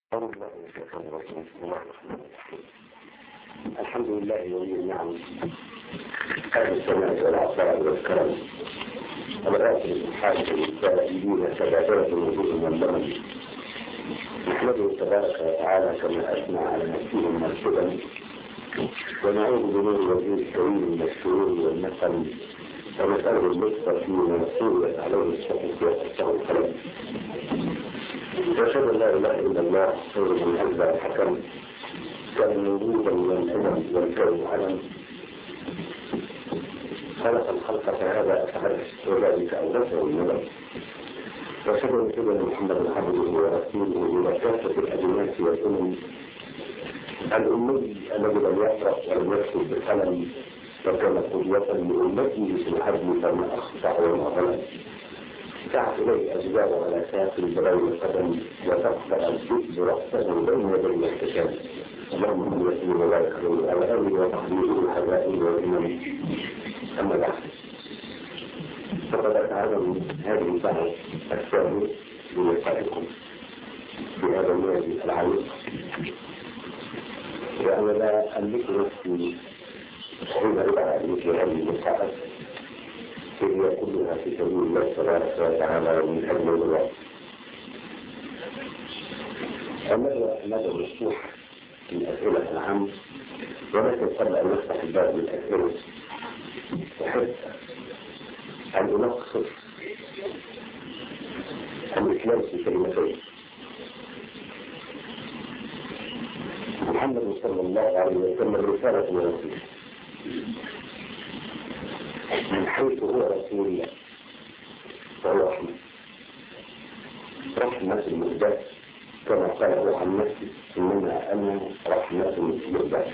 أعوذ بالله من الشيطان الرجيم بسم الله الرحمن الرحيم الحمد لله ولي النعم أهل السماء والعطاء والكرم والراتب الحاج للسائلين سبابرة الوجود واللمن نحمده تبارك وتعالى كما أثنى على نفسه من السبل ونعوذ بنور وجهه الكريم من الشرور والنقم ونسأله اللطف فيما نقول عليه الشرف ويفتح القلم وأشهد أن لا إله إلا الله خير من أنزل الحكم كان موجودا من الأمم والكون علم خلق الخلق فهذا أفعل وذلك أوجسه النظر وأشهد أن سيدنا محمد عبده ورسوله إلى كافة الأجناس والأمم الأمي الذي لم يقرأ ولم يكتب بقلم وكان قدوة لأمته في الحجم فما أخطأ وما غلط تعت إليه أجزاء على ساق بغير القدم وتقطع الذئب رأسه بين يدي الاحتكام اللهم صل وسلم وبارك عليه على آله وصحبه الحبائب والإمام أما بعد فقد أتعلم هذه البعض الثاني بلقائكم بهذا النادي العريق وأنا لا أملك نفسي حين أدعى مثل هذه اللقاءات هي كلها في سبيل الله تبارك وتعالى ومن أجل الله أما ماذا مفتوح من أسئلة العام ولكن قبل أن نفتح الباب للأسئلة أحب أن ألخص الإسلام في كلمتين محمد صلى الله عليه وسلم رسالة ورسول من حيث هو رسول الله فهو رحمة رحمة المهداة كما قال هو عن نفسه إنما أنا رحمة مهداة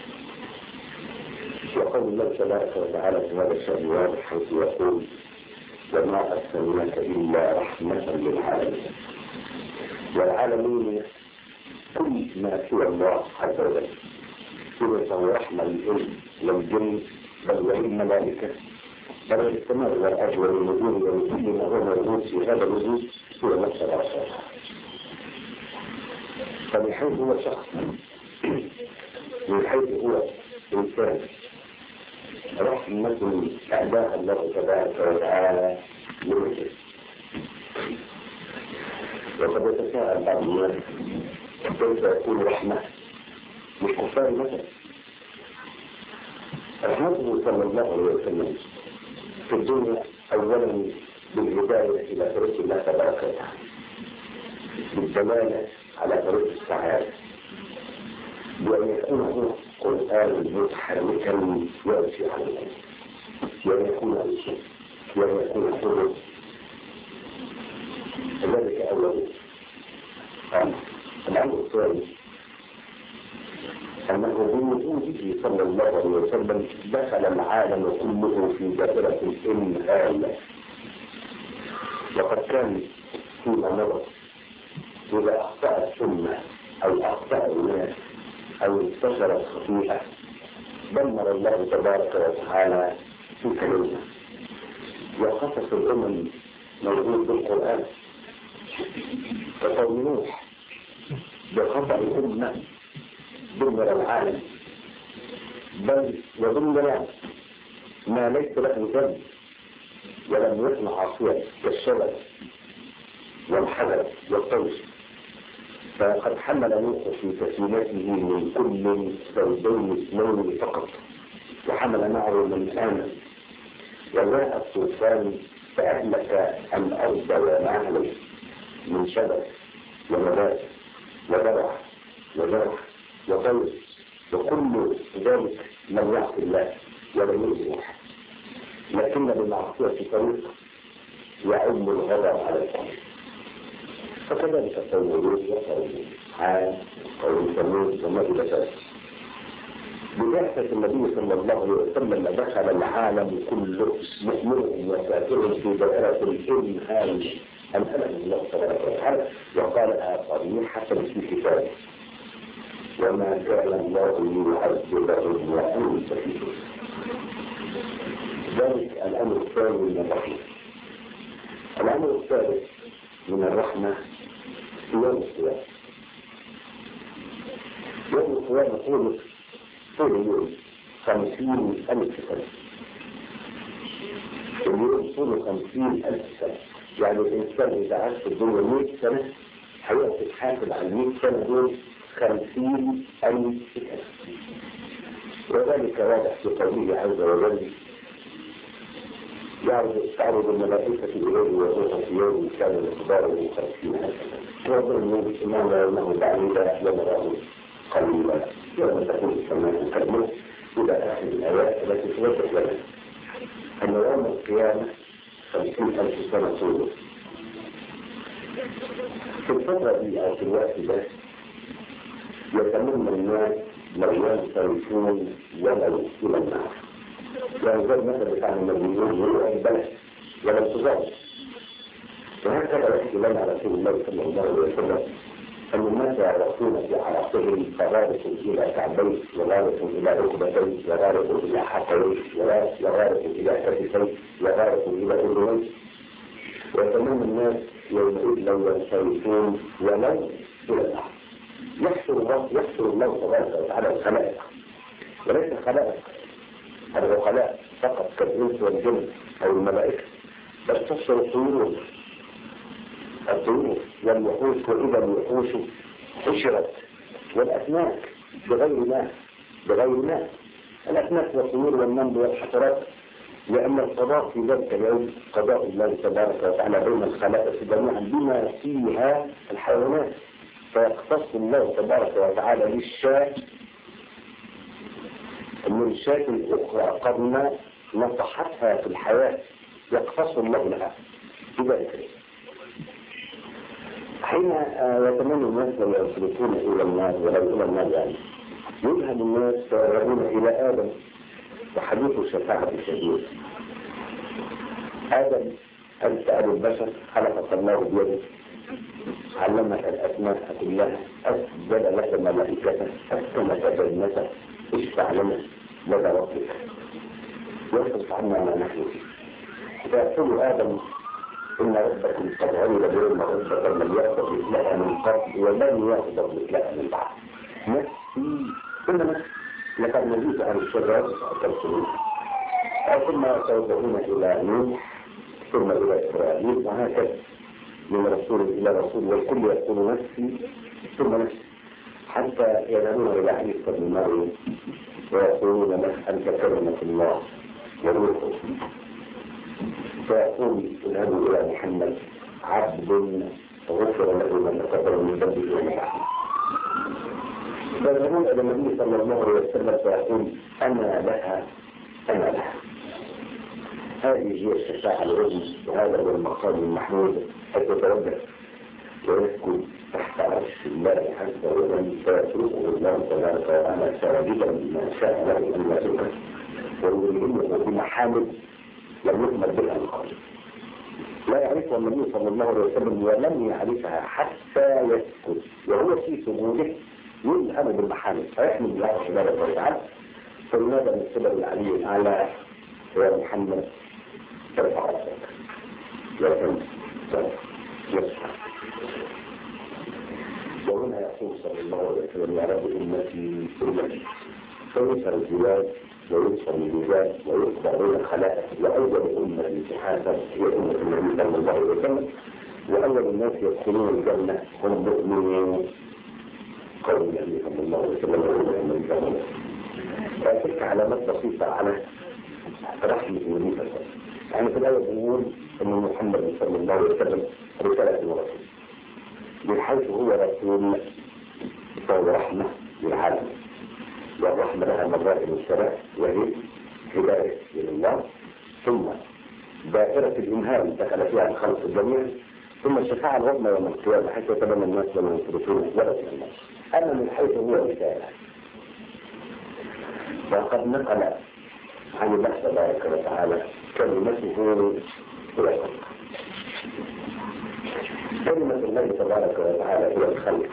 وقول الله تبارك وتعالى في هذا الشأن واضح حيث يقول وما أرسلناك إلا رحمة للعالمين والعالمين كل ما سوى الله عز وجل سوى رحمة للإنس والجن بل وللملائكة بل السماء والأرض والنجوم وكل ما هو موجود في هذا الوجود هو نفس العصر فبحيث هو شخص من حيث هو إنسان رحمة أعداء الله تبارك وتعالى لمثل وقد يتساءل بعض الناس كيف يكون رحمة للكفار مثلا رحمته صلى الله عليه وسلم في الدنيا أولا بالهداية إلى طريق الله تبارك وتعالى بالدلالة على طريق السعادة بأن يكون هو قرآن متحركا يمشي على الأرض وأن يكون الشيء وأن يكون حر ذلك أولا الأمر الثاني أنه بوجوده صلى الله عليه وسلم دخل العالم كله في دائرة الإنهال وقد كان فيما مضى إذا أخطأ السنة أو أخطأ الناس أو انتشرت خطيئة دمر الله تبارك وتعالى في كلمة وقصص الأمم موجود بالقرآن فقوم نوح بخطأ الأمة دمر العالم بل وضمن ما ليس له ذنب ولم يكن عاصيا كالشبك والحذر والطوش فقد حمل نوح في سفينته من كل زوجين اثنين فقط وحمل معه من آمن وجاء الطوفان فأهلك الأرض وما عليه من شبك ونبات وزرع وزرع وطير وكل ذلك لم يعصي الله ولم يؤذي احد لكن بالمعصيه طريق يعم الغضب على الطريق فكذلك قول يوسف وقول عاد قول ثمود وما الى ذلك ببعثة النبي صلى الله عليه وسلم دخل العالم كله مؤمن وكافر في دائرة الإنهال أنزله الله تبارك وتعالى وقالها صريحة في كتابه وما كان الله ليعذبهم وأنت فيهم ذلك الأمر الثاني من الرحمة الأمر الثالث من الرحمة يوم القيامة يوم القيامة طول طول اليوم خمسين ألف سنة اليوم طوله خمسين ألف سنة يعني الإنسان إذا عاش في الدنيا 100 سنة هيقف تتحاسب على 100 سنة دول خمسين ألف سنة وذلك واضح في قوله عز وجل يعرض تعرض الملائكة إليه وروح في يوم كان مقداره خمسين ألف سنة وظن إنه لا يرونه بعيدا ونراه قليلا يوم تكون السماء كالموت إلى آخر الآيات التي توضح لنا أن يوم القيامة خمسين ألف سنة طوله في الفترة دي أو في الوقت ده يتمنى الناس لو ينصرفون ولو إلى النار يعني زي المثل بتاع المدينين يقولوا أي بلد ولا انتظار وهكذا يحكي لنا رسول الله صلى الله عليه وسلم أن الناس يعرفون في عرقهم فغارة إلى كعبيه وغارة إلى ركبتيه وغارة إلى حقيه وغارة إلى كتفيه وغارة إلى أذنيه ويتمنى الناس يومئذ لو ينصرفون ولو إلى الأرض يحشر الله يحشر الله تبارك وتعالى الخلائق وليس الخلائق العقلاء فقط كالإنس والجن أو الملائكة بل تحشر الطيور الطيور والوحوش وإذا الوحوش حشرت والأسماك بغير ماء بغير ماء الأسماك والطيور والنمل والحشرات لأن القضاء في ذلك اليوم قضاء الله تبارك وتعالى بين الخلائق جميعا بما فيها الحيوانات فيقتص الله تبارك وتعالى للشاة من شاة أخرى قد نصحتها في الحياة يقتص الله لها بذلك حين يتمنى الناس لو يسلكون إلى الناس ولو إلى الناس يعني يذهب الناس فيذهبون إلى آدم وحديث شفاعة شديد آدم أنت أبو البشر خلقك الله بيده علمك الأسماء كلها أسجد لك ملائكته أسكنك جنته اشفع لنا لدى ربك يصرف عنا ما نحن فيه فيقول آدم إن ربكم قد عمل بهم ربك لم يغضب مثلها من قبل ولن يغضب مثلها من بعد نفسي ثم نفسي لقد نزيت عن الشجر فأكلتموه ثم توجهون إلى نوح ثم إلى إسرائيل وهكذا من رسول إلى رسول والكل يقول نفسي ثم نفسي حتى يذهبون إلى عيسى بن مريم ويقولون له أنت كلمة الله وروحه فيقول اذهبوا إلى محمد عبد غفر له ما تقدم من ذنبه وما فيذهبون إلى النبي صلى الله عليه وسلم فيقول أنا لها أنا لها هذه هي الشفاعة العظمى وهذا هو المقام المحمود حيث يتوجه ويسكن تحت عرش الله حتى ومن فيتركه الله تبارك وتعالى ساجدا ما شاء له ان يتركه ويريده بمحامد لم يكمل بها القلب لا يعرفها النبي صلى الله عليه وسلم ولم يعرفها حتى يسكت وهو في سجوده يلهم بالمحامد فيحمد الله تبارك وتعالى فلماذا من السبب العلي الاعلى يا محمد ترفع راسك لكن يصحى وهنا يقول صلى الله عليه وسلم يا رب امتي امتي فيسر الجواد ويكسر الميزان ويقطع بين الخلائق واول امه تحاسب هي امه النبي صلى الله عليه وسلم واول الناس يدخلون الجنه هم مؤمنون قول النبي صلى الله عليه وسلم وهم صلى الله تلك علامات بسيطه على رحمه النبي صلى الله عليه وسلم يعني في الاول بنقول ان محمد صلى الله عليه وسلم رساله ورسول من حيث هو رسول فهو رحمة للعالم والرحمة لها مرات السماء وهي هداية إلى الله ثم دائرة الإنهام دخل فيها الخلق الجميع ثم الشفاعة العظمى يوم القيامة حيث يتمنى الناس لما ينصرفون ولا إلى الله أما من حيث هو رسالة فقد نقل عن الله تبارك وتعالى كلمته إلى الخلق كلمة الله تبارك وتعالى إلى الخلق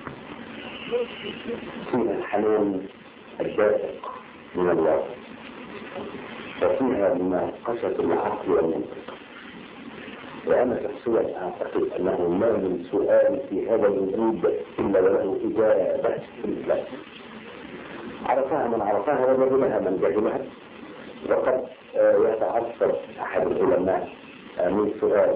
فيها الحنان الدافق من الله وفيها مناقشة العقل والمنطق وأنا شخصيا أعتقد أنه ما من سؤال في هذا الوجود إلا وله إجابة في الإسلام عرفها من عرفها وجهلها من جهلها وقد يتعصب أحد العلماء من سؤال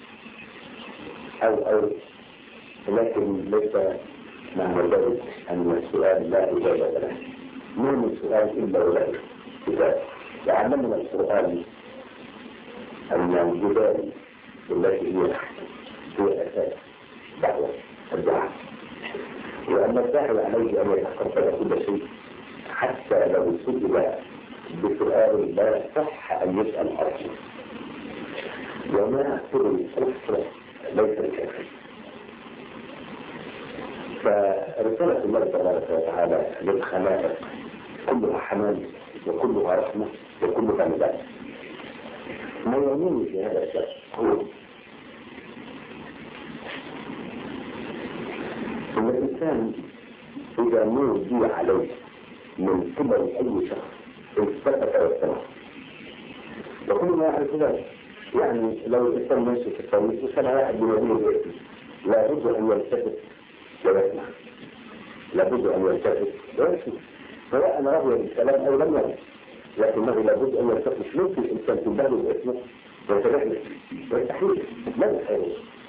أو أو لكن ليس معنى ذلك أن السؤال لا إجابة له ما من سؤال إلا وله إجابة وعلمنا القرآن أن الجبال التي هي هي أساس دعوة الدعاء وأن الداعي عليه أن يتقبل كل شيء حتى لو سئل بسؤال لا صح أن يسأل أصلا وما سئل الكفر ليس الكافر فرسالة الله تبارك وتعالى للخلائق كلها حنان وكلها رحمة وكلها نداء ما يعنيني في هذا الشأن هو ان الانسان اذا نودي عليه من قبل اي شخص التفت واستمع وكل ما يعرف ذلك يعني لو الانسان ماشي في الطريق وسمع واحد بيناديه باسمه لابد ان يلتفت ويسمع لابد ان يلتفت ويسمع سواء رضي بالكلام او لم يرضى لكنه لابد ان يلتفت ممكن الانسان تنبهر باسمه ويتجاهل ويستحيل لا يستحيل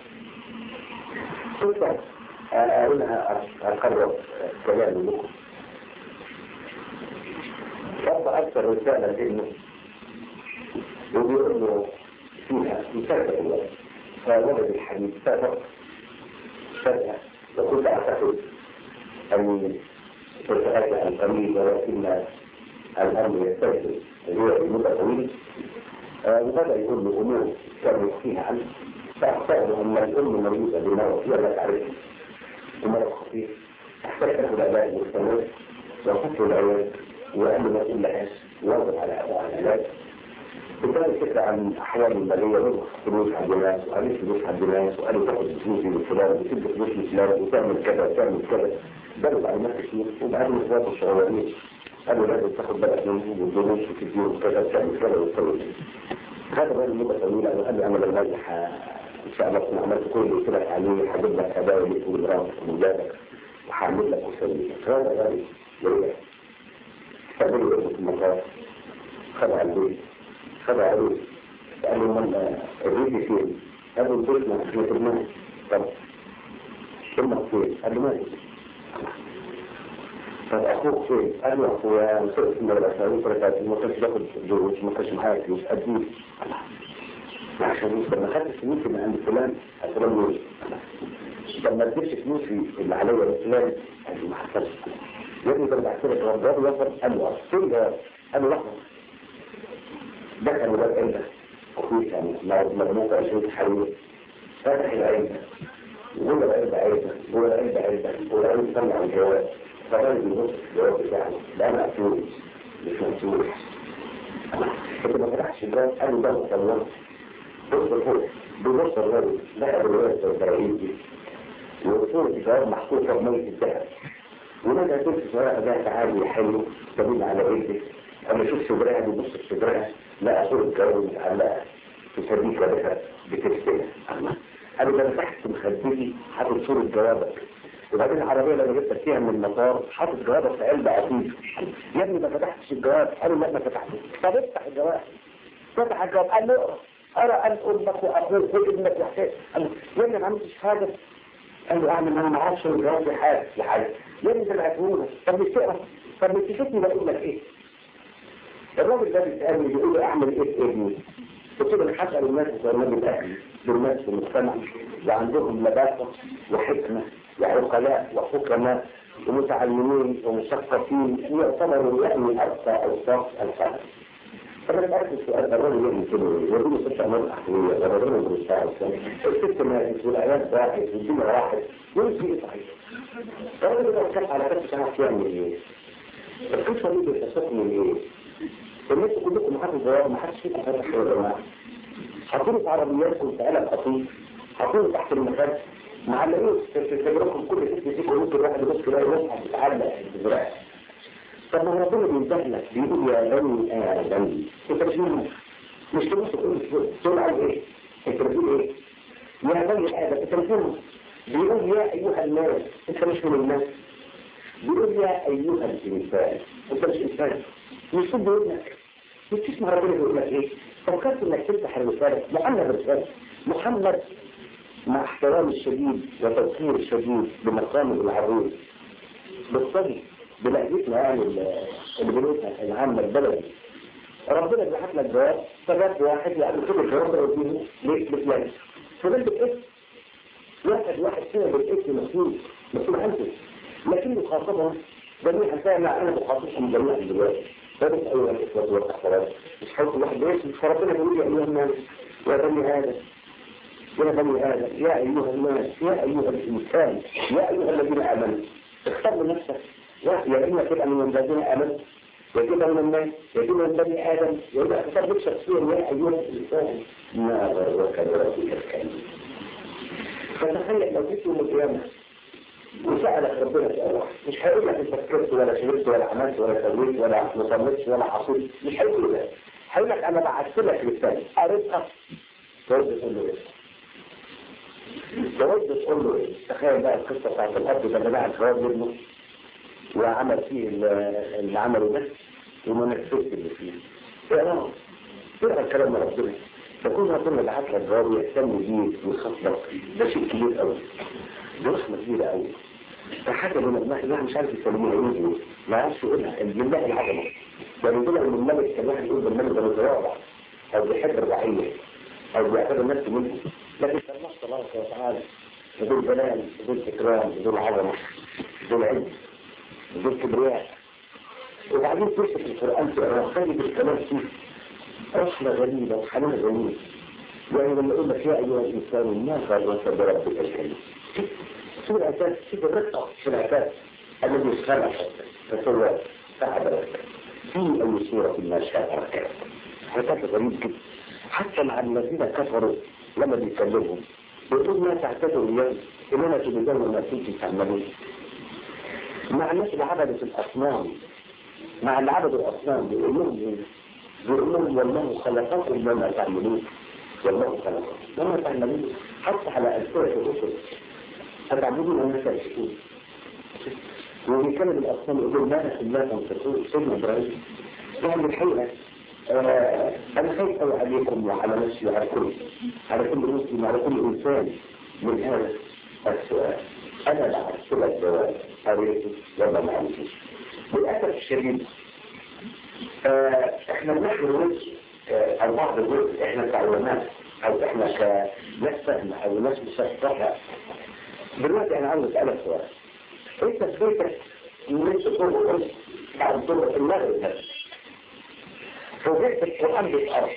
ثم أقولها أقرب كلامي لكم رب أكثر رسالة لابنه وبيقول له فيها مسافة الله فولد الحديث سافر فجأة وكنت أعتقد أن تتراجع القليل ولكن الأمر يستجد هو المدة طويلة وبدأ يقول له أمور كان يحكيها عنه فأعتقد أن الأم مريضة بما فيها لا تعرفه ومرض خطير تحتاج تاخد علاج مستمر وحط العلاج وقبل ما تقول لهاش واظب على أداء العلاج وكان فكرة عن أحوال المالية وضع فلوس عند الناس وقالت فلوس عند الناس وقالوا تاخد فلوسي من فلان وتدي فلوس من فلان وتعمل كذا وتعمل كذا بدأوا معلومات كتير وبعدين إخوات الشغالين قالوا لازم تاخد بالك منهم والدروس وتديهم كذا وتعمل كذا وتسوي هذا بقى المدة طويلة وقال لي أنا لما أجي ان شاء الله كنا عملت كل اللي قلت لك عليه هجيب لك هدايا ليك ولمراتك وولادك وهعمل لك وسوي لك هذا غالي يرجع استقبلوا ابنه في المطار خدع البيت خدع البيت قال له من الريد فين؟ قال له البيت ما احنا تبناه طب امك فين؟ قال له مالك طب اخوك فين؟ قال له اخويا مسؤول في المدرسه وفرقات ما كانش باخد دروس ما كانش معايا فلوس اديه عشان يوصل ما خدتش فلوسي من عند فلان فلان يوصل طب ما اديتش فلوسي اللي عليا لفلان قال لي ما حصلش يا ابني ده بعت لك الجواب وصل قال له فين ده؟ قال له لحظه ده كان ولاد عيله اخوي كان مجموعه 20 حريم فتح العيله وقول له عيله عيله وقول له عيله عيله وقول له عيله سمع الجواب فقال لي بص الجواب بتاعي ده انا مقفول مش مقفول كنت ما فتحش الباب قال له ده مصور بص الفوق بنص الرجل ذهب الرئاسة والبراهين دي وصورة الجواب محطوطة بمية الذهب ولما قلت سواء ده تعالي حلو سبيل على بيتك اما شوف صدرها بيبص في صدرها لا صورة الجواب متعلقة في سبيكة بها بترسلها قالوا ده تحت مخدتي حاطط صورة جوابك وبعدين العربية لما جبت فيها من المطار حاطط جوابك في علبة عتيق يا ابني ما فتحتش الجواب قالوا لا ما فتحتش طب افتح الجواب فتح الجواب قال له أرى أن أمك وأخوك وابنك وحسين قال له يا ابني ما عملتش حاجة قال له أعمل أنا ما أعرفش الجواب لحاجة لحاجة يا ابني ده بعتهولك طب مش تقرا طب مش تشوفني بقول لك إيه الراجل ده بيسألني بيقول لي أعمل إيه في ابني قلت له أنا هسأل الناس بتوع النبي الأهلي بالناس في المجتمع وعندهم لباقة وحكمة وعقلاء وحكماء ومتعلمين ومثقفين يعتبروا يعني أرقى أوصاف الخلق فأنا بعرف السؤال الراجل يعمل كده يقول له ست أمور أحوية الراجل يقول الساعة الست ماتت والعيال باحت والدنيا راحت يقول في إيه صحيح الراجل لو كان على كف ساعة يعمل إيه؟ القصة دي بتحسسني من إيه؟ الناس كلكم حاطط جواب ما حدش فيكم فاتح يا جماعة حاطين في عربياتكم في علب قطيف حاطين تحت المخاد معلقين في صدركم كل ست فيكم ممكن واحد يبص يلاقي مصحف يتعلق في الزراعة طب ما ربنا بينتهلك بيقول يا بني آدم انت مش منهم مش تبص كل تقول على ايه انت بتقول ايه يا بني ادم انت بتقول بيقول يا ايها الناس انت مش من الناس بيقول يا ايها الانسان انت مش انسان مش صد ابنك مش تسمع ربنا بيقول لك ايه فكرت انك تفتح الرساله محمد رساله محمد مع احترام الشديد وتوقير الشديد بمقامه العظيم بالصدق بلهجتنا يعني اللي بنقولها العامة البلدي ربنا بيحط لك جواب فجاب واحد يعني كل الجواب ده يديه ليه لفلان فده بالاسم واحد واحد كده بالاسم مسؤول مسؤول عنه لكن مخاطبها جميعا فعلا انا بخاطبهم جميعا دلوقتي فبس ايها الاخوه والاخوات مش حاول واحد باسم فربنا بيقول يا ايها الناس يا بني ادم يا بني ادم يا ايها الناس يا ايها الانسان يا ايها الذين امنوا اختار لنفسك يا اما تبقى من الذين امنوا يجب من الناس يجب من بني ادم يبقى اختار لك شخصيا يا ايها الانسان ما غرك بربك الكريم فتخيل لو جيت يوم القيامه وسألك ربنا سؤال واحد مش هيقول لك انت فكرت ولا شربت ولا عملت ولا سويت ولا ما صليتش ولا حصلت مش هيقول لك هيقول لك انا بعثت لك رساله قريتها ترد تقول له ايه؟ ترد تقول له ايه؟ تخيل بقى القصه بتاعت الاب ده بناء الجواب ابنه وعمل فيه اللي عمله ده وما نفذت اللي فيه. اقرا اقرا كلام ربنا فكل ما كنا بعت لك جواب يهتم بيك ويخاطبك ده شيء كبير قوي دي رحمه كبيره قوي فحاجه من الله الواحد مش عارف يسميها ايه ما يعرفش يقولها بالله العظمه يعني دول ان الملك كان واحد يقول بالملك ده متواضع او بيحب الرعيه او بيعتبر نفسه منه لكن الله تبارك وتعالى ذو الجلال ذو الاكرام ذو العظمه ذو العز ذو الكبرياء وبعدين تمسك القران تقرا خالد الكلام فيه رحمه غريبه وحنان غريب يعني لما يقول لك يا ايها الانسان ما غرك بربك الكريم شوف الاساس شوف الرقه في الاساس الذي خلقك فسوى فعدلك في اي صوره ما شاء ركبك حاجات غريب جدا حتى مع الذين كفروا لما بيكلمهم بيقول ما تعتدوا اليوم انما تجدون ما كنتم تعملون مع الناس اللي عبدت الاصنام مع اللي عبدوا الاصنام بيقول لهم ايه؟ بيقول لهم والله خلقكم وما تعملون والله خلقكم وما تعملون حتى على ألسنة الرسل أتعبدون أن تشركون وبيكلم الأصنام يقول ما لكم لا تنفقون سيدنا إبراهيم يعني الحقيقة آه أنا خايف أوي عليكم وعلى نفسي وعلى كل على كل مسلم وعلى كل إنسان من هذا السؤال أنا لا أحسب الجواب قريته ولا ما عرفتش للأسف الشديد آه إحنا بنحضر وجه آه البعض الجزء إحنا كعلماء أو إحنا كناس فاهمة أو ناس مستفحة دلوقتي أنا عاوز أسألك سؤال إيه تثبيتك إن أنت تقول بعد دور المغرب ده فوجئت القرآن بالأرض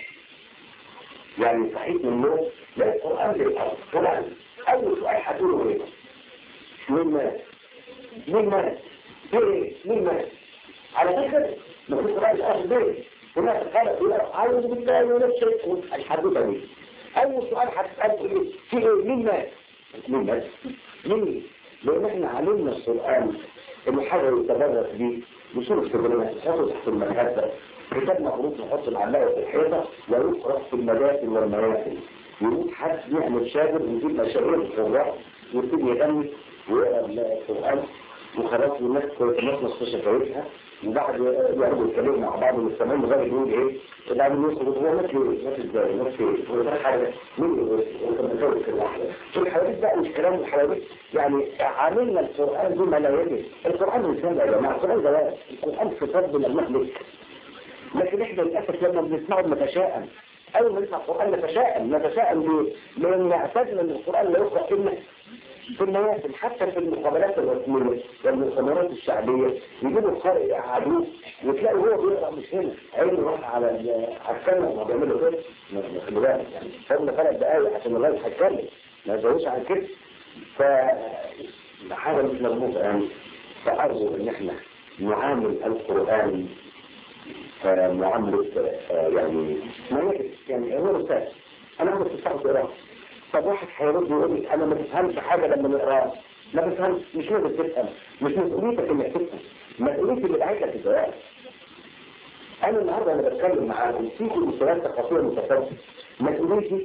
يعني صحيت من النوم لا القرآن بالأرض فلان أول سؤال هتقوله إيه؟ مين مات؟ مين مات؟ ليه؟ مين مات؟ على فكرة ما في قرآن الأرض ليه؟ هناك قال أعوذ بالله من الشيطان الحدوثة دي أول سؤال هتسأله إيه؟ في إيه؟ مين مات؟ مين مات؟ مين؟ لأن إحنا علمنا القرآن اللي حاول يتبرك بيه بصورة الكبرية تحطه تحت المكاتب كتاب مفروض نحط العلاقة في الحيطة ويقرأ في المدافن والمياسن يروح حد يعمل شاغر ويجيب مشاهير القراء ويبتدي يغني ويقرا القرآن وخلاص والناس تمصمص في شفايفها وبعد يقعدوا يتكلموا مع بعض والسماء لغايه يقول ايه بعد ما يخرج هو ماشي ماشي ازاي ماشي هو ده حاجه مين انت متجوز كده في الحوادث بقى مش كلام الحوادث يعني عاملنا القران بما لا يجب القران انسان يا جماعه القران ده القران خطاب من المخلوق لكن احنا للاسف لما بنسمعه بنتشائم اول ما نسمع القران نتشائم نتشائم ليه؟ لان اعتدنا ان القران لا يقرا الا في المواسم حتى في المقابلات الرسمية والمؤتمرات الشعبية يجيبوا القارئ يقعدوه وتلاقي هو بيقرا مش هنا عينه راح على على الكلمة وما بيعملوا كده خلي بالك يعني فضل ثلاث دقايق عشان الراجل هيتكلم ما يزودش عن كده ف حاجة مش مظبوطة يعني فأرجو إن إحنا نعامل القرآن معاملة يعني ما يعني هو أستاذ أنا كنت بتستحق قراءة طب واحد هيرد يقول لي انا ما بفهمش حاجه لما نقراها ما بفهمش مش لازم تفهم مش مسؤوليتك انك تفهم مسؤوليتي اللي بعت لك الجواب انا النهارده انا بتكلم معاكم فيكم مسؤوليات ثقافيه متفاوته مسؤوليتي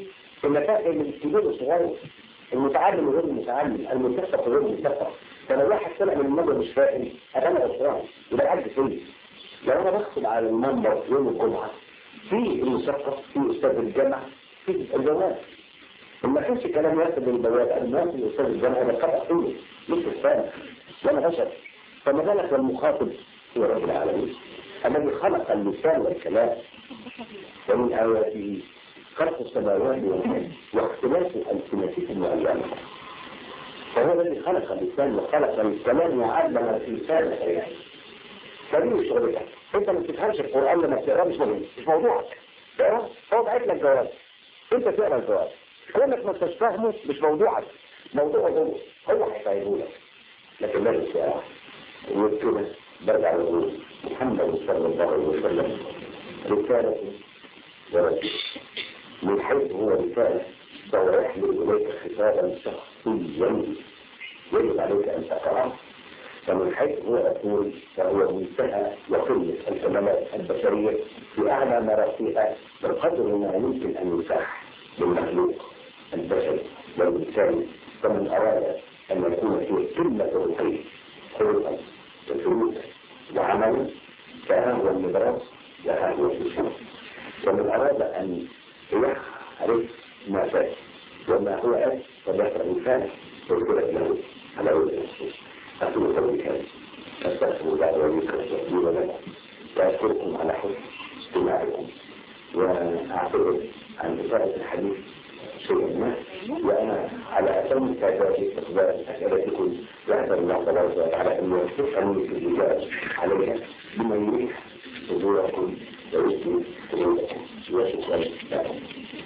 المسائل الكبير والصغير المتعلم وغير المتعلم المثقف وغير المثقف فلو واحد طلع من المدى مش فاهم انا غلطان يبقى عندي فين لو انا بدخل على المنبر يوم الجمعه في المثقف في استاذ الجامعه في الجواب ما كانش كلام ياسر البواب الناس الاستاذ الجامعه ده خطا فيه مش الثاني وانا بشر فما بالك والمخاطب هو رب العالمين الذي خلق اللسان والكلام ومن آياته خلق السماوات والأرض واختلاف ألسنتكم وألوانكم فهو الذي خلق اللسان وخلق الكلام وعلم الإنسان الحياة فدي شغلتك انت ما بتفهمش القرآن لما بتقراه مش مهم مش موضوعك تقرا هو بعت لك جواب انت تقرا الجواب كونك ما انتش فاهمه مش موضوعك موضوعه هو هو هيفهمه لك لكن لازم تقرا وكده برجع لقول محمد صلى الله عليه وسلم رسالة ورسول من حيث هو رسالة فهو يحمل إليك خطابا شخصيا يجب عليك أن تقرأه فمن حيث هو رسول فهو منتهى وقمة الكمالات البشرية في أعلى مراتبها بقدر ما يمكن أن يتاح للمخلوق البشري والإنسان فمن أراد أن يكون في قمة الرقي خلقا وسلوكا وعملا فها هو النبراس وها هو السلوك ومن أراد أن يعرف ما فات وما هو أس فليقرأ الفاتح ويقول له على وجه النصوص أقول قولي هذا أستغفر الله وليكم لي ولكم وأشكركم على حسن استماعكم وأعتذر عن إثارة الحديث شيئا ما وأنا على أتم تعداد استقبال أسئلتكم وأسأل الله تبارك وتعالى أن يوفقني في الإجابة عليها بما يريح صدوركم ويسلم قلوبكم وشكرا لكم.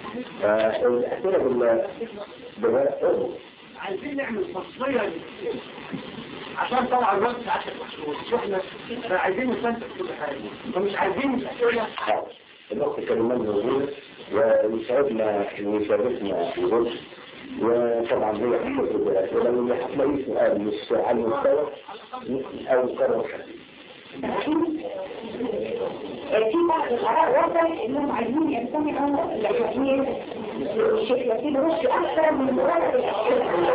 الأسئلة بالله عايزين نعمل تصفية عشان طبعا الوقت عشان مش احنا عايزين نستنتج كل حاجة فمش عايزين الأسئلة الوقت كلمات موجودة ويسعدنا ان يشاركنا الغرب وطبعا هي حفظ الأسئلة واللي هتلاقيه سؤال مش على المستوى أو قرر في بعض الآراء واضح إنهم عايزين يستمعوا لحديث الشيخ ياسين رشدي أكثر من مجرد الأسئلة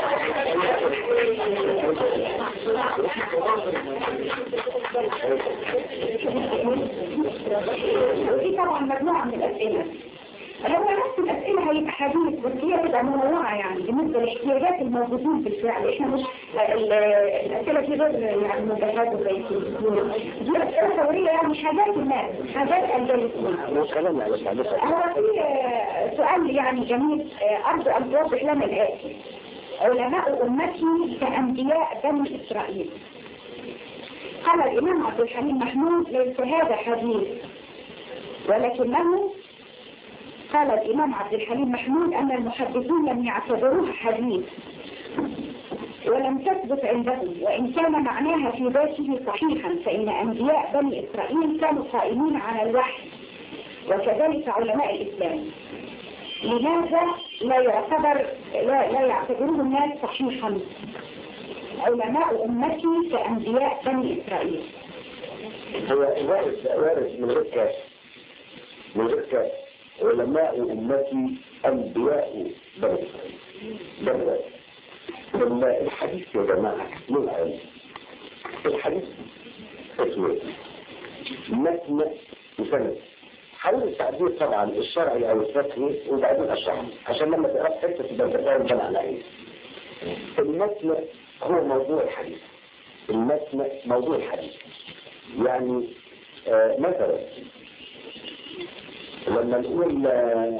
وفي طبعا مجموعة من الأسئلة هو نفس الأسئلة هيبقى حديث بس هي تبقى منوعة يعني بالنسبة لاحتياجات الموجودين بالفعل احنا مش ال- الأسئلة دي غير يعني مجهزة زي كده. دي أسئلة فورية يعني حاجات الناس حاجات الجالسين مش كلام على معلومة هو في آه، سؤال يعني جميل آه، أرجو أن توضح لنا الآتي علماء أمتي كأنبياء بني إسرائيل قال الإمام عبد الحليم محمود ليس هذا حديث ولكنه قال الإمام عبد الحليم محمود أن المحدثين لم يعتبروه حديث ولم تثبت عندهم وإن كان معناها في ذاته صحيحا فإن أنبياء بني إسرائيل كانوا قائمين على الوحي وكذلك علماء الإسلام لماذا لا يعتبر لا, لا يعتبروه الناس صحيحا علماء أمتي كأنبياء بني إسرائيل هو وارث وارث من غير كاس من غير كاس علماء أمتي أنبياء بني إسرائيل ده الوارث. لما الحديث يا جماعة من علم الحديث اسمه متن وسند حاول التعبير طبعا الشرعي او الفقهي وبعدين الشرعي عشان لما تقرا حته تبقى انت فاهم ده على ايه المتن هو موضوع الحديث المتن موضوع الحديث يعني آه مثلا لما نقول آه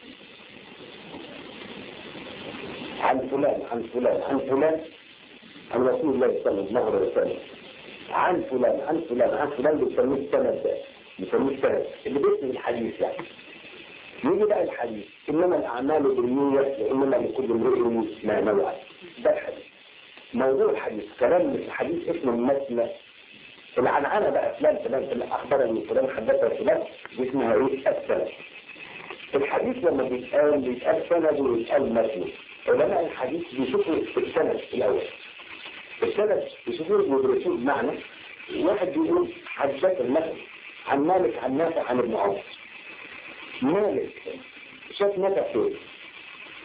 عن فلان عن فلان عن فلان عن رسول الله صلى الله عليه وسلم عن فلان عن فلان عن فلان بيسموه السند ده بيسموه السند اللي بيسمي الحديث يعني يجي بقى الحديث انما الاعمال بالنية وانما لكل امرئ ما نوى ده الحديث موضوع الحديث كلام في الحديث اسمه المثل العنعنة بقى فلان فلان فلان اخبرني فلان حدثنا فلان دي اسمها ايه السند الحديث لما بيتقال بيتقال سند ويتقال مثل علماء الحديث بيشوفوا السند الاول السند بيشوفوه بيدرسوه بمعنى واحد بيقول حدث المثل عن مالك عن نافع عن ابن عمر مالك شاف نافع فين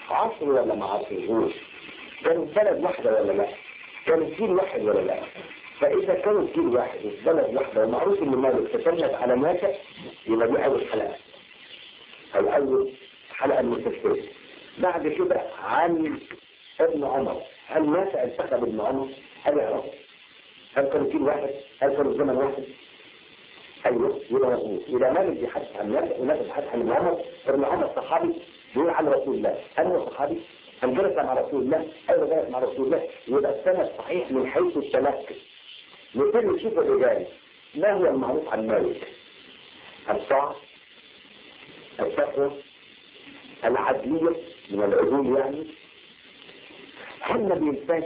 عصر ولا ما عصرهوش كانت بلد واحدة ولا لا كانت جيل واحد ولا لا فإذا كانت جيل واحد وفي بلد واحدة ومعروف إن مالك تسلت على ناسا يبقى دي أول حلقة أو أول حلقة من التفسير بعد كده عن ابن عمر هل ناسا انتخب ابن عمر هل يعرف هل كانوا جيل واحد هل كانوا زمن واحد ايوه يبقى مظبوط يبقى مالك بيحدث عن ناس وناس بيحدث عن ابن عمر ابن عمر صحابي بيقول عن رسول الله هل هو صحابي هل جلس مع رسول الله ايوه جلس مع رسول الله يبقى السند صحيح من حيث التمكن نبتدي نشوف الرجال ما هو المعروف عن مالك الطاعة التقوى العدلية من العدول يعني هل ما بينساش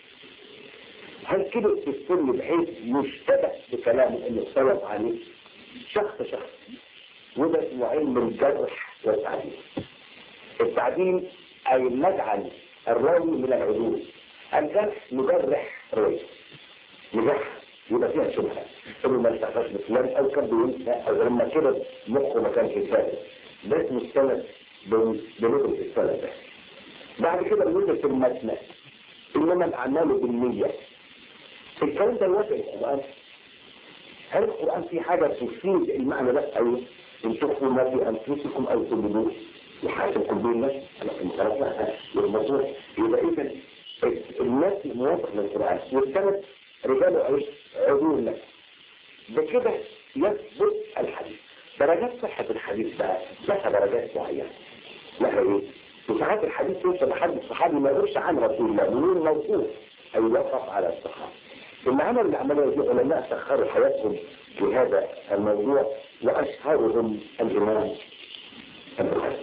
هل كده في السن بحيث يشتبه بكلامه انه اختلف عليه شخص شخص وده اسمه علم الجرح والتعديل التعديل اي نجعل الراوي من العدول الجرح نجرح راوي نجرح يبقى فيها شبهه انه ما استحقش بفلان او كان بينسى او لما كده مخه ما كانش ثابت ده اسمه السند بندرس السند ده بعد كده بندرس المتن انما الاعمال بالنيه الكلام ده يوافق القرآن هل القرآن في حاجة تفيد المعنى ده أيوه إن تخفوا ما في أنفسكم أو تبدوه يحاسبكم به الناس لكن خلاص الموضوع يبقى إذا الناس موافق للقرآن والسند رجاله أيش عدول لك بكده يثبت الحديث درجات صحة الحديث بقى لها درجات معينة لها إيه؟ وساعات الحديث يوصل لحد الصحابي ما يقولش عن رسول الله من موقوف أي يقف على الصحابة ثم عمل العملية دي علماء سخروا حياتهم لهذا الموضوع وأشهرهم الإمام البخاري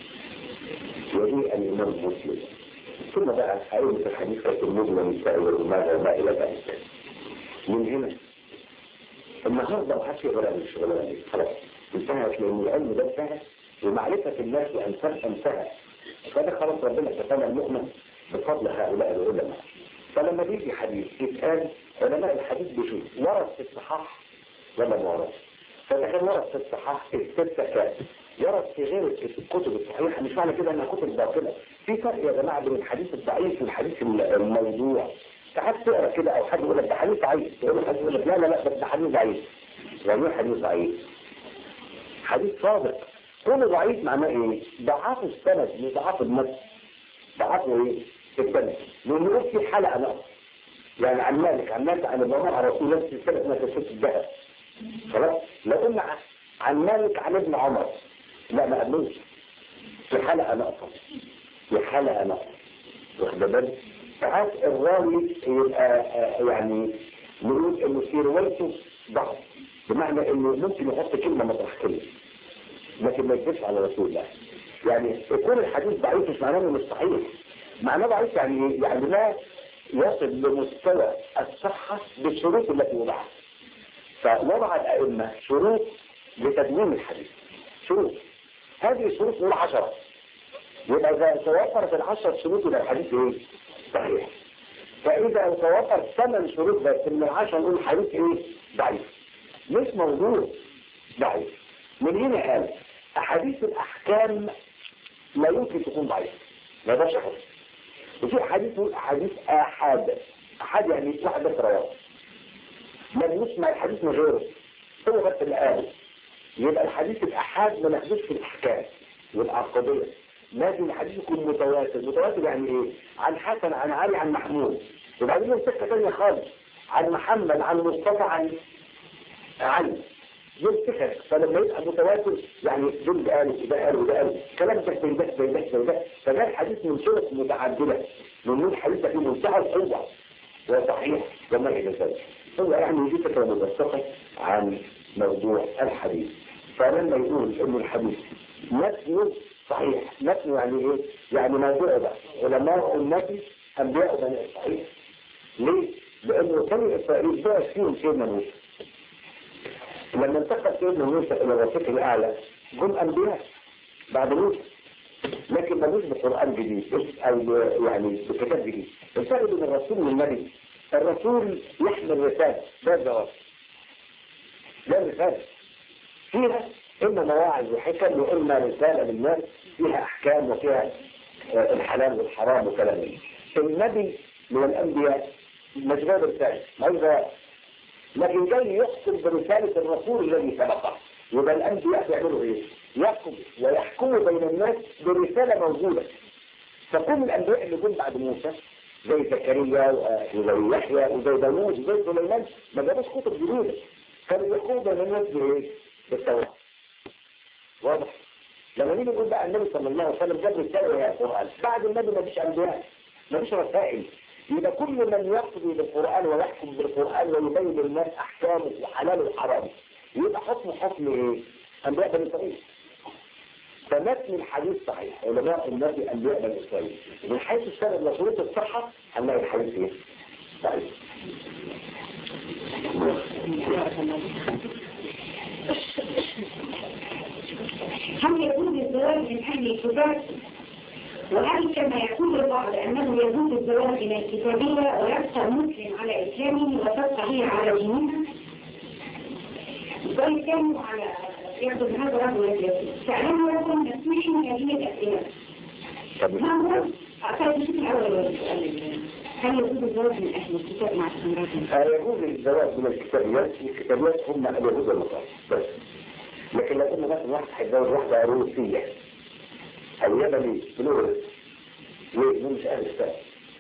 ودي الإمام مسلم ثم بقى أئمة الحديث كالترمذي والنسائي والإمام وما إلى ذلك من هنا النهارده وحكي ولا مش ولا مش خلاص انتهت لأن العلم ده انتهى ومعرفة الناس وأنفسها انتهى فده خلاص ربنا كفانا المؤمن بفضل هؤلاء العلماء فلما بيجي حديث يتقال علماء الحديث بيشوف ورد في الصحاح ولا ما ورد فإذا كان ورد في الصحاح الستة كام ورد في غير الكتب الصحيحة مش معنى كده انها كتب باطلة في فرق يا جماعة بين الحديث الضعيف والحديث الموضوع ساعات تقرا كده او حد يقول لك ده حديث ضعيف تقول له حد يقول لك لا لا لا بس ده حديث ضعيف يعني ايه حديث ضعيف حديث صادق كونه ضعيف معناه ايه ضعاف السند مش ضعاف النفس ضعافه ايه السند لانه في حلقه نقص يعني عن مالك عن مالك عن ابن عمر رسول الله في سنه ما تشوف الذهب خلاص لو قلنا عن مالك عن ابن عمر لا ما قبلوش في حلقه ناقصه في حلقه ناقصه واخد بالك ساعات الراوي يبقى يعني نقول انه في روايته ضعف بمعنى انه ممكن يحط كلمه مطرح كلمه لكن ما يكذبش على رسول الله يعني يكون الحديث ضعيف مش معناه انه مش صحيح معناه ضعيف يعني ايه؟ يعني لا يصل لمستوى الصحة بالشروط التي وضعها فوضع الأئمة شروط لتدوين الحديث شروط هذه الشروط نقول عشرة يبقى إذا توفرت العشرة شروط يبقى الحديث إيه؟ صحيح فإذا توفر ثمان شروط بس من العشرة نقول الحديث إيه؟ ضعيف مش موضوع ضعيف من هنا قال أحاديث الأحكام لا يمكن تكون ضعيفة ما ده شخص وفي حديث حديث آحاد أحد يعني واحد بس رواه لم يسمع الحديث من غيره هو بس اللي قاله يبقى الحديث الأحاد ما ناخدوش في الأحكام والعقدية لازم الحديث يكون متواتر متواتر يعني إيه عن حسن عن علي عن محمود وبعدين له سكة ثانية خالص عن محمد عن مصطفى عن علي دول سكة فلما يبقى متواتر يعني دول ده قالوا وده قالوا وده قالوا كلام ده زي ده زي ده زي ده فده الحديث من طرق متعددة من الحديث ده في منتهى القوة وصحيح وما إلى ذلك هو يعني دي فكرة مبسطة عن موضوع الحديث فلما يقول إنه الحديث متن صحيح متن يعني إيه؟ يعني موضوع ده علماء النبي أنبياء بني إسرائيل ليه؟ لأنه بني إسرائيل بقى فيهم سيدنا موسى لما انتقل سيدنا موسى إلى الرفيق الأعلى جم أنبياء بعد موسى لكن ملوش بقرآن جديد أو يعني بكتاب جديد الفرق بين الرسول والنبي الرسول يحمل رسالة ده الجواب ده الرسالة فيها إما مواعظ وحكم وإما رسالة للناس فيها أحكام وفيها آه، الحلال والحرام وكلام من ده. النبي من الانبياء مشغول برساله موضوع لكن جاي يحكم برساله الرسول الذي سبقه يبقى الانبياء بيعملوا ايه؟ يحكم ويحكموا بين الناس برساله موجوده فكل الانبياء اللي جم بعد موسى زي زكريا وزي يحيى وزي داوود وزي سليمان ما جابوش كتب جديده كانوا يحكموا بين الناس بايه؟ بالتوراه واضح لما نيجي نقول بقى النبي صلى الله عليه وسلم جاب رساله يا قران بعد النبي ما فيش انبياء ما فيش رسائل يبقى كل من يقضي بالقران ويحكم بالقران ويبين للناس احكامه وحلاله وحرامه يبقى حكم حكم ايه؟ انبياء بني اسرائيل فمتن الحديث صحيح علماء النبي انبياء بني اسرائيل من حيث السند وشروط الصحه هنلاقي الحديث ايه؟ صحيح هل يجوز الزواج من أهل الكتاب وهل كما يقول البعض أنه يجوز الزواج من الكتابية ويبقى مسلم على إسلامه وتبقى هي على دينها السؤال كان على يأخذ هذا الرجل فعلم يكون مسموح من هذه الأسئلة طب ما هو أعتقد بشكل الأول هو السؤال هل يجوز الزواج من أهل الكتاب مع استمرارهم؟ آه، يجوز الزواج من الكتابيات الكتابيات هم اليهود والنصارى بس لكن لو قلنا مثلا واحد هيتجوز واحده روسيه او يمني فلورس ودول مش اهل الاسلام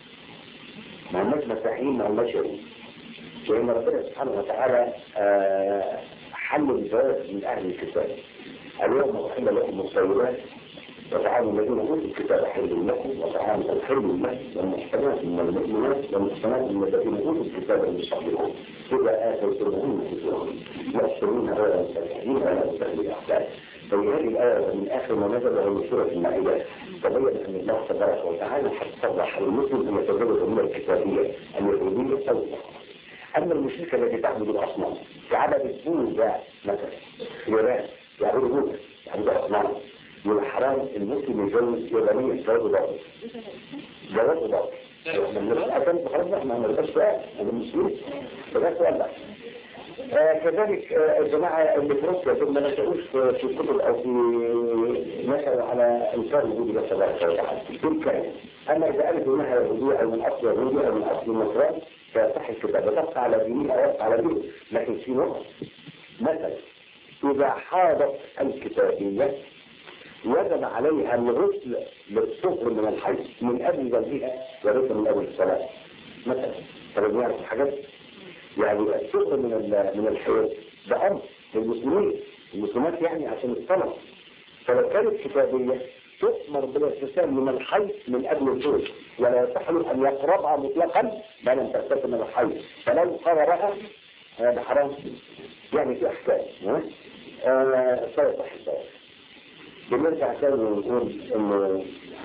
ما هماش مسيحيين ما هماش يهود لان ربنا سبحانه وتعالى آه، حل الزواج من اهل الكتاب اليوم احل لكم الطيبات وطعام الذين اوتوا الكتاب حل لكم وطعامكم حل لكم والمحسنات من المؤمنات والمحسنات من الذين اوتوا الكتاب من قبلكم اذا اتيتموهن اجورهن يحسنون غير مسلمين ولا مسلمين احسان فهي هذه الآية من آخر ما نزل وهي سورة المائدة تبين أن الله تبارك وتعالى قد صرح المسلم أن يتزوج من الكتابية اليهودية أو النصارى أما المشركة التي تعبد الأصنام كعبد بوذا مثلا في اليابان يعبدوا بوذا يعبدوا أصنام يبقى حرام المسلم يتجوز يابانية جواز باطل جواز باطل احنا بنسأل خلاص احنا ما نرضاش بقى احنا المسلمين فده سؤال بقى آه كذلك آه الجماعة اللي في روسيا دول ما نشأوش في في الكتب أو في نشأوا على إنكار وجود الله تبارك وتعالى دول كلام أما إذا قالت إنها يهودية أو من أصل يهودي أو من أصل نصراني فيصح الكتاب تبقى على دينها أو يبقى على دينه لكن في نقطة مثلا إذا حاضت الكتابية وجب عليها الغسل للصغر من الحيض من قبل ذبيها وليس من أول الصلاة مثلا طب نعرف الحاجات يعني الصغر من ال- من الحيض ده أمر للمسلمين المسلمات يعني عشان الصلاة فلو كانت كتابية تؤمر بالاغتسال من الحي من قبل الزوج ولا يصح له ان يقربها مطلقا ما لم تغتسل من الحي فلو قربها هذا حرام يعني في احكام ها؟ آه فيصح الزواج بنرجع تاني ونقول انه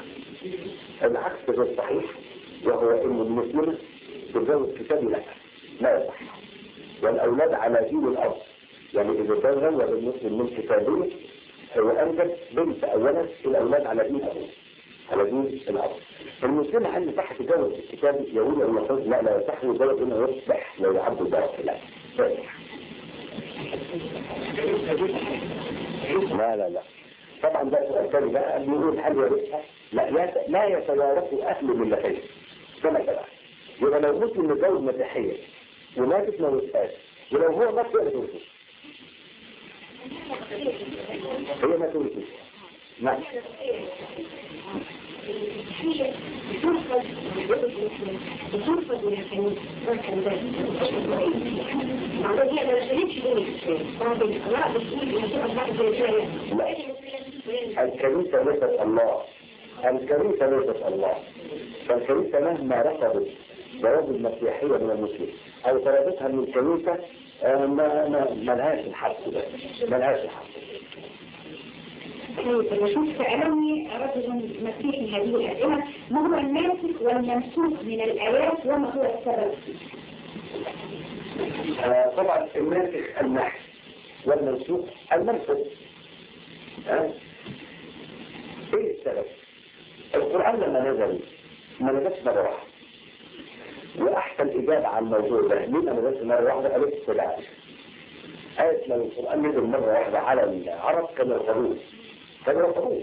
العكس غير صحيح وهو ان المسلمة تتزوج كتابي لا لا يصح والاولاد على دين الارض يعني اذا تزوج المسلم من كتابيه هو انجب بنت اولا الاولاد على دين ابوه على دين الاب المسلم هل يصح تتجوز الكتاب يهودي او نصراني لا لا يصح يتجوز انه يصبح لو يعبد الله لا لا يصح. لا لا لا طبعا ده سؤال ثاني بقى بيقول هل يرثها؟ لا لا- لا يتوارث اهل ملتين كما كده يبقى لو مسلم متجوز مسيحيه وماتت ما يرثهاش ولو هو مات يقدر يرثه هي ما ترثه نعم الكنيسة ليست الله الكنيسة ليست الله فالكنيسة مهما رفضت جواز المسيحية من المسلم أو طلبتها من الكنيسة آه، ما ما ملهاش الحق ده ملهاش الحق نشوف سألني رجل مسيحي هذه الأسئلة ما هو الناسخ والمنسوخ من الآيات وما هو السبب؟ آه، طبعا الناسخ النحل والمنسوخ المنسوخ ها؟ ايه السبب القرآن لما نزل ما نزلش مرة واحدة وأحسن إجابة على الموضوع ده ليه ما نزلش مرة واحدة قالت السبع قالت لو القرآن نزل مرة واحدة على العرب كانوا يرفضوه كانوا يرفضوه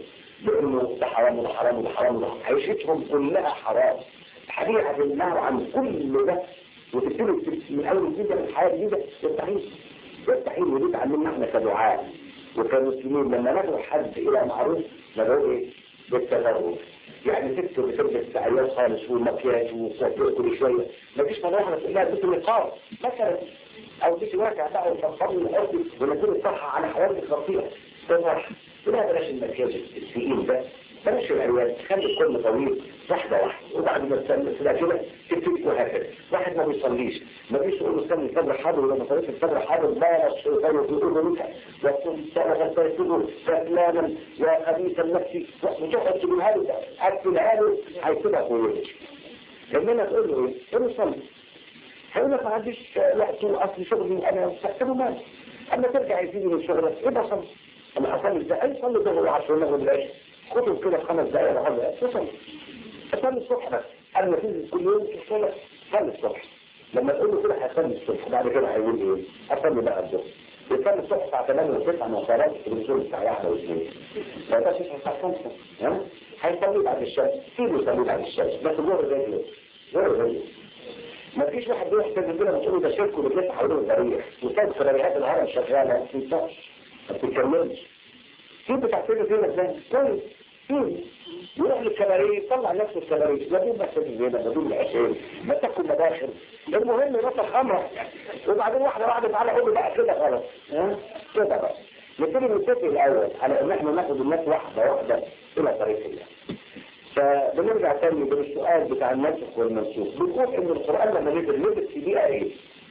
لانه ده حرام وده حرام وده حرام وده حرام. عيشتهم كلها حرام الحقيقه هتمنعوا عن كل ده وتبتدي من اول جديده من الحياه الجديده يستحيل يستحيل ودي تعلمنا احنا كدعاء وكمسلمين لما ندعو حد الى معروف ندعو ايه؟ بالتغرب يعني ست بتلبس عيال خالص والمكياج وصوت كل شويه مفيش مرة واحدة تقول لها بنت النقاب مثلا او تيجي واقع بقى وتنصبني الارض ونزل الصحة على حوادث خطيرة تفرح لا بلاش المكياج الثقيل ده بلاش العيال خلي الكل طويل واحدة واحدة وبعد ما تسلم كده كده تبتدي وهكذا واحد ما بيصليش ما بيجيش يقول له استنى الفجر حاضر ولما صليت الفجر حاضر لا الشيطان يقول لك وكنت سنة فيسجد سلاما يا خبيث النفس وتقعد تقولها له قفلها له هيسيبها كويس لما تقول له ايه؟ قول له صلي هيقول لك ما عنديش وقت واصل شغلي انا مستحسنه مال اما ترجع يزيد من شغلك يبقى صلي اما اصلي ازاي صلي ظهر وعشر ونغم العشاء خطب كده في خمس دقائق ولا خمس دقائق تصلي صلي الصبح بس قبل ما تنزل كل يوم تصلي صلي الصبح لما تقول له كده هيصلي الصبح بعد كده هيقول ايه؟ اصلي بقى الظهر يصلي الصبح الساعه 8 و9 من صلاه الرسول الساعه 1 و2 ما يبقاش يصحى الساعه 5 ها هيصلي بعد الشمس سيبه يصلي بعد الشمس بس الظهر زي اليوم ظهر زي اليوم ما فيش واحد بيروح تنزل لنا بتقول ده شرك وبتلف حوالين الضريح وسايب سريات الهرم شغاله ما بتنساش ما بتتكلمش كيف بتعتبر فينا ازاي؟ كويس فين؟ يروح للكباريه يطلع نفسه الكباريه لا دول بس الزينه لا دول العشير ما تاكل مداخل المهم يبطل خمره وبعدين واحده واحده تعالى قول بقى كده خلاص ها كده بقى نبتدي نتفق الاول على ان احنا ناخد الناس واحده واحده الى طريق الله فبنرجع تاني بالسؤال بتاع الناسخ والمنسوخ بنقول ان القرآن لما نزل نزل في بيئة ايه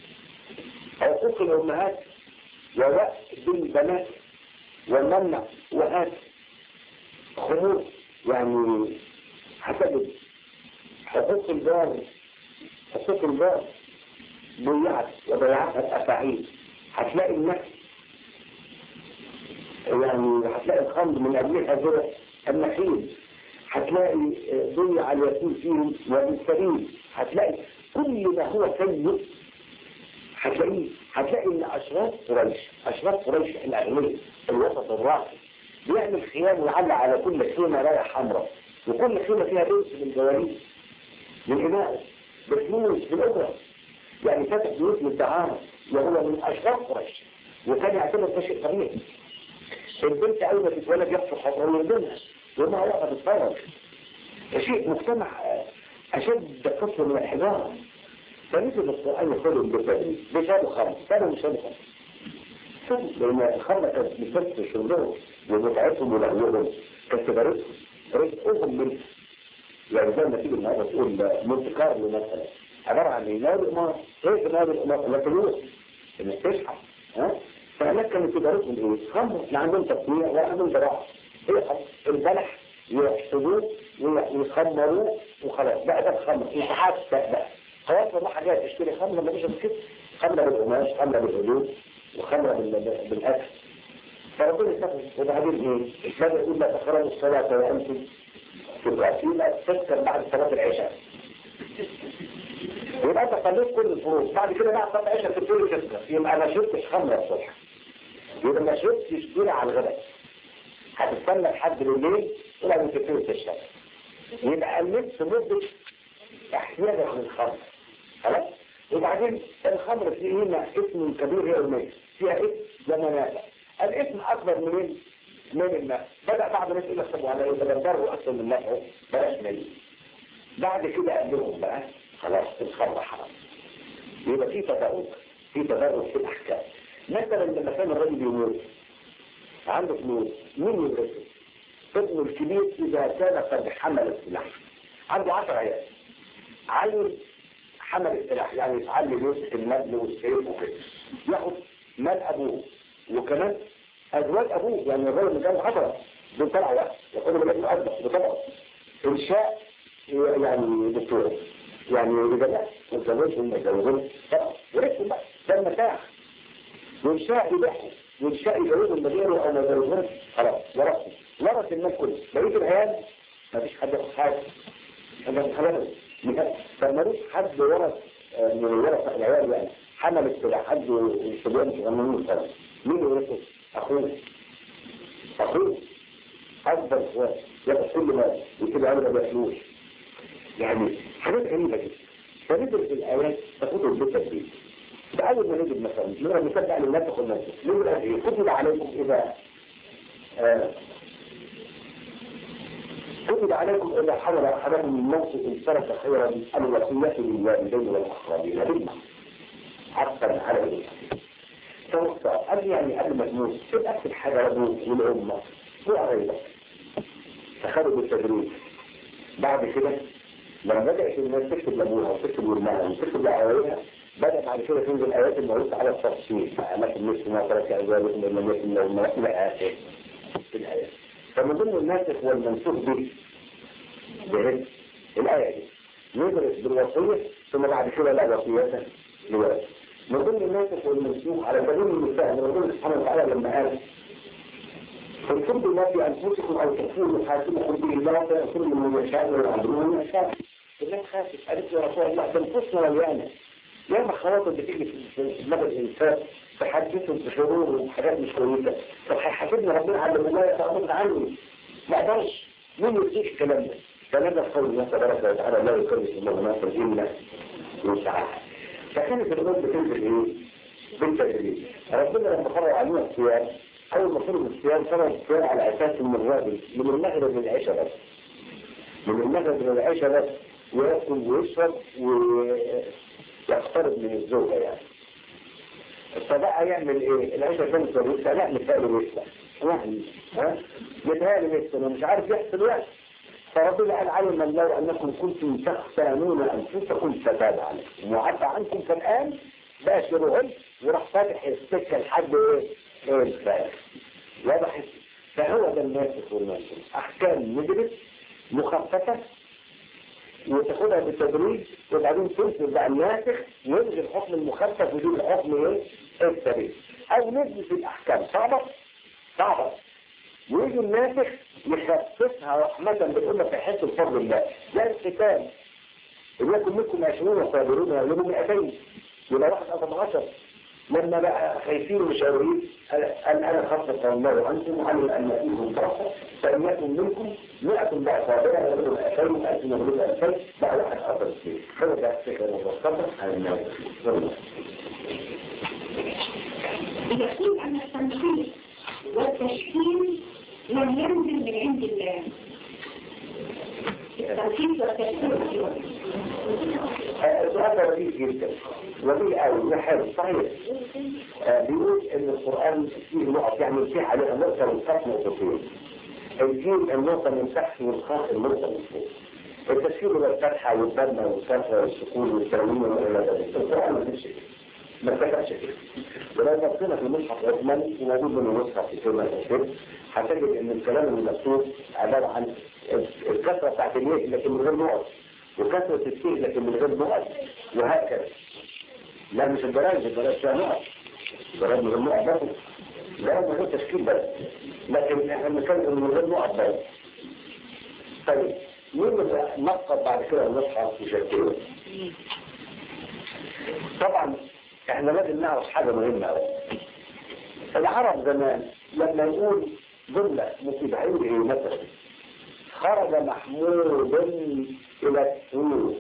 حقوق الامهات ووقت بالبنات والمنع وهات خمور يعني هتجد حقوق الجار حقوق الجار ضيعت وضيعتها الافاعيل هتلاقي النفس يعني هتلاقي الخمر من قبلها زرع النخيل هتلاقي ضيع اليتيم فيهم والسبيل هتلاقي كل ما هو سيء هتلاقيه هتلاقي ان اشراف قريش اشراف قريش الاغنياء الوسط الراقي بيعمل خيام ويعلق على كل خيمه رايه حمراء وكل خيمه فيها بيت من جواريس من اناء بفلوس بالاجره يعني فاتح بيوت للدعاره وهو من اشراف قريش وكان يعتبر ده شيء طبيعي البنت اول ما تتولد يحصل حضور من دونها وما هو بتتفرج شيء مجتمع أشد قسوة من الحجارة فنزل القرآن يقول بسبب بسبب خمس كانوا مش خمس لأن الخمر كانت بتفتش شغلهم ومتعتهم ولهوهم كانت تبارسهم رزقهم منه يعني زي ما تيجي النهارده تقول مونت كارلو مثلا عبارة عن ايه؟ نادي القمار ايه نادي القمار؟ لا فلوس انك تشحن ها؟ فهناك كانت تبارسهم ايه؟ خمر لا عندهم تصنيع ولا عندهم زراعة هي البلح يحسدوه ويخمروه وخلاص بقى ده الخمر يتحاسب بقى خلاص لما حاجات تشتري خمر ما فيش كده خمرة بالقماش خمرة بالهدوء وخمرة بالاكل فربنا يستخدم وبعدين ايه؟ الإسلام يقول لا تقربوا الصلاة وأنتم تبقى لا تذكر بعد صلاة العشاء يبقى انت صليت كل الفروض بعد كده بعد صلاة العشاء تبتدي تذكر يبقى ما شربتش خمرة الصبح يبقى ما شربتش كده على الغداء هتستنى لحد بالليل ولا تبتدي تشتغل يبقى قللت مدة احتياجك للخمر خلاص وبعدين الخمر فيه هنا اسم كبير هي الماء فيها اسم زمنات الاسم اكبر من من الماء بدأ بعض الناس يقول لك طب وعلى ايه بدل ضره اصلا من نفعه بلاش مالي بعد كده قبلهم بقى خلاص الخمر حرام يبقى في تدرج في تدرج في الاحكام مثلا لما كان الراجل يموت عنده فلوس مين يورثه؟ ابنه الكبير إذا كان قد حمل السلاح عنده 10 عيال عيل حمل السلاح يعني يتعلم يمسك المال والسيف وكده ياخد مال أبوه وكمان أزواج أبوه يعني الراجل مجال 10 دول طلعوا واحد ياخدوا من ابنه أكبر بطبعه إنشاء يعني دكتور يعني إذا لا متجوزهم ما يتجوزهم طبعا ورثهم بقى ده المتاع وإنشاء يبيعهم وإنشاء يجوزهم المدينة أو ما يجوزهم خلاص ورثهم ورث المال كله بقية العيال ما فيش حد ياخد حاجة هذا خلاص فمالوش حد ورث من ورث العيال يعني حمل السلاح حد صبيان صغننين مثلا مين يورثه؟ أخوه أخوه اكبر اخوات ياخد كل مال وكده عمره ما بياكلوش يعني حاجات غريبه جدا فندرس الايات تاخدهم بالتدريج فاول ما نجد مثلا نقرا مثال بقى لله تاخد نفسك نقول ايه كتب عليكم اذا آه كتب عليكم اذا حضر احدكم الموت ان ترك خيرا الوصيه للوالدين والاقربين بالمعروف حقا على الإنسان توصى قبل يعني قبل ما تموت تبقى اكتب حاجة لابوك والأمة وقريبك فخدوا بالتدريج بعد كده لما بدأت الناس تكتب لابوها وتكتب لأمها وتكتب لأهاليها بدأ بعد كده تنزل آيات الموت على التفصيل لكن مثل ما ترك أزواجكم إن لم يكن لهم إلى آخر في الآيات فمن ضمن الناسخ والمنسوخ دي بهذه الآية دي ندرس بالوصية ثم بعد كده لا وصيته لوالد من ضمن الناسخ والمنسوخ على سبيل المثال من ضمن سبحانه وتعالى لما قال فالكتب ما في انفسكم او تكفوا يحاسبكم به الله فيأخذ من يشاء ويعذبه من يشاء الناس خافت قالت يا رسول الله ده نفوسنا مليانه ياما خواطر بتيجي في دماغ الانسان تحدثهم بشرور وحاجات مش كويسه طب هيحاسبنا ربنا على اللي لا يتعامل عني ما اقدرش مين يديك الكلام ده؟ فنزل قول الله تبارك وتعالى لا يكلف الله نفسا الا وسعها فكانت الأمور بتنزل ايه؟ بالتدريج ربنا لما قرر علينا الصيام أول ما فرض الصيام فرض الصيام على أساس من الراجل من المغرب للعشاء بس من المغرب للعشاء بس ويأكل ويشرب ويقترب من الزوجة يعني فبقى يعمل ايه؟ العشاء كانت لسه لا مثاله لسه يعني ها؟ مثاله لسه مش عارف يحصل وقت فربنا قال علم الله أنكم كنتم تختانون أنفسكم فتاب عليكم وعفى عنكم فالآن باشروهن وراح فاتح السكة لحد ايه؟ ايه الفارق واضح فهو ده الناسخ والناسخ أحكام ندرس مخففة وتاخدها بالتدريج وبعدين تنسل بقى الناسخ ويلغي الحكم المخفف ويجيب الحكم ايه؟ السريع أو ندرس الأحكام صعبة صعبة ويجي الناسخ يخففها رحمة بتقول في حس بفضل الله لا القتال إن يكن منكم عشرون صابرون يغلبوا 200 ولا واحد أضم عشر لما بقى خايفين ومشاورين قال أنا خفف الله عنكم وعلم أن فيكم ضعفا فإن يكن منكم 100 بقى صابرة يغلبوا 200 وألف يغلبوا 2000 بقى واحد أضم فيه هذا ده الفكرة المبسطة على الناس يقول أن التنفيذ والتشكيل لم ينزل من عند الله التنفيذ والتشكيل السؤال ده لطيف جدا لطيف قوي حلو صحيح آه بيقول ان القران فيه نقط يعني فيه عليها نقطه من تحت نقطتين الجيم النقطه من تحت والخاص النقطه من فوق التشكيل والفتحه والضمه والكسره والسكون والتنوين والى ذلك القران ما فيش ما اتفقش كده ولو بصينا في المصحف عثمان وموجود من المصحف في كلمه الشرك هتجد ان الكلام المكتوب عباره عن الكسره بتاعت اليد لكن من غير نقط وكسرة السيف لكن من غير نقط وهكذا لا مش البراج البراج فيها نقط البراج من غير نقط بس البراج من غير تشكيل بس لكن احنا بنتكلم من غير نقط بس طيب مين نقط بعد كده المصحف وشكله طبعا احنا لازم نعرف حاجة مهمة قوي العرب زمان لما يقول جملة مفيدة هيقول ايه مثلا خرج محمود الى السوق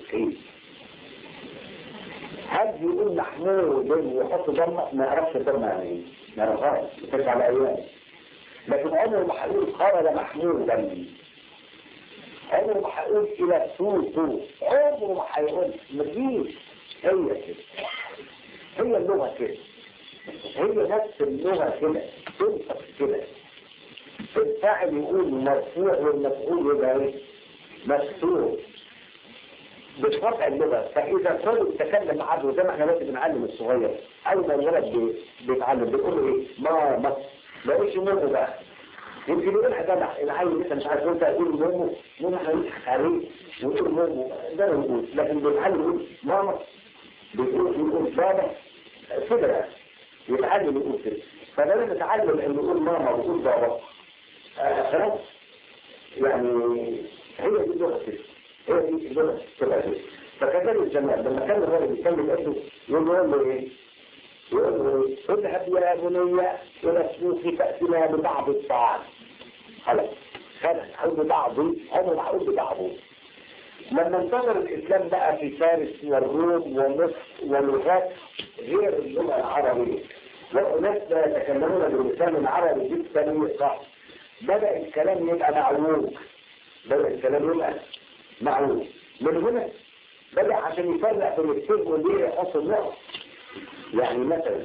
هل يقول محمود ويحط ضمة ما يعرفش ضمة يعني ايه ما يعرفهاش ترجع على ايام لكن عمر ما هيقول خرج محمودا عمر ما هيقول الى السوق عمر ما هيقول مفيش هي كده هي اللغة كده هي نفس اللغة كده تنطق كده الفاعل يقول مرفوع والمفعول يبقى ايه مكسور بتوضع اللغة فإذا الرجل تكلم عبده زي ما احنا دلوقتي بنعلم الصغير أول ما الولد بيتعلم بيقول له إيه ما ما ما يقولش مامو بقى يمكن يقول حاجة العيل لسه مش عارف انت يقول مامو مامو احنا نضحك عليه ويقول مامو ده ما يقول لكن بيتعلم يقول ماما بيقول يقول بابا كده يعني يتعلم يقول كده فلازم نتعلم ان نقول ماما ويقول بابا آه خلاص يعني هي دي اللغه كده هي دي اللغه تبقى كده فكذلك الجمال لما كان الراجل بيتكلم ابنه يقول له ايه؟ يقول له اذهب يا بني الى السوق فاتنا ببعض الطعام خلاص فارس هقول ببعضي عمر ما هقول ببعضه لما انتشر الإسلام بقى في فارس والروم ومصر ولغات غير اللغة العربية وناس يتكلمون باللسان العربي بالسليقة بدأ الكلام يبقى معوج بدأ الكلام يبقى معوج من هنا بدأ عشان يفرق بين السر والليه يحط النقط يعني مثلا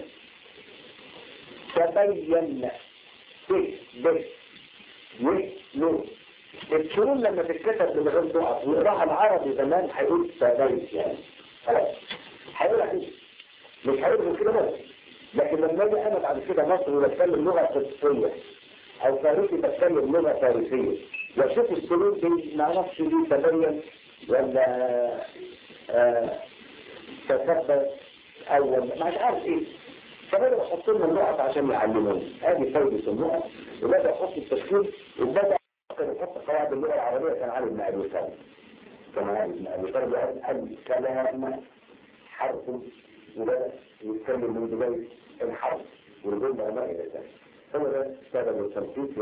تبين ت ب ي ن الشرون لما تتكتب من غير نقط ويقراها العربي زمان هيقول تبين يعني خلاص هيقول كده مش هيقول غير كده بس لكن لما اجي انا بعد كده مصر وبتكلم لغه قدسيه او فارسي بتكلم لغه فارسيه واشوف السلوك دي ما اعرفش دي تبين ولا آه تثبت او ولا مش عارف ايه فبدأ احط لهم النقط عشان يعلموني ادي فايدة النقط وبدأ احط التشكيل وبدأ يحط قواعد اللغة العربية كان علي بن ابي طالب كان علي بن ابي طالب قال الكلام حرف وبدأ يتكلم من بداية الحرف والجملة ما إلى ذلك هو ده سبب التنفيذ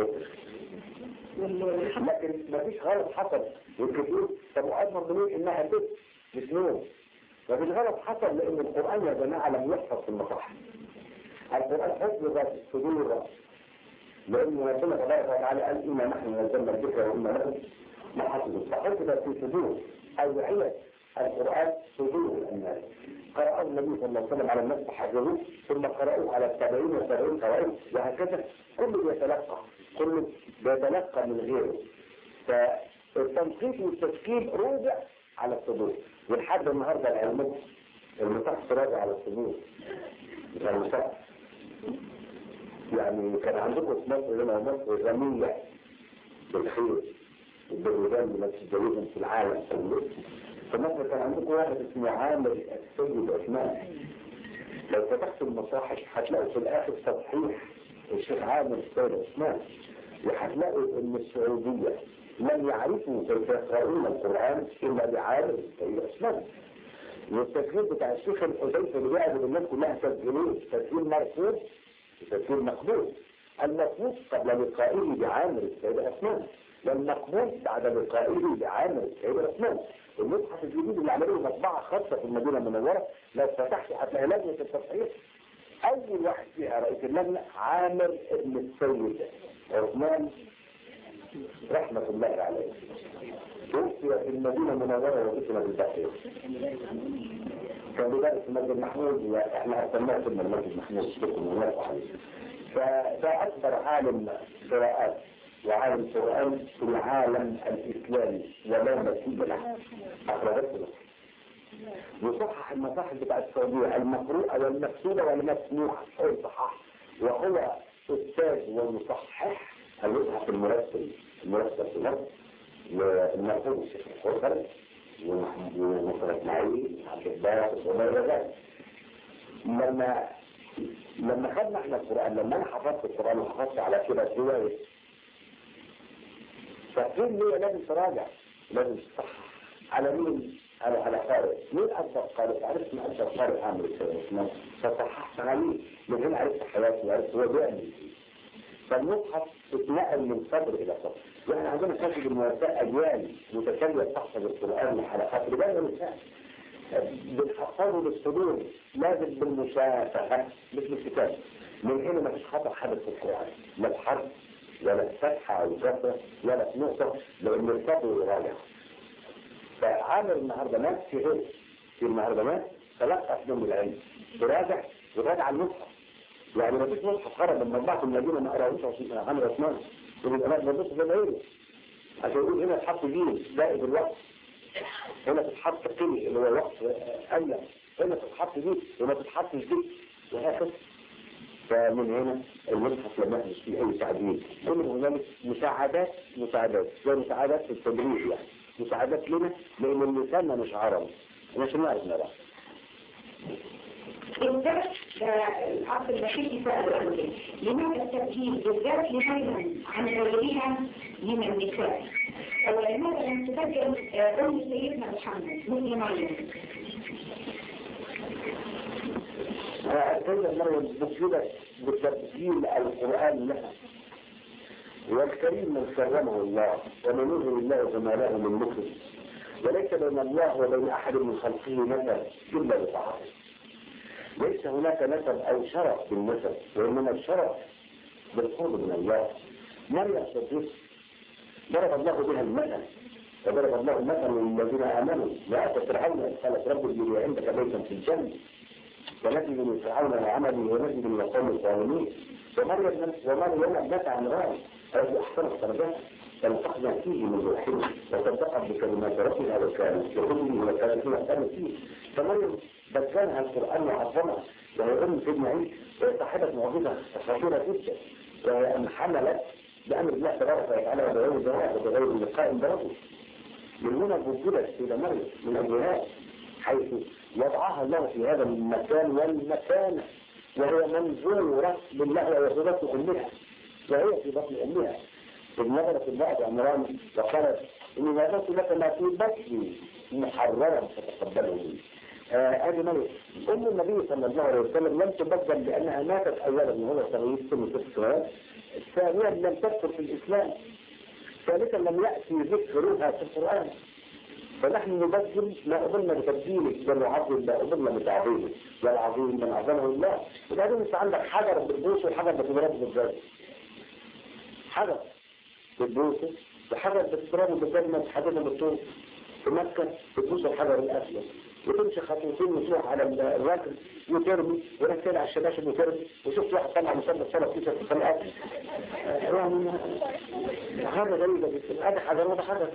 لكن ما فيش غلط حصل والكثير طب وأضمن منين إنها بس مش نور ما فيش غلط حصل لأن القرآن يا جماعة لم يحفظ في المصاحف القرآن حفظ ذات الصدور لأن ربنا تبارك وتعالى قال إنا نحن نزلنا الذكر وإنا له لحافظون فحفظ في صدور أوعية القرآن صدور الناس قرأه النبي صلى الله عليه وسلم على الناس فحفظوه ثم قرأوه على التابعين والتابعين قرأوه وهكذا كل يتلقى كل بيتلقى من غيره فالتنقيط والتشكيل روجع على الصدور ولحد النهارده العلم المصحف راجع على الصدور مش على المصحف يعني كان عندكم في مصر هنا مصر غنية بالخير وبالرجال من الجديد في العالم كله فمثلا كان عندكم واحد اسمه عامر السيد عثمان لو فتحت المصاحف هتلاقوا في الاخر تصحيح الشيخ عامر السيد عثمان وهتلاقوا ان السعودية لم يعرفوا كيف يقرؤون القرآن الا بعامر السيد عثمان والتسجيل بتاع الشيخ الحذيفة اللي بيعبد الناس كلها تسجيلين تسجيل مرفوض وتسجيل مقبول المقبول قبل لقائه بعامر السيد عثمان والمقبول بعد لقائه بعامر السيد عثمان المصحف الجديد اللي عملوه مطبعة خاصة في المدينة المنورة لو فتحت هتلاقي لجنة التصحيح أول واحد فيها رئيس اللجنة عامر ابن السيد عثمان رحمة الله عليه توفي في المدينة المنورة واسمها بالبحر كان بيدرس في مسجد محمود واحنا سماه ثم المسجد محمود شكرا ونفع عليه فده أكبر عالم قراءات وعالم قرآن في العالم الإسلامي ولا مثيل له أخرجته وصحح المصاحف بتاع السعودية المقروءة والمكتوبة والمسموعة هو صحح وهو أستاذ ومصحح المصحف المرسل المرسل في مصر والمرفوض الشيخ الحوثر ومصر اسماعيل عبد الباسط وما إلى ذلك لما لما خدنا احنا القرآن لما انا حفظت القرآن وحفظت على كده رواية فقيل لي لازم تراجع لازم تصحح على مين؟ على على قارئ مين أكثر قارئ؟ عرفت من أكثر قارئ عامل السنة فصححت عليه من هنا عرفت حياتي وعرفت هو بيعمل فالمصحف اتنقل من صدر إلى صدر واحنا عندنا كاتب المواساة أجيال متتالية تحفظ القرآن لحلقات لبالنا نساء بنحفظه بالصدور لازم بالمشافهة مش بالكتاب من هنا ما فيش خطأ حدث في القرآن لا في حرف ولا في فتحة أو كسرة ولا في نقطة لأن الصدر يراجع فعامل النهارده مات في غير في النهارده مات تلقى في يوم العلم تراجع وراجع المصحف يعني ما فيش مصحف خرج لما طبعت المدينه ما قراهوش عامل عثمان يبقى ما تبص زي ما هي عشان يقول هنا اتحط جيل زائد الوقت هنا تتحط قلي اللي هو الوقت أيا هنا تتحط دي وما تتحطش دي وهكذا فمن هنا المصحف لما يحدث فيه أي تعديل كل هنالك مساعدات مساعدات زي مساعدات في التدريب يعني مساعدات لنا لأن اللسان مش عربي مش نعرف نرى بالذات الأب البشري سأل عنه لماذا التبجيل بالذات لماذا عن غيرها من النساء ولماذا لم تبجل أم سيدنا محمد مثل مريم السيدة مريم بسيطة بتبجيل القرآن لها والكريم من كرمه الله ومن يظهر الله جماله من مكرم وليس بين الله وبين أحد من خلقه نسب إلا بطاعته ليس هناك نسب أو شرف بالنسب وإنما الشرف بالقرب من الله مريم صديق ضرب الله بها المثل وضرب الله مثلا للذين آمنوا لأتى فرعون قالت رب ابن لي عندك بيتا في الجنة ونجد من فرعون وعمله ونجد من القوم الظالمين ومريم ومريم ابنة عمران الذي أحسن الدرجات فانتقنا فيه من روحه وصدقت بكلمات ربها وكانت لربه وكانت فيما كانت فيه فمريم بكانها القرآن وعظمها وهي أم سيدنا عيسى وهي صاحبة معجزة خطيرة جدا وأن حملت بأمر الله تبارك وتعالى وبغير ذلك وبغير لقاء برجل من هنا وجدت سيدة مريم من الجهاد حيث وضعها الله في هذا المكان والمكانة وهي منظورة بالله ويهودة أمها وهي في بطن أمها إذ نظرت البعض عمران وقالت إني نظرت لك ما في بطني محررا فتقبله مني هذه مريم أم النبي صلى الله عليه وسلم لم تبدل لأنها ماتت أولا وهو صغير سن ست سنوات ثانيا لم تدخل في الإسلام ثالثا لم يأتي ذكرها في القرآن فنحن نبدل ما أظن بتبديله ونعظم ما أظن بتعظيمه والعظيم من عظمه الله وبعدين انت عندك حجر بتبوس والحجر بتضربه بالجزم حجر بتبوسه وحجر بتضربه بالجزمة بتحدده بالطول في مكة بتبوس الحجر الأسود وتمشي خطوتين وتروح على الراكب وترمي وركز على الشباشب وترمي وشفت واحد طلع مسدس سنة في ست سنوات يعني هذا غريبة جدا هذا حجر وده حجر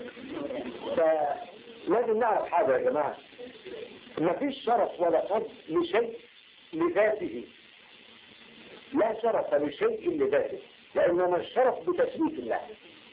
فلازم نعرف حاجة يا جماعة ما فيش شرف ولا فضل لشيء لذاته لا شرف لشيء لذاته لأنما الشرف بتشريف الله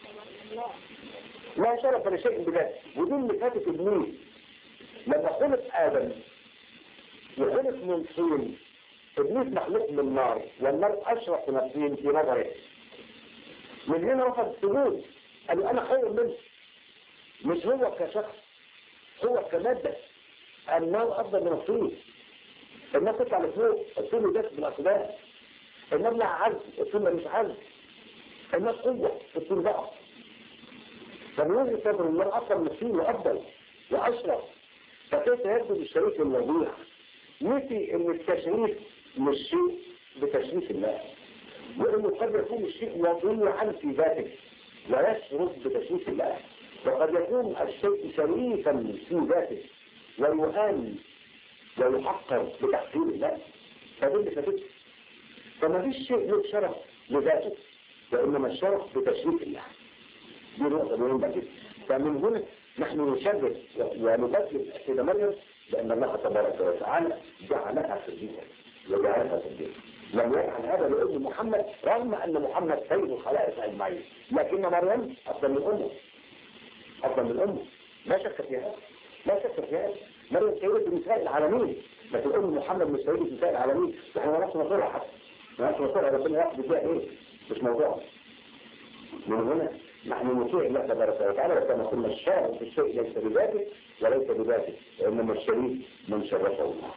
لا شرف لشيء بذاته ودي اللي فاتت المين لما خلق آدم وخلق من طين إبليس مخلوق من نار والنار أشرف من الطين في نظره من هنا رفض السجود قالوا أنا خير منه مش هو كشخص هو كمادة النار أفضل من الطين النار تطلع لفوق الطين يدس بالأقدام النار لها عزم الطين مش عزم النار قوة الطين ضعف فمن وجهة نظر النار أفضل من الطين وأفضل وأشرف فكيف يبدو بالشريك الوضيع نسي ان التشريف مش شيء بتشريف الله وانه قد يكون الشيء وضيعا في ذاته لا يشرف بتشريف الله وقد يكون الشيء شريفا في ذاته ويهان ويحقر بتحقير الله فدي اللي فاتته فما فيش شيء له شرف لذاته وانما الشرف بتشريف الله دي نقطه مهمه جدا فمن هنا نحن نشرف ونبدل سيدة مريم لأن الله تبارك وتعالى جعلها صديقا وجعلها صديقا لم يفعل هذا لأم محمد رغم أن محمد سيد الخلائق أجمعين لكن مريم أفضل من أمه أفضل من أمه لا شك في هذا لا شك في هذا مريم سيدة نساء العالمين لكن أم محمد مش سيدة نساء العالمين نحن ما نعرفش نصيرها حتى ما نعرفش نصيرها ربنا يقضي فيها إيه مش موضوع من هنا نحن نطيع الله تبارك وتعالى وكما قلنا الشارع في الشيء ليس بذاته وليس بذاته وإنما الشريك من شرفه الله.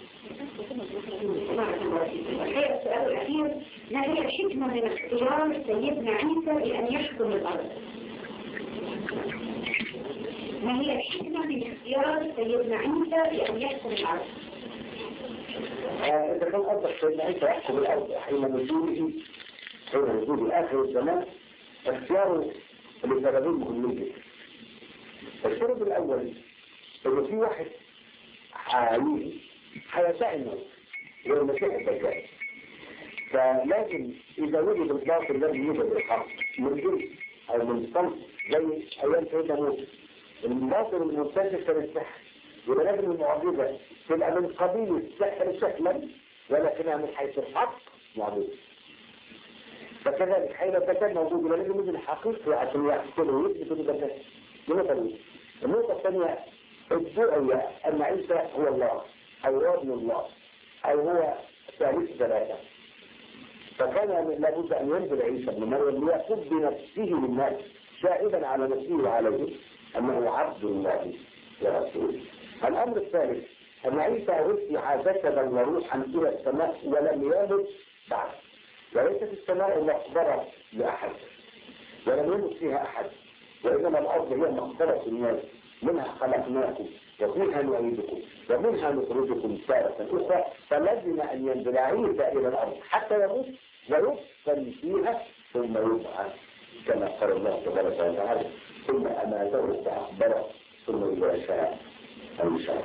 السؤال الأخير ما هي الحكمة من اختيار سيدنا عيسى لأن يحكم الأرض؟ ما هي الحكمة من اختيار سيدنا عيسى لأن يحكم الأرض؟ إذا كان قصدك سيدنا عيسى يحكم الأرض حين نزوله حين نزول آخر الزمان اختياره لسببين مهمين جدا السبب الاول انه في واحد حقيقي هيساء الناس هو المسيح الدجال فلازم اذا وجد الباطل الذي يوجد الحق من جنس او من صنف زي ايام سيدنا موسى الباطل المنتشر كان السحر يبقى لازم المعجزه تبقى من قبيل السحر شكلا ولكنها من حيث الحق معجزه فكذلك حين الدجال موجود يبقى لازم يجي الحقيقي عشان يحصل ويثبت الدجال دي نقطة الأولى النقطة الثانية الدعية أن عيسى هو الله أو هو ابن الله أو هو ثالث ثلاثة فكان لابد أن ينزل عيسى ابن مريم ليقود بنفسه للناس شاهدا على نفسه وعليه أنه عبد الله ورسوله الأمر الثالث أن عيسى رفع جسدا وروحا إلى السماء ولم يمت بعد وليست السماء مقبرة لأحد ولم يمت فيها أحد وإنما الأرض هي مقبرة الناس منها خلقناكم وفيها نعيدكم ومنها نخرجكم تارة أخرى فلزم أن ينزل عيسى إلى الأرض حتى يموت ويدفن فيها ثم يبعث كما قال الله تبارك وتعالى ثم أماته فأخبره ثم إذا شاء أنشأ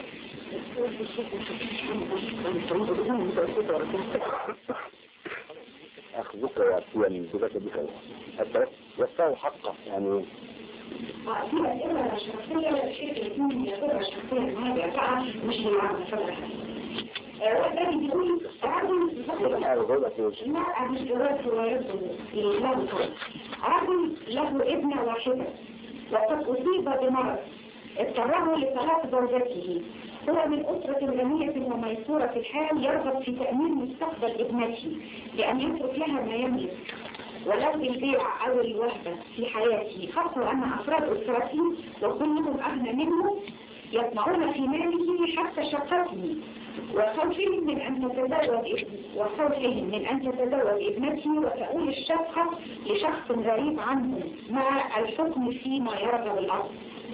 أخذك وأتي من ذلك بخير حتى يستوى حقه يعني في أسئلة شخصية شيء الاثنين يعتبر شخصية مهاجة فعلا مش بالعامة فعلا والثاني بيقول رجل لا مش جواز ويرد الإسلام رجل له ابنة واحدة وقد أصيب بمرض اضطره لطلاق زوجته هو من أسرة غنية وميسورة الحال يرغب في تأمين مستقبل ابنته بأن يترك لها ما يملك ولو بالبيع أو الوهبة في حياته خاصة أن أفراد أسرته وكلهم أغنى منه يطمعون في ماله حتى شقته وخوفهم من أن تتزوج وخوفهم من أن تتزوج ابنته وتؤول الشقة لشخص غريب عنهم مع الحكم فيما يرغب الأرض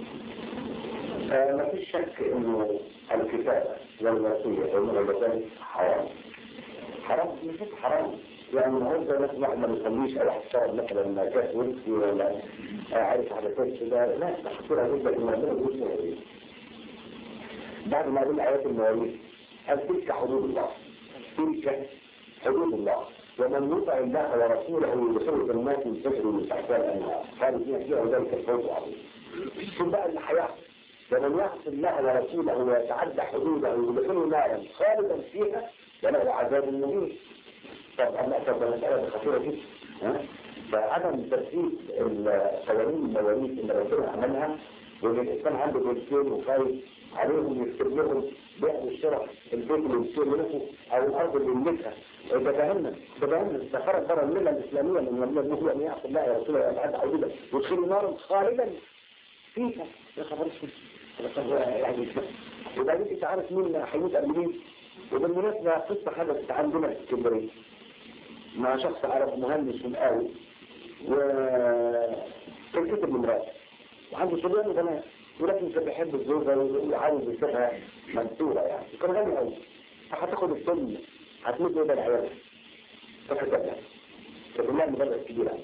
ما فيش شك انه الكتابة والوصية والمغلبات حرام حرام مش حرام يعني النهارده مثلا واحد ما بيصليش او حصار مثلا كاس ورثي ولا عارف حدثات كده لا تحصلها جدا ان ربنا بيقول مواريث بعد ما قال ايات المواريث قال تلك حدود الله تلك حدود الله ومن يطع الله ورسوله يدخل جنات تجري من تحتها الانهار خالدين فيها وذلك الفوز العظيم شوف بقى اللي هيحصل ومن يعصي الله ورسوله ويتعدى حدوده ويدخله نارا خالدا فيها وله عذاب مهين طبعا لا طبعا مسألة خطيرة جدا ها؟ فعدم ترتيب القوانين المواريث اللي ربنا عملها وان الانسان عنده بيتين وخايف عليهم يكتب لهم بيع والشراء البيت اللي بيصير منه او الارض اللي يملكها تتهمنا تتهمنا ده خرج بره المله الاسلاميه من المله المهله ان يعصي الله ورسوله ويتعدى حدوده ويدخل نارا خالدا فيها يا خبر اسود يعني وبعدين انت عارف مين هيموت قبل مين وبالمناسبة قصة حدثت عندنا في اسكندرية مع شخص عرب مهندس قوي وكان كتب لمراته وعنده صبيان وبنات ولكن كان بيحب الزوجة وعاوز يسيبها منصورة يعني كان غني قوي فهتاخد السن هتموت ايه العيال فكتبها كتب لها مبلغ كبير قوي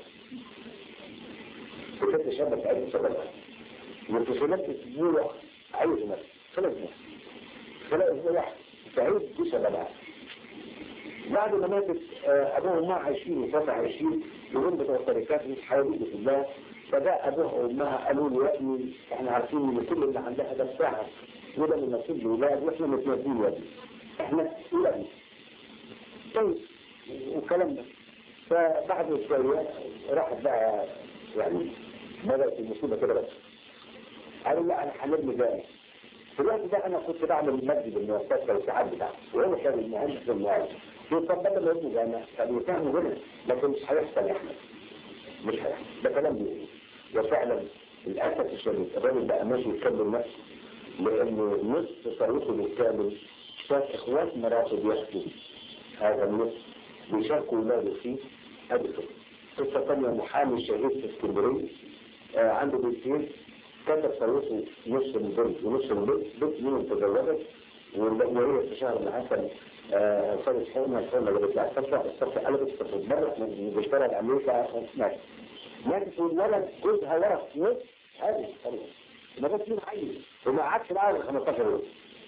وكانت شابة سعيد سببها واتصالات اسبوع عايز نفسه ثلاث نفس ثلاث اسبوع واحد سعيد دي سببها بعد ما ماتت ابوه وامها عايشين وفتح عايشين يقول بتوع الشركات مش حوالي في الله فجاء ابوها وامها قالوا له يا ابني احنا عارفين ان كل اللي عندها ده بتاعها وده من نصيب الولاد واحنا متنازلين يا ابني احنا ولادنا طيب والكلام ده فبعد شويه راحت بقى يعني بدات المصيبه كده بس قالوا لا انا هنبني جامع في الوقت ده انا كنت بعمل مسجد المؤسسه والساعات بتاعته وهو كان المهندس المعلم يقول طب بدل ما يبنوا جامع طب يفهموا هنا لكن مش هيحصل يا احمد مش هيحصل ده كلام بيقول وفعلا للاسف الشديد الراجل بقى ماشي يتكلم نفسه لان نصف طريقه بالكامل شاف اخوات مراته بيحكوا هذا النصف بيشاركوا ولاده فيه ادي قصه ثانيه محامي شهيد في اسكندريه آه عنده بنتين كتب طريقه نص البنت ونص البنت بنت منهم تزوجت وهي في شهر العسل صارت حرمة الحرمة اللي بتطلع الصفحة الصفحة قلبت في مرة من انجلترا لأمريكا ماتت ماتت والولد جوزها ورث نص هذه الطريقة ما بس مين حي وما قعدش معاها 15 يوم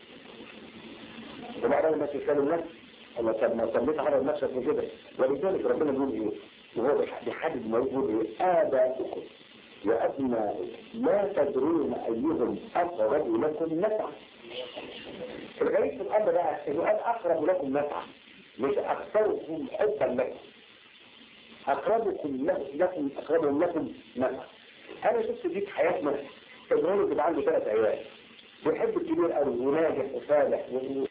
وبعدين ما تتكلم نفس الله طب ما سميت على نفسك كده ولذلك ربنا بيقول ايه وهو بيحدد ما يقول ايه آباؤكم وأبناؤكم لا تدرون أيهم أقرب لكم نفعا الغريب في الأمر بقى إنه قال أقرب لكم نفعا مش أكثركم حبا لكم أقربكم لكم أقربهم لكم نفعا أنا شفت دي في حياتنا الراجل بيبقى عنده ثلاث عيال بيحب الكبير قوي وناجح وصالح و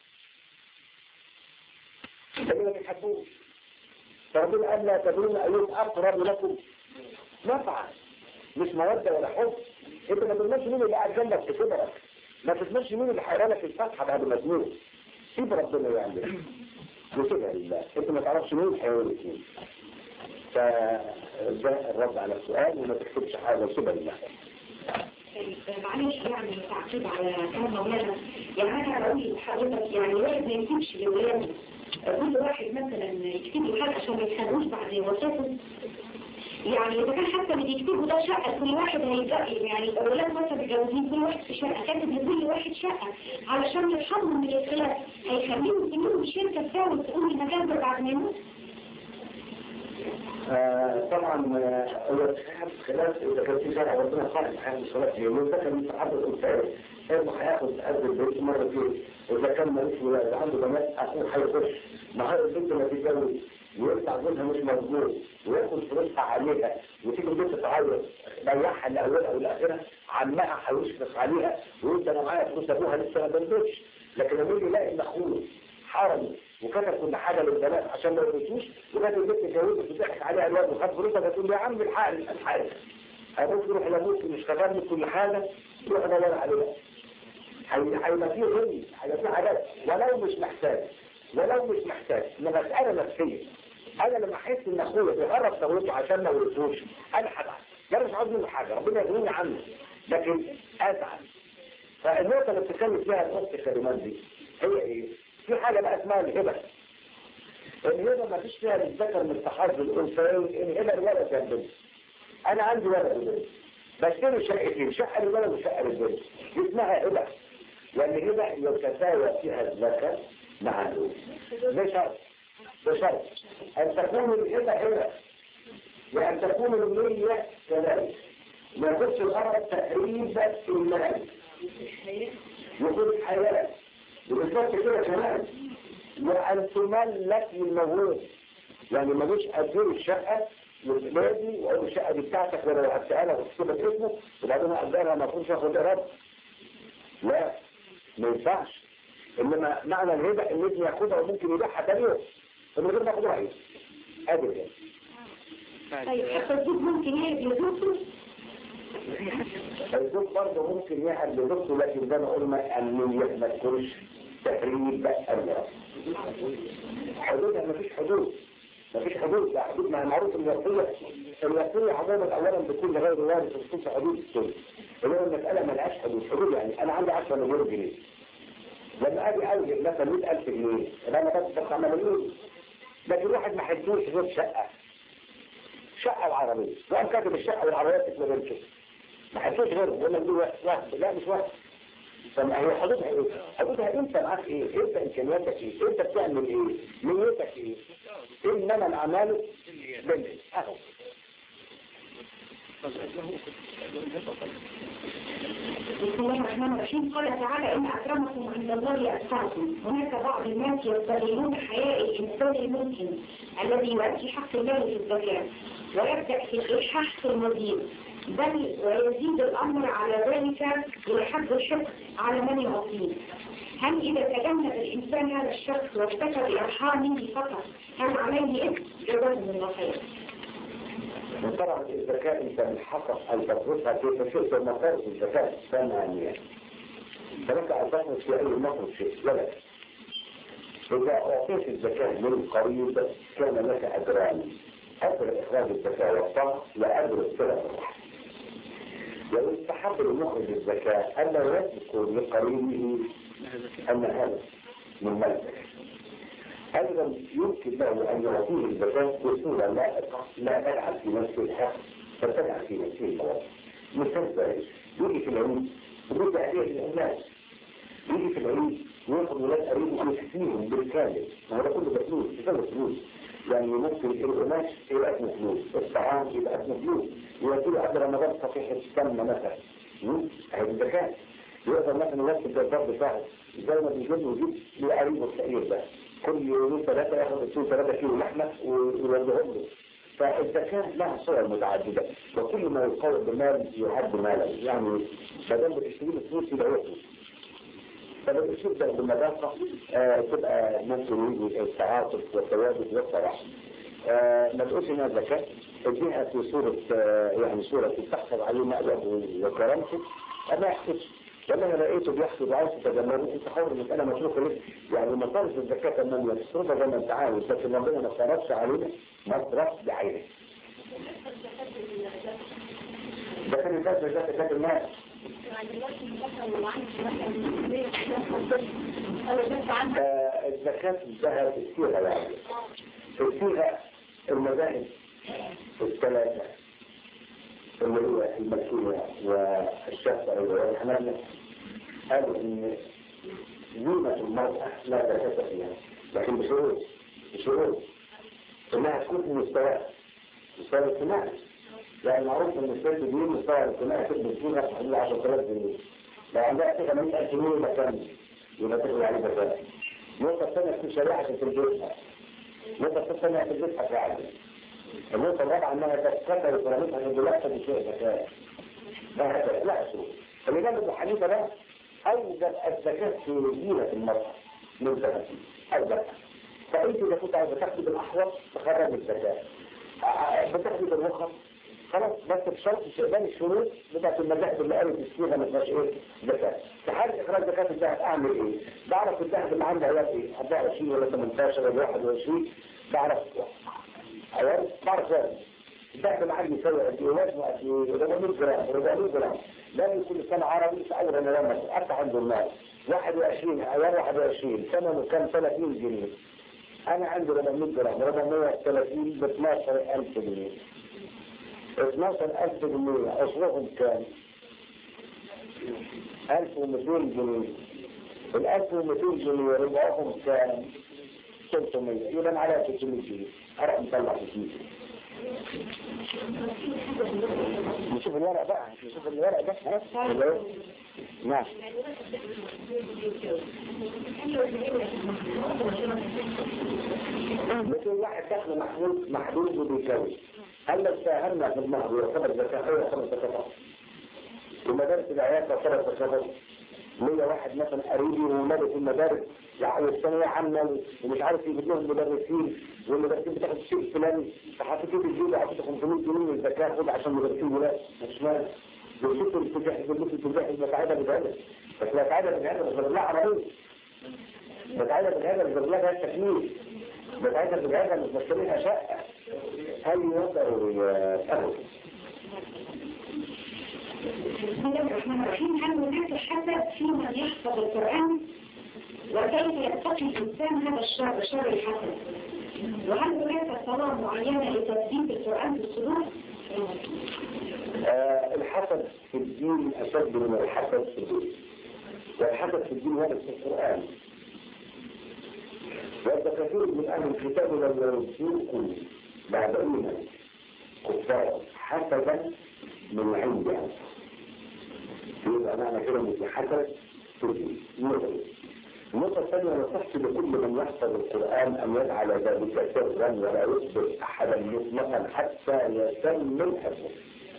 لكن ما بيحبوش فربنا قال لا تدرون أيهم أقرب لكم نفعا مش مودة ولا حب انت ما تضمنش مين اللي قاعد جنبك في كبرك ما تضمنش مين اللي هيقرا لك الفاتحه بعد ما تموت سيب ربنا يعمل وسيبها لله انت ما تعرفش مين هيقول الاثنين فده الرد على السؤال وما تكتبش حاجة سبا لله معلش يعني تعقيب على كلام مولانا يعني انا بقول لحضرتك يعني الواحد ما يكتبش لولاده كل واحد مثلا يكتب له حاجه عشان ما يتخانقوش بعد وفاته يعني اذا كان حتى اللي بيكتبوا ده شقه كل واحد هيبقى يعني الاولاد مثلا متجوزين كل واحد في شقه كاتب لكل واحد شقه علشان يرحمهم من الخلاف هيخليهم يسيبوا الشركه تساوي تقوم المكان ده بعد ما يموت آه طبعا آه، هو الخلاف خلاف اذا كان في شرع ربنا خالق حياه الصلاه في يوم ده كان مستحب الانثى ابنه هياخد قد البيت مرتين اذا كان ملوش ولاد عنده بنات اخوه هيخش ما هي البنت ما تتجوز ويطلع جوزها مش مظبوط وياخد فلوسها عليها وتيجي البنت تعيط ضيعها لاولها ولاخرها عمها هيشفق عليها ويقول ده انا معايا فلوس ابوها لسه ما بندوش لكن لما يجي يلاقي ان اخوه حرمي وكتب كل حاجه للبنات عشان ما يربطوش وكانت البنت اتجوزت وضحك عليها الواد وخد فلوسها فتقول له يا عم الحق الحق ابوك يروح لابوك مش كتب لك كل حاجه يروح يدور عليها هيبقى فيه غني هيبقى فيه حاجات ولو مش محتاج ولو مش محتاج ده مساله نفسيه انا لما احس ان اخويا بيقرب ثورته عشان ما ورثوش انا هزعل ده مش عاوز منه حاجه ربنا يغنيني عنه لكن ازعل فالنقطه اللي بتتكلم فيها الاخت الكلمات دي هي ايه؟ في حاجه بقى اسمها الهبه الهبه ما فيش فيها للذكر من تحظ الانثيين الهبه الولد يا البنت انا عندي ولد وبنت بشتري شقتين شقه للولد وشقه للبنت دي اسمها هبه لان هبه يتساوى فيها الذكر مع الانثى بشرط بشرط ان تكون الهبه هبه وان تكون النيه كذلك ما يكونش الغرض تقريب المال يكون حياه وبالذات كده كمان وأن تملك للموهوب يعني ما جيش أدير الشقة لولادي وأقول الشقة دي بتاعتك ولا لو هتسألها وتكتبت اسمه وبعدين أقدرها ما أكونش آخد إيراد لا ما ينفعش إنما معنى الهبة إن ابني ياخدها وممكن يبيعها تاني يوم من غير ما ياخد رأيه قادر يعني طيب حتى الزوج ممكن يهب لزوجته الزوج برضه ممكن يهب لزوجته لكن ده نقول ما النية ما تكونش تقريب الرأس حدودها ما فيش حدود ما فيش حدود ده حدود ما هي معروف الوصية الوصية عموما أولا بتكون لغير وارث بخصوص حدود السنة اللي هو المسألة ما لهاش حدود حدود يعني أنا عندي 10 مليون جنيه لما أجي أوجد مثلا 100000 جنيه يبقى أنا بدفع مليون لكن واحد ما حدوش غير شقة شقة وعربية وقام كاتب الشقة والعربية تتمرن كده ما حدوش غير ولا دي واحد لا مش واحد فما هي حدودها ايه؟ حدودها انت معاك ايه؟ انت امكانياتك ايه؟ انت بتعمل ايه؟ نيتك ايه؟ انما الاعمال بالنية اهو بسم الله الرحمن الرحيم قال تعالى إن أكرمكم عند الله أتقاكم هناك بعض الناس يستغلون حياء الإنسان الممكن الذي يؤدي حق الله في الزكاة ويبدأ في الإلحاح في المزيد بل ويزيد الأمر على ذلك إلى حد الشق على من يعطيه هل إذا تجنب الإنسان هذا الشخص واكتفى بإرحامه فقط هل عليه إثم؟ جزاه الله خيرا طبعا الزكاة انت من حقك ان تصرفها كيف شئت مصارف الزكاة ثمانية فلك ان تصرف في اي مصرف شيء ولا إذا أعطيت الزكاة من قريب كان لك أجران أجر إخراج الزكاة والطاعة وأجر السلف الرحم ويستحب لمخرج الزكاة ألا يذكر لقريبه أن هذا من ملكه أيضا يمكن له أن يعطيه الزكاة بصورة لائقة لا تجعل في نفسه الحق بل تجعل في نفسه المواد مثال ذلك يجي في العيد ويجي عليه الأولاد يجي في العيد وياخد ولاد قريبه ويكفيهم بالكامل ما هو ده كله بفلوس بسبب فلوس يعني ممكن القماش يبقى اسمه فلوس الطعام يبقى اسمه فلوس يودوا قبل رمضان صفيحة السمنة مثلا هي الزكاة يقدر مثلا يرتب الجزار بتاعه زي ما بيجيب ويجيب لقريبه الفقير ده كل يومين ثلاثة ياخد اثنين ثلاثة كيلو لحمة ويوديهم له فالزكاة لها صور متعددة وكل ما يقوم بمال يعد مالا يعني ما دام بتشتري له فلوس يبقى ياخد فلما تبدأ بالنظافة آه تبقى ممكن يجي التعاطف والتوابد والصراحة آه ما تقولش انها زكاة اديها في صورة آه يعني صورة تحفظ عليه مألوه وكرامته ما يحسبش لما انا لقيته بيحسب عايز تتجمل انت حر المسألة مشروكة ليه يعني مصارف الزكاة تمام تصرفها زي ما انت عاوز لكن ربنا ما صرفش علينا مصرف بعينه ده كان الناس زكاة زكاة الناس آه، الزكاة الذهب الصيغة يعني الصيغة المذاهب الثلاثة اللي هي المكية والشافعي والحنابلة قالوا ان زينة المرأة لا زكاة فيها لكن بشروط بشروط انها تكون في مستوى مستوى اجتماعي يعني معروف ان الست دي مستوى اجتماعي تقدر فيها تحل 10000 جنيه لو عندها 8000 جنيه يبقى كام؟ يبقى تاخد عليه زكاة النقطة الثانية في شريعة تلبسها النقطة الثانية تلبسها فعلا النقطة الرابعة انها تتكتر وكرامتها ان دلوقتي بشيء زكاة لا هذا لا أسوء فالإمام أبو حنيفة ده أوجد الزكاة في زينة المرأة من ذهب أوجد فأنت إذا كنت عايزة تاخدي بالأحوط تخرج الزكاة بتاخدي بالرخص خلاص بس بشرط استخدام الشروط بتاعت المذاهب اللي قالت الصيغه ما فيهاش ايه زكاه في حاله اخراج زكاه الذهب اعمل ايه؟ بعرف الذهب اللي عندي عيار ايه؟ عندها 20 ولا 18 ولا 21 بعرف عيار بعرف وزن الذهب اللي عندي يساوي قد ايه وزنه قد ايه 400 جرام 400 جرام لازم كل سنه عربي في اول رمضان افتح عند الناس 21 عيار 21 ثمنه كام 30 جنيه انا عندي 400 جرام 430 ب 12000 جنيه 12000 جنيه أصلهم كام؟ 1200 جنيه ال 1200 جنيه ربعهم كام؟ 300 يبقى أنا عليها 300 جنيه هروح مطلع 600 نشوف الورق بقى نشوف الورق ده ها؟ نعم مثل واحد دخل محدود محدود وبيكوي هل لو ساهمنا في المهر يعتبر زكاة أو يعتبر زكاة ومدارس العيال تعتبر زكاة 100 واحد مثلا قريبي وولاد في المدارس يعني الثانوية عامة ومش عارف يجيب لهم مدرسين والمدرسين بتاخد الشيء الفلاني فحطيت في الجيب حطيت 500 جنيه من الزكاة خد عشان مدرسين ولاد مش مال بشوف الاتجاه بالنسبة الاتجاه المتعادة بتعادة بس لا تعادة بتعادة بس بالله عربية بتعادة بتعادة بس بالله ده التكليف بتعادة بتعادة مش مشتريها شقة هل يقدر يتأهل بسم الله الرحمن الرحيم هل هناك حسد في من يحفظ القرآن وكيف يتقي الإنسان هذا الشر شر الحسد وهل هناك صلاة معينة لتثبيت القرآن في الصدور؟ آه الحسد في الدين أشد من الحسد في الدين والحسد في الدين وارد في القرآن وإذا كثير من أهل الكتاب لم يرسلكم بعد إيمان كفار حسدا من عند يبقى معنى كده ان في حسد في الدين النقطة الثانية نصحت لكل من يحفظ القرآن أن يجعل ذلك سرا ولا يخبر أحدا مطلقا حتى يتم حفظه.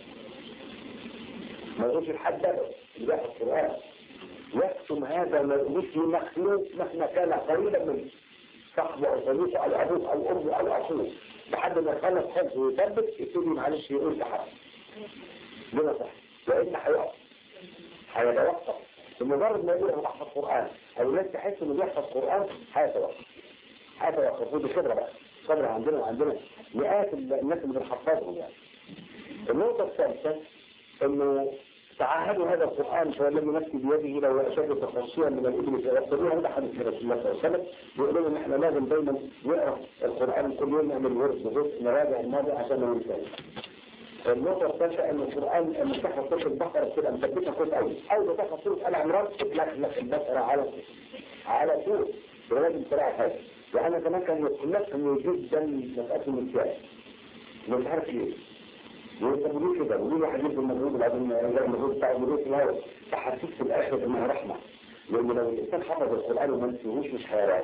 ما يقولش لحد اللي بيحفظ القرآن يكتم هذا مش مخلوق مهما كان قريبا منه صاحبه أو صديقه أو أبوه أو أمه أو أخوه لحد ما يخلص حفظه ويثبت يبتدي معلش يقول لحد ده صح وإلا هيقف هيتوقف بمجرد ما يقول انا بحفظ قرآن او الناس تحس انه بيحفظ قرآن هيتوقف هيتوقف ودي خبرة بقى خبرة عندنا وعندنا مئات الناس اللي بنحفظهم يعني النقطة الثالثة انه تعهدوا هذا القرآن فالذي نفسي بيده لو أشد تخصيا من الإبل فيقتلوه هذا حديث رسول الله صلى الله عليه وسلم بيقولوا إن إحنا لازم دايما نقرأ القرآن كل يوم نعمل ورد بجزء نراجع الماضي عشان ما ننساش النقطة الثالثة ان القرآن لما تحفظ سورة البقرة بتبقى مثبتها كويس قوي أول ما تحفظ سورة آل عمران تتلخلخ البقرة على على طول لازم تراعي حاجة وأنا كمان كان يقلقني جدا مسألة المثال مش عارف ليه ويقولوا كده ويقولوا واحد يبقى المجهود بعدين غير المجهود بتاع المجهود في الأول فحسيت في الآخر إنها رحمة لأن لو الإنسان حفظ القرآن وما نسيهوش مش هيراعي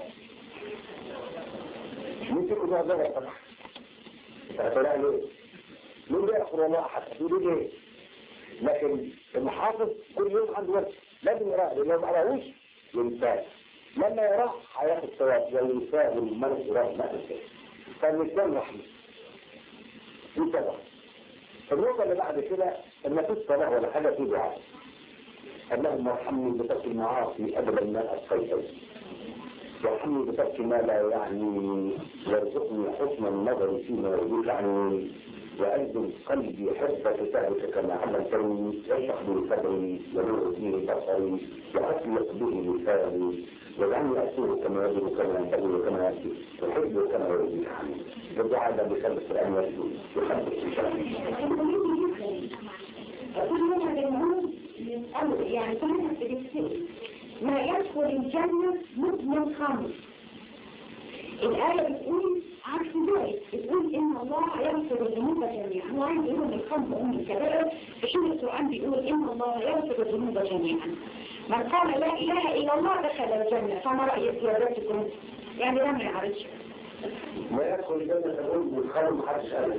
مين تقول ده ده طبعا هتلاقي ليه مين بيأخذ والله أحد تقولوا ليه لكن المحافظ كل يوم عنده وقت لازم يراه لأنه ما قراهوش ينساه لما يراه هياخد ثواب وينساه والملك يراه ما تنساه فالنسيان رحمة دي سبب النقطة اللي بعد كده ان في الصلاة ولا حاجة في دعاء اللهم ارحمني بترك المعاصي ابدا ما اتقيت وحمي بترك ما لا يعني يرزقني حسن النظر فيما يريد عني وألزم قلبي حب كتابك كما علمتني يشرح لي صدري ونور به بصري وأطلق به لساني واجعلني أسير كما يجب كما ينبغي وكما يأتي أحب كما يريد عني بالدعاء ده بخلص الآن يجب يخلص إن شاء الله يعني كلنا بنفسي ما يدخل الجنة مدمن خمر الآية بتقول عكس ذلك بتقول إن الله يغفر الذنوب جميعا وعن يقول الخمر أم الكبائر في حين القرآن بيقول إن الله يغفر الذنوب جميعا من قال لا إله إلا الله دخل الجنة فما رأي زيادتكم يعني ده ما يعرفش ما يدخل الجنة تقول بالخير محدش قال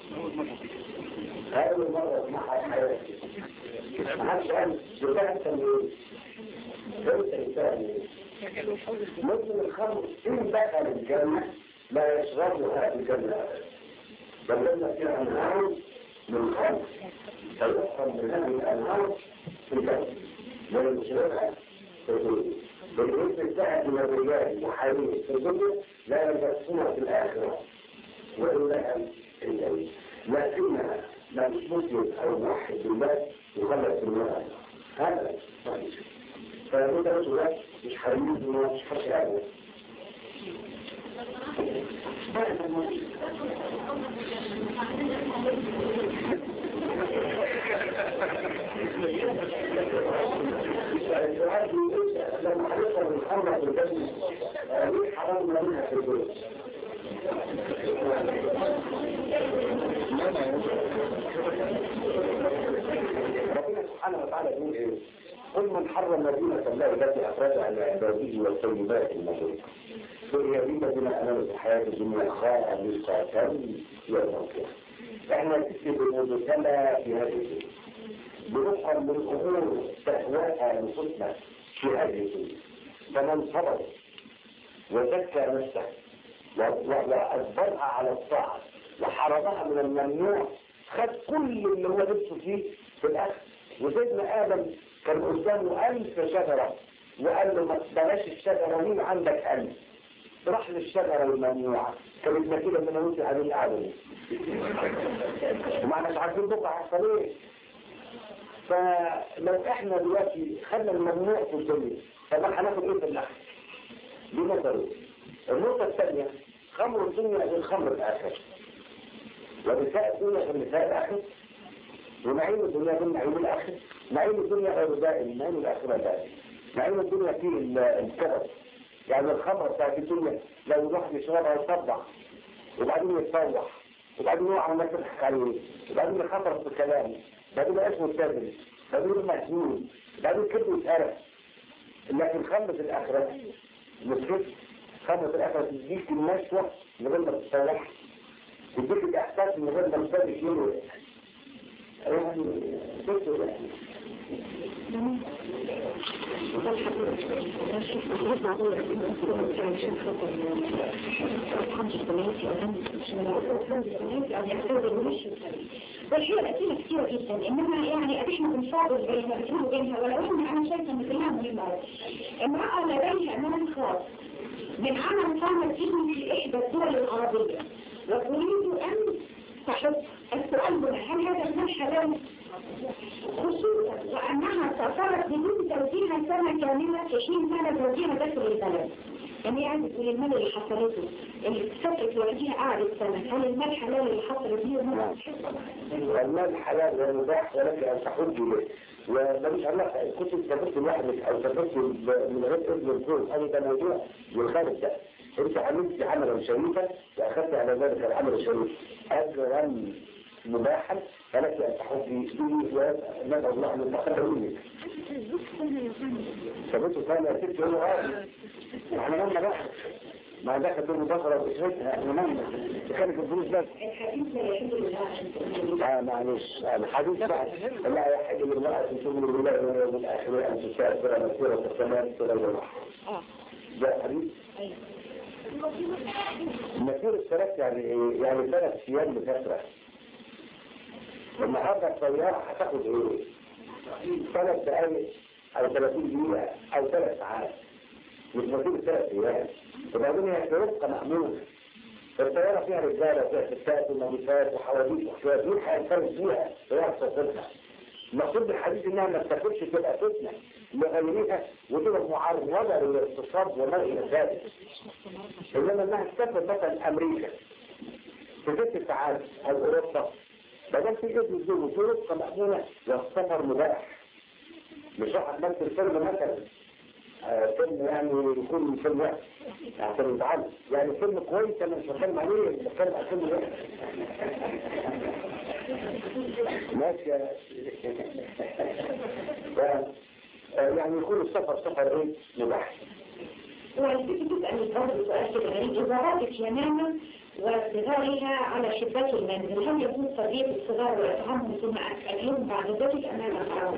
هذه المرة اسمعها في حياتي محدش قال ده انت ليه؟ انت انسان مدمن الخمر إن دخل الجنة لا يشربها في الجنة بل لما فيها أنهار من خمر فيحرم من هذه الأنهار في الجنة من يشربها في الجنة بالنسبة بتاعت من الرجال وحريم في الدنيا لا يلبسونها في الآخرة وإلا الجنة لكنها لا مش مسلم أو موحد بالله يخلص المرأة هذا صحيح فلابد رجل مش حريم ومش حاجة أبدا لما حدثنا من خمرة الجنة ليه حرمنا منها في البيت ربنا سبحانه وتعالى يقول ايه قل من حرم مدينة الله التي أخرج على عباده والطيبات المدينة فهي بما أمام الحياة الدنيا خالصة يوم القيامة احنا نكتب المبتلى في هذه الدنيا بنفهم من الأمور تهواها نفوسنا في هذه الدنيا فمن صبر وزكى نفسه وأجبرها على الطاعة وحرمها من الممنوع خد كل اللي هو نفسه فيه في الأخذ وسيدنا آدم كان قدامه ألف شجرة وقال له ما بلاش الشجرة مين عندك ألف راح للشجرة الممنوعة كانت نتيجة من موت هذه القعدة دي ومعنى مش عارفين بكرة هيحصل ايه فلو احنا دلوقتي خدنا الممنوع في الدنيا طب هناخد ايه في اللحم دي نظرية النقطة الثانية خمر الدنيا غير خمر الآخر ونساء الدنيا غير نساء الآخر ونعيم الدنيا غير نعيم الآخر نعيم الدنيا غير دائم نعيم الآخرة دائم نعيم الدنيا فيه الكبر يعني الخمر بتاعت الدنيا لو الواحد يشربها يصدع وبعدين يتصوح وبعدين يقع الناس تضحك عليه وبعدين يخطر في كلامه بعدين اسمه التابل بعدين مجنون بعدين كده يتقرف لكن خمرة الآخرة مش كده خمرة الآخرة تديك النشوة من غير ما تتصوح تديك الإحساس من غير ما تبالي كيلو يعني بصوا يعني والحقيقة الأسئلة كثيرة جدا إنما يعني احنا بنفاضل بينها بينها وبينها ولو إحنا أنا شايفة إن كلها مهمة امرأة لديها أمام خاص من عمل قامت به في إحدى الدول العربية وتريد أن تحط السؤال هنا هل هذا المال حلال؟ خصوصا وأنها سافرت بدون زوجها سنة كاملة في حين كان زوجها داخل البلد يعني يعني تقول المال اللي حصلته اللي سافرت وجهها قعدت سنة هل المال حلال اللي حصلت دي المال حلال ومباح ولك أن تحج به وده مش علاقة كنت سافرت لوحدك أو سافرت من غير إذن الزوج هذا ده موضوع يخالف ده انت عملت عملا شريفا واخذت على ذلك العمل الشريف اجرا مباحا فلك ان تحجي به وندعو الله ان يتقبل منك ثبته ثاني يا ستي هو غالي يعني لما بقى ما دخل دون مباشرة بإسرتها أمامنا كانت الفلوس بس آه معلش الحديث بقى لا يحل للمرأة تؤمن بالله واليوم الآخر أن تسافر مسيرة السماء إلى البحر ده حديث مسير الثلاث يعني ايه؟ يعني ثلاث ايام مسافرة النهارده الطيارة هتاخد ايه؟ ثلاث دقايق او 30 دقيقة او ثلاث ساعات مش مسيرة ثلاث أيام وبعدين هي رزقة مأمونة الطيارة فيها رجالة وفيها ستات ونظيفات وحواديت وحواديت مين هينفرد فيها ويعرف تصرفها المقصود بالحديث انها ما تاكلش تبقى فتنة لغيرها وتبقى معرضة للاقتصاد وما الى ذلك انما انها تسافر مثلا امريكا في ست ساعات او اوروبا بدل في جزء الزوج وفي رزقة مأمونة والسفر مباح مش واحد مثل فيلم مثلا آه، فيلم يعني يكون فيلم وحش عشان يتعلم يعني فيلم كويس انا مش بتكلم عليه بتكلم على فيلم وحش ماشي يا- ف- آه، يعني يكون السفر سفر ايه مباح والست تسأل برضه سؤال كده غريب إذا رأت يمامة وصغارها على شباك المنزل هل يكون صديق الصغار ويطعمهم ثم أكلهم بعد ذلك أمام الحرام؟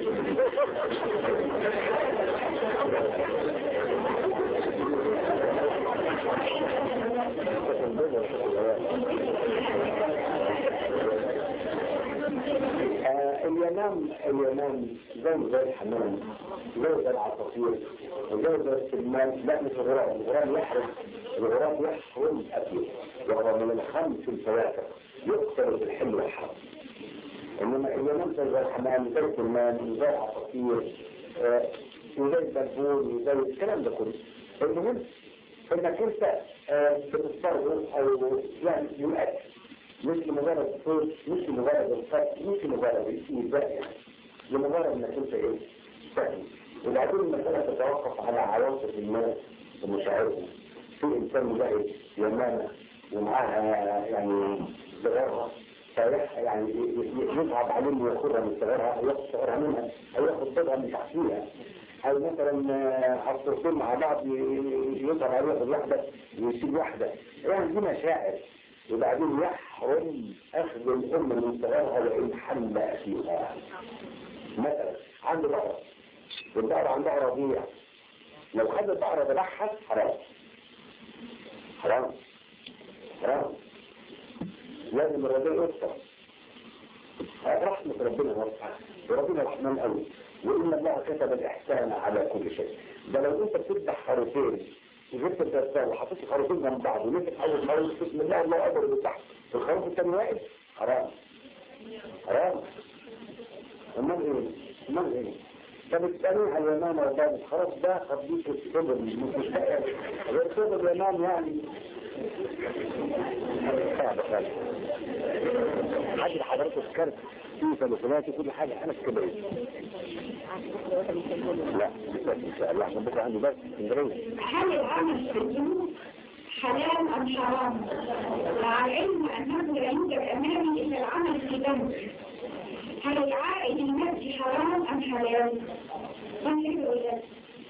آه، اليمام اليمام زي زي الحمام زي زي العصافير وزي زي السمان لا مش الغراب الغراب يحرم الغراب يحرم اكله وهو من الخمس الفواكه يقتل بالحل والحرم انما اليمام زي زي الحمام زي السمان زي العصافير آه، وزي البلبون وزي الكلام ده كله المهم انك انت آه، بتتصرف او يعني يؤكد مش لمجرد الصوت مش لمجرد الخط مش لمجرد الإيذاء يعني لمجرد انك انت ايه فاهم وبعدين المسألة تتوقف على عواطف الناس ومشاعرهم في انسان مجاهد يمامة ومعاها يعني صغارها فيح يعني يصعب عليه انه ياخدها من صغارها او ياخد صغارها منها او ياخد صغرها من تحتيها او مثلا عصرتين مع بعض يصعب عليه ياخد واحدة ويسيب واحدة يعني دي مشاعر وبعدين يحرم اخذ الام من صغارها وان حل اخيها مثلا عنده بقرة والبقرة عندها رضيع لو خد البقرة ذبحها حرام حرام حرام لازم الرضيع يفطر هذا رحمة ربنا واسعة وربنا رحمن قوي وإن الله كتب الإحسان على كل شيء ده لو أنت بتذبح خروفين وجبت الدستان وحطيت خروفين جنب بعض ونمسك أول خروف بسم الله الله أكبر اللي تحت الخروف الثاني واقف حرام حرام امال ايه امال ايه طب الثاني على اليمام والباب خلاص ده خبيث الصبر مش غير صبر اليمام يعني صعب خالص حاجة حضرتك كارت في تليفوناتي كل حاجة انا كبير لا لسه ان شاء الله عشان بكره عندي درس اسكندريه هل العمل في الجنوب حلال أم حرام؟ مع العلم أنه لا يوجد أمامي إلا العمل في بنك هل العائد المادي حرام أم حلال؟ من يقول لك؟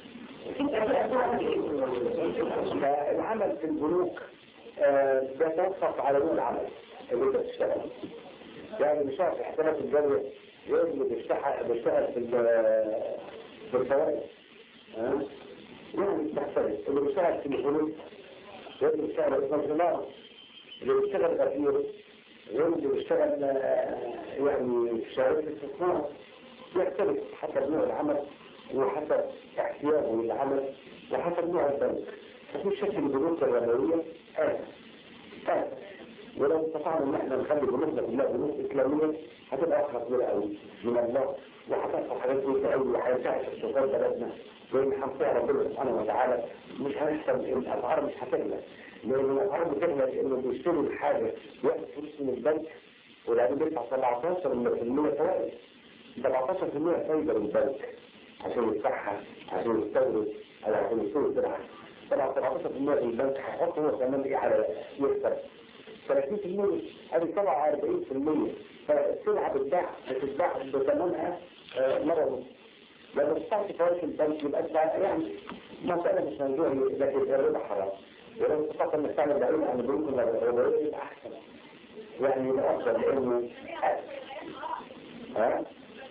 فالعمل في البنوك آه، بيتوقف على نوع العمل اللي انت بتشتغل يعني مش عارف احتمال الجو يقول اللي بيشتغل بيشتغل في ال- في الفوائد ها؟ يعني بتختلف اللي بيشتغل في البنوك غير اللي بيشتغل في الإدارة اللي بيشتغل غفير غير اللي بيشتغل آه، يعني في شهادات الاستثمار يختلف حسب نوع العمل وحسب احتياجه للعمل وحسب نوع البنك ففي شكل البنوك الربوية آه آه ولو استطعنا ان احنا نخلي بنوكنا كلها بنوك اسلامية هتبقى اخرى كبيرة قوي من الله وهتحصل حاجات كويسة قوي وهيساعد في استقرار بلدنا لان هنطيع ربنا سبحانه وتعالى مش هنحسب الاسعار مش هتغلى لان الاسعار بتغلى لانه بيشتروا الحاجة ياخد فلوس من البنك وبعدين بيدفع 17% فوائد 17% فايدة للبنك عشان يدفعها عشان يستورد او عشان يشتري سلعة طبعا 17% البنك هيحط هو كمان ايه على يكسب 30% ادي 47% فالسلعة بتتباع بتتباع بثمنها آه، مرة ونص لما تدفعش فوائد البنك يبقى انت يعني مسألة مش موضوع لكن الربا حرام ولو استطعت انك تعمل بعيد عن البنوك الربوية يبقى احسن يعني يبقى افضل لانه ها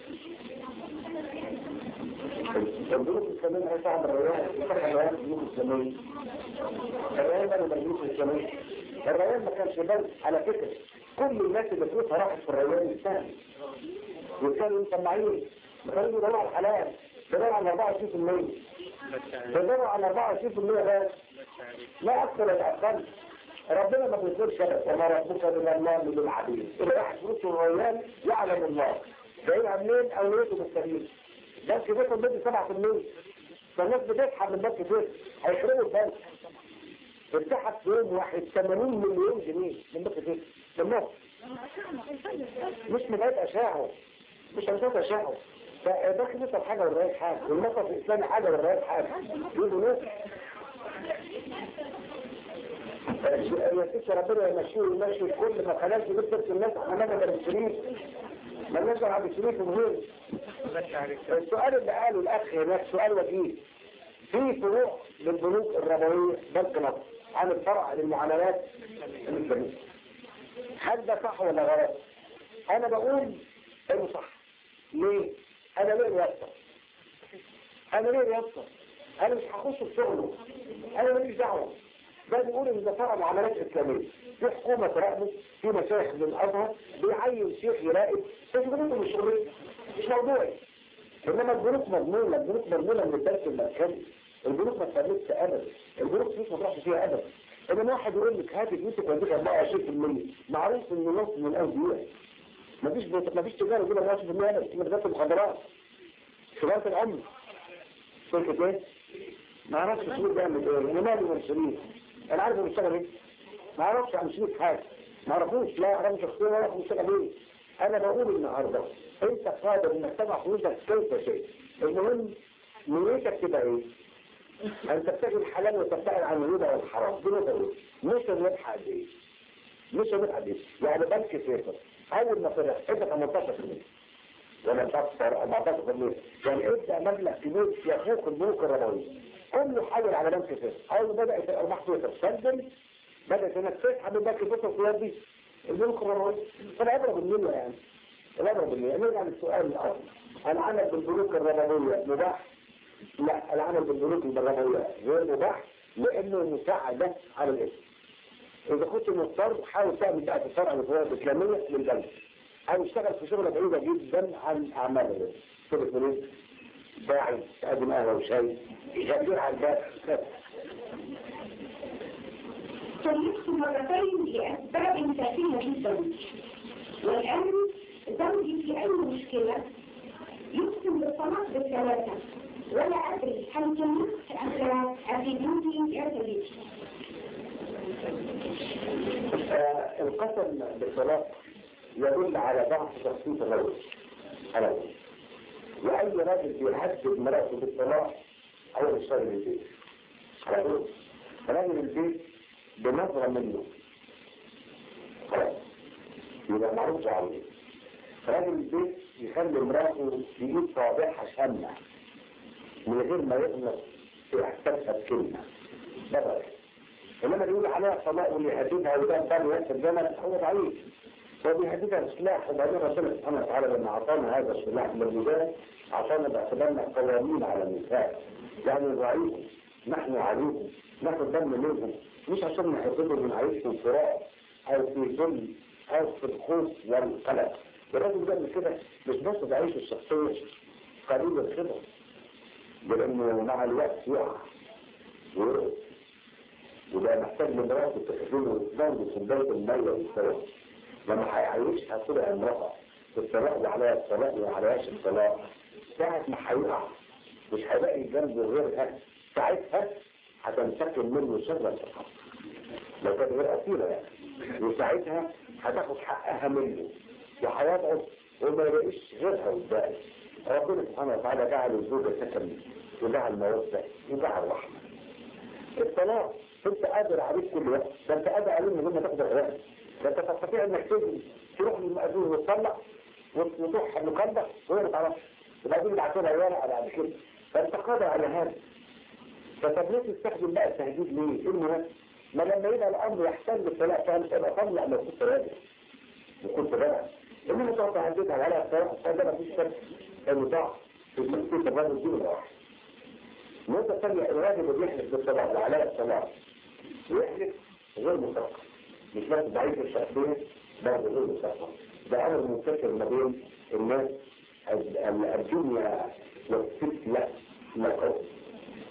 البنوك الإسلامية هي صعب الريان فتح الريان البنوك الإسلامية الريان بنوا البنوك الإسلامية الريان ما كانش بنك على فكرة كل الناس اللي فلوسها راحت في الريان الثاني وكانوا مطمعين كانوا يدوروا على الحلال يدوروا على 24% تدور على 24% بس لا أكثر ولا أقل ربنا ما بيقولش كده وما ربك بالله من العبيد اللي راح فلوس الريال يعلم الله جايبها منين او نيته بالسبيل بنك بيته بيدي 7% فالناس بتسحب من بنك بيته هيخربوا البنك اتسحب في يوم واحد 80 مليون جنيه من بنك بيته بالنص مش من بيت اشاعه مش من بيت اشاعه فبنك بيته حاجه والرئيس حاجه والمصرف الاسلامي حاجه والرئيس حاجه يجوا ناس يا ست ربنا يمشيه ويمشي كل ما خلالش بيت الناس احنا ما بالشريف ما نرجع على الشريف وغيره السؤال اللي قاله الاخ هناك سؤال وجيه في فروع للبنوك الربويه بنك مصر عن الفرع للمعاملات الاسلاميه هل ده صح ولا غلط؟ انا بقول انه صح ليه؟ انا ليه رياضه؟ انا ليه رياضه؟ انا مش هخش في شغله انا ماليش دعوه ده بيقول ان ده فرع معاملات اسلاميه في حكومه تراقبه في مشايخ من الازهر بيعين شيخ يراقب بس بنوك مش شغليه مش موضوعي انما البنوك مضمونه البنوك مضمونه من البنك المركزي البنوك ما تفلتش ابدا البنوك فلوس ما تروحش فيها ابدا انما واحد يقول لك هات فلوسك واديك 24% معروف ان نص من الارض يقع مفيش مفيش تجاره يقول 24% ابدا في مدرسه المخدرات شباب الامن شركه ايه؟ ما اعرفش السوق بيعمل ايه انا مالي من الشريك انا عارف هو بيشتغل ايه ما اعرفش عن شريك حاجه ما اعرفوش لا اعرف شخصيا ولا اعرف بيشتغل ايه انا بقول النهارده انت قادر انك تضع فلوسك كيف شيء المهم نيتك تبقى ايه ان تبتغي الحلال وتبتعد عن الربا والحرام دي نظري مش الربح قد ايه مش الربح قد ايه يعني بنك صفر اول ما طلع ابدا 18% ولا تكثر 14% يعني ابدا مبلغ كبير يفوق البنوك الربويه كله حول على بنك صفر اول ما بدات الارباح تسجل بدات انك تسحب من بنك صفر الخيار دي البنوك الربويه فالعبره بالملة يعني العبره بالملة نرجع للسؤال الاول العمل بالبنوك الربويه مباح لا العمل بالبنوك الربويه غير مباح لانه مساعده على الاسم اذا كنت مضطر حاول تعمل بقى في الشرع الفروع الاسلاميه للبنك او اشتغل في شغله بعيده جدا عن اعمال شغل فلوس باعي تقدم قهوه وشاي غير عن الباب طلقت مرتين لأسباب كثيرة جدا والآن زوجي في أي مشكلة يقسم بالطلاق بالثلاثة ولا أدري هل كنت أم لا أفيدوني يا سيدي آه القسم بالطلاق يدل على ضعف شخصية الرجل على الرجل. وأي راجل بيهدد مراته بالطلاق هو مش راجل البيت على طول راجل البيت بنظرة منه خلاص يبقى معروف عليه راجل البيت يخلي مراته تجيب صابعها شمع من غير ما يغلط في احساسها بكلمة ده راجل انما اللي يقول عليها طلاق واللي يهددها وده الضم يكسب زمن هو ضعيف هو بيهددها بسلاح وبعدين ربنا سبحانه وتعالى لما اعطانا هذا السلاح من الرجال اعطانا باعتبارنا قوانين على النساء يعني نراعيهم نحن عليهم ناخد دم منهم مش عشان نحفظهم من عيشهم صراع او في ظلم او في الخوف والقلق الراجل بيعمل كده مش بس بعيشه الشخصيه قليل الخبره لانه مع الوقت يقع ويرقص وده محتاج لمراته تخزنه برضه في بدايه الميه والسلام لما هيعيشها طول عمرها في الطلاق وعليها الطلاق وعليهاش الطلاق ساعة ما هيقع مش هيلاقي جنبه غيرها ساعتها هتنتقم منه شر الطلاق لو كانت غير أصيلة يعني وساعتها هتاخد حقها منه وهيضعف وما يلاقيش غيرها قدام ربنا سبحانه وتعالى جعل الزوجة سكن وجعل مودة وجعل رحمة الطلاق انت قادر عليك كل وقت ده انت قادر عليه من غير ما تاخد الرأي ده انت تستطيع انك تجري تروح للمأذون وتطلع وتروح مقدر وهي ما تعرفش وبعدين يبعتوا لها ورقه بعد كده فانت قادر على هذا فطب ليه تستخدم بقى التهديد ليه؟ ايه المهم؟ ما لما يبقى الامر يحتاج للطلاق فانت تبقى طلع لو كنت راجل وكنت راجل انما تقعد تهددها على الطلاق فده ما فيش فرق المطاع في شخصيه الراجل دي ولا واحد النقطه الثانيه الراجل اللي بيحلف بالطلاق وعلى الطلاق يحلف غير مطلق مش بس ضعيف الشخصية برضه غير مستقبل ده أمر منتشر ما بين الناس الدنيا والست لا لا قوي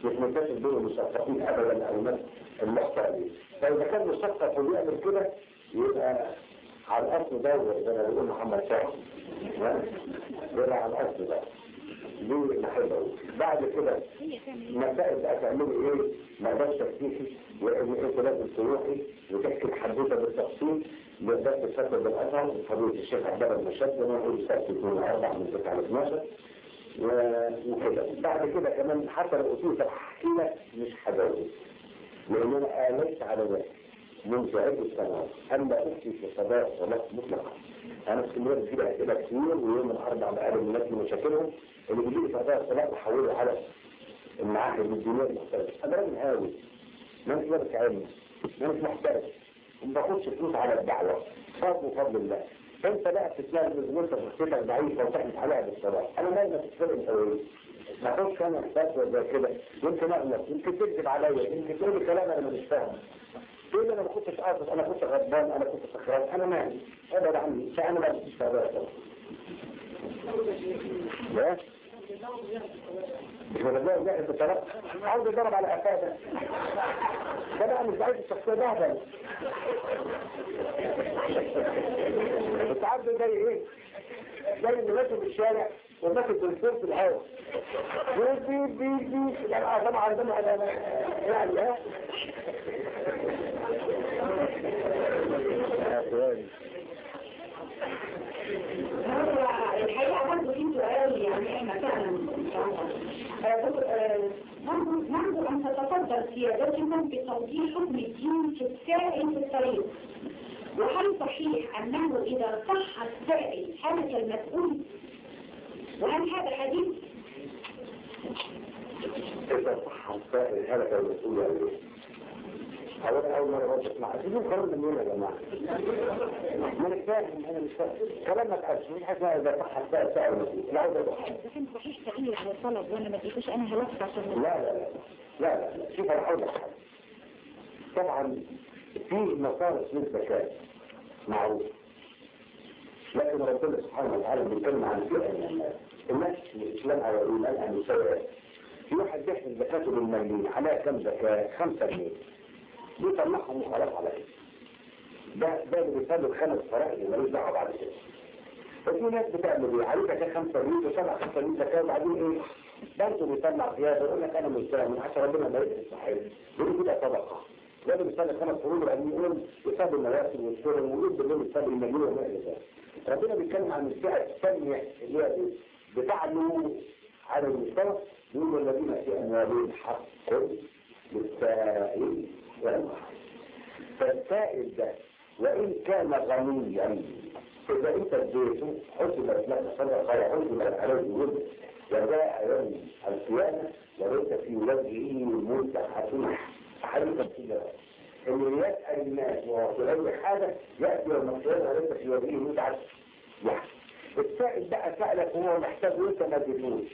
مش منتشر بين المثقفين ابدا او الناس المحترمين فاذا كان مثقف وبيعمل كده يبقى على الاصل دور زي ما بيقول محمد شاهد يبقى على الاصل ده دي نحبه بعد كده مسائل بقى تعملي ايه ما ده تفتيشي وان انت لازم تروحي وتحكي الحدوته بالتفصيل بالذات الفتره بالاثر فضيله الشيخ عبد الله المشد وانا اقول الساعه 2 4 من 9 على 12 وكده بعد كده كمان حتى لو قلت لك احكي لك مش هجاوب لان انا آلت على ذلك منذ عدة سنوات أما أفتي في قضايا الصلاة مطلقا أنا استمرت فيها أسئلة كتير ويوم الأربع بقابل الناس من مشاكلهم اللي بيجي لي في قضايا الصلاة بحوله على المعاهد الدينية المختلفة أنا راجل هاوي ما مش مالك علمي ما مش محترف وما باخدش فلوس على الدعوة فضل فضل الله انت بقى بتتلاقي وانت شخصيتك ضعيفه وتحدث عليها بالصلاه انا ما ما تتفرق انت وايه ما اخدش انا فتوى زي كده يمكن اغلط يمكن تكذب عليا يمكن تقول لي كلام انا مش فاهم تقول انا ما كنتش قاصد انا كنت غضبان انا كنت سكران انا مالي ابعد عني فانا ما بديش فاهم لا مش ولا لا انت طلب عاوز يضرب على افاده ده بقى مش عايز الشخصيه ده ده انت عارف زي ايه زي اللي ماشي في الشارع وماشي بالفيل في الهواء بي بي بي لا طبعا ده يعني ها الحقيقة برضه في سؤال يعني احنا فعلا نرجو أن تتفضل سيادتكم بتوضيح حكم الدين في السائل في الطريق وهل صحيح أنه إذا صح السائل حدث المسؤول وهل هذا حديث؟ إذا صح السائل هلك المسؤول يعني أولا أول مرة رد اسمع أسيبون كلام من مين يا جماعة ما أنا فاهم أنا مش فاهم كلام ما تقالش مش حاجة إذا صح السائل سائل المسؤول لا عاوز أروح لكن صحيح سئيل على الطلب وأنا ما اديتوش أنا هلفت عشان لا لا لا لا لا شوف أنا هقول لك حاجة طبعا في مصارف للزكاة معروف لكن ربنا سبحانه وتعالى بيتكلم عن فئة من الناس الناس الإسلام على الإيمان أن يسوي في واحد بيحسب زكاته بالمليون عليها كم زكاة؟ 5 جنيه بيطلعهم وخلاص على كده ده ده اللي بيسبب خمس فرائض ملوش دعوه بعد كده ففي ناس بتعمل ايه؟ عليك زكاه 5 جنيه وطلع 5 جنيه زكاه وبعدين ايه؟ برضه بيطلع زياده يقول لك انا مستلم عشان ربنا ما يدري الصحيح يقول كده صدقه ده بيصلي خمس فروض وبعدين يقول يساب المواسم والشرب ويقول بالليل يساب المليون وما الى ذلك ربنا بيتكلم عن الفئه الثانيه اللي هي بتعلو على المستوى يقول والذين في اموالهم حق للسائل فالسائل ده وإن كان غنيا إذا أنت اديته حسبت لك صدقة وحسبت عليه وجه وجاء يوم القيامة وليس في وجهه ملتحة حديثا كده اللي يسأل الناس وفي أي حاجة يأتي يوم القيامة وليس في وجهه ملتحة يعني السائل بقى سألك وهو محتاج وانت ما اديتوش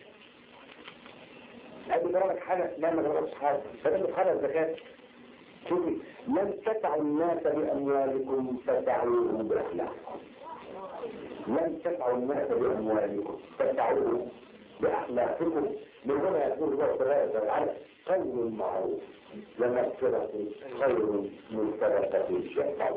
ادي جرالك حاجة لا ما جرالكش حاجة فده بتخرج زكاة شوفي لن تدعوا الناس بأموالكم فتدعوهم بأخلاقكم لن تدعوا الناس بأموالكم فتدعوهم بأخلاقكم من هنا يقول الله تبارك وتعالى قول المعروف ومغفرة خير من صدقة شفعة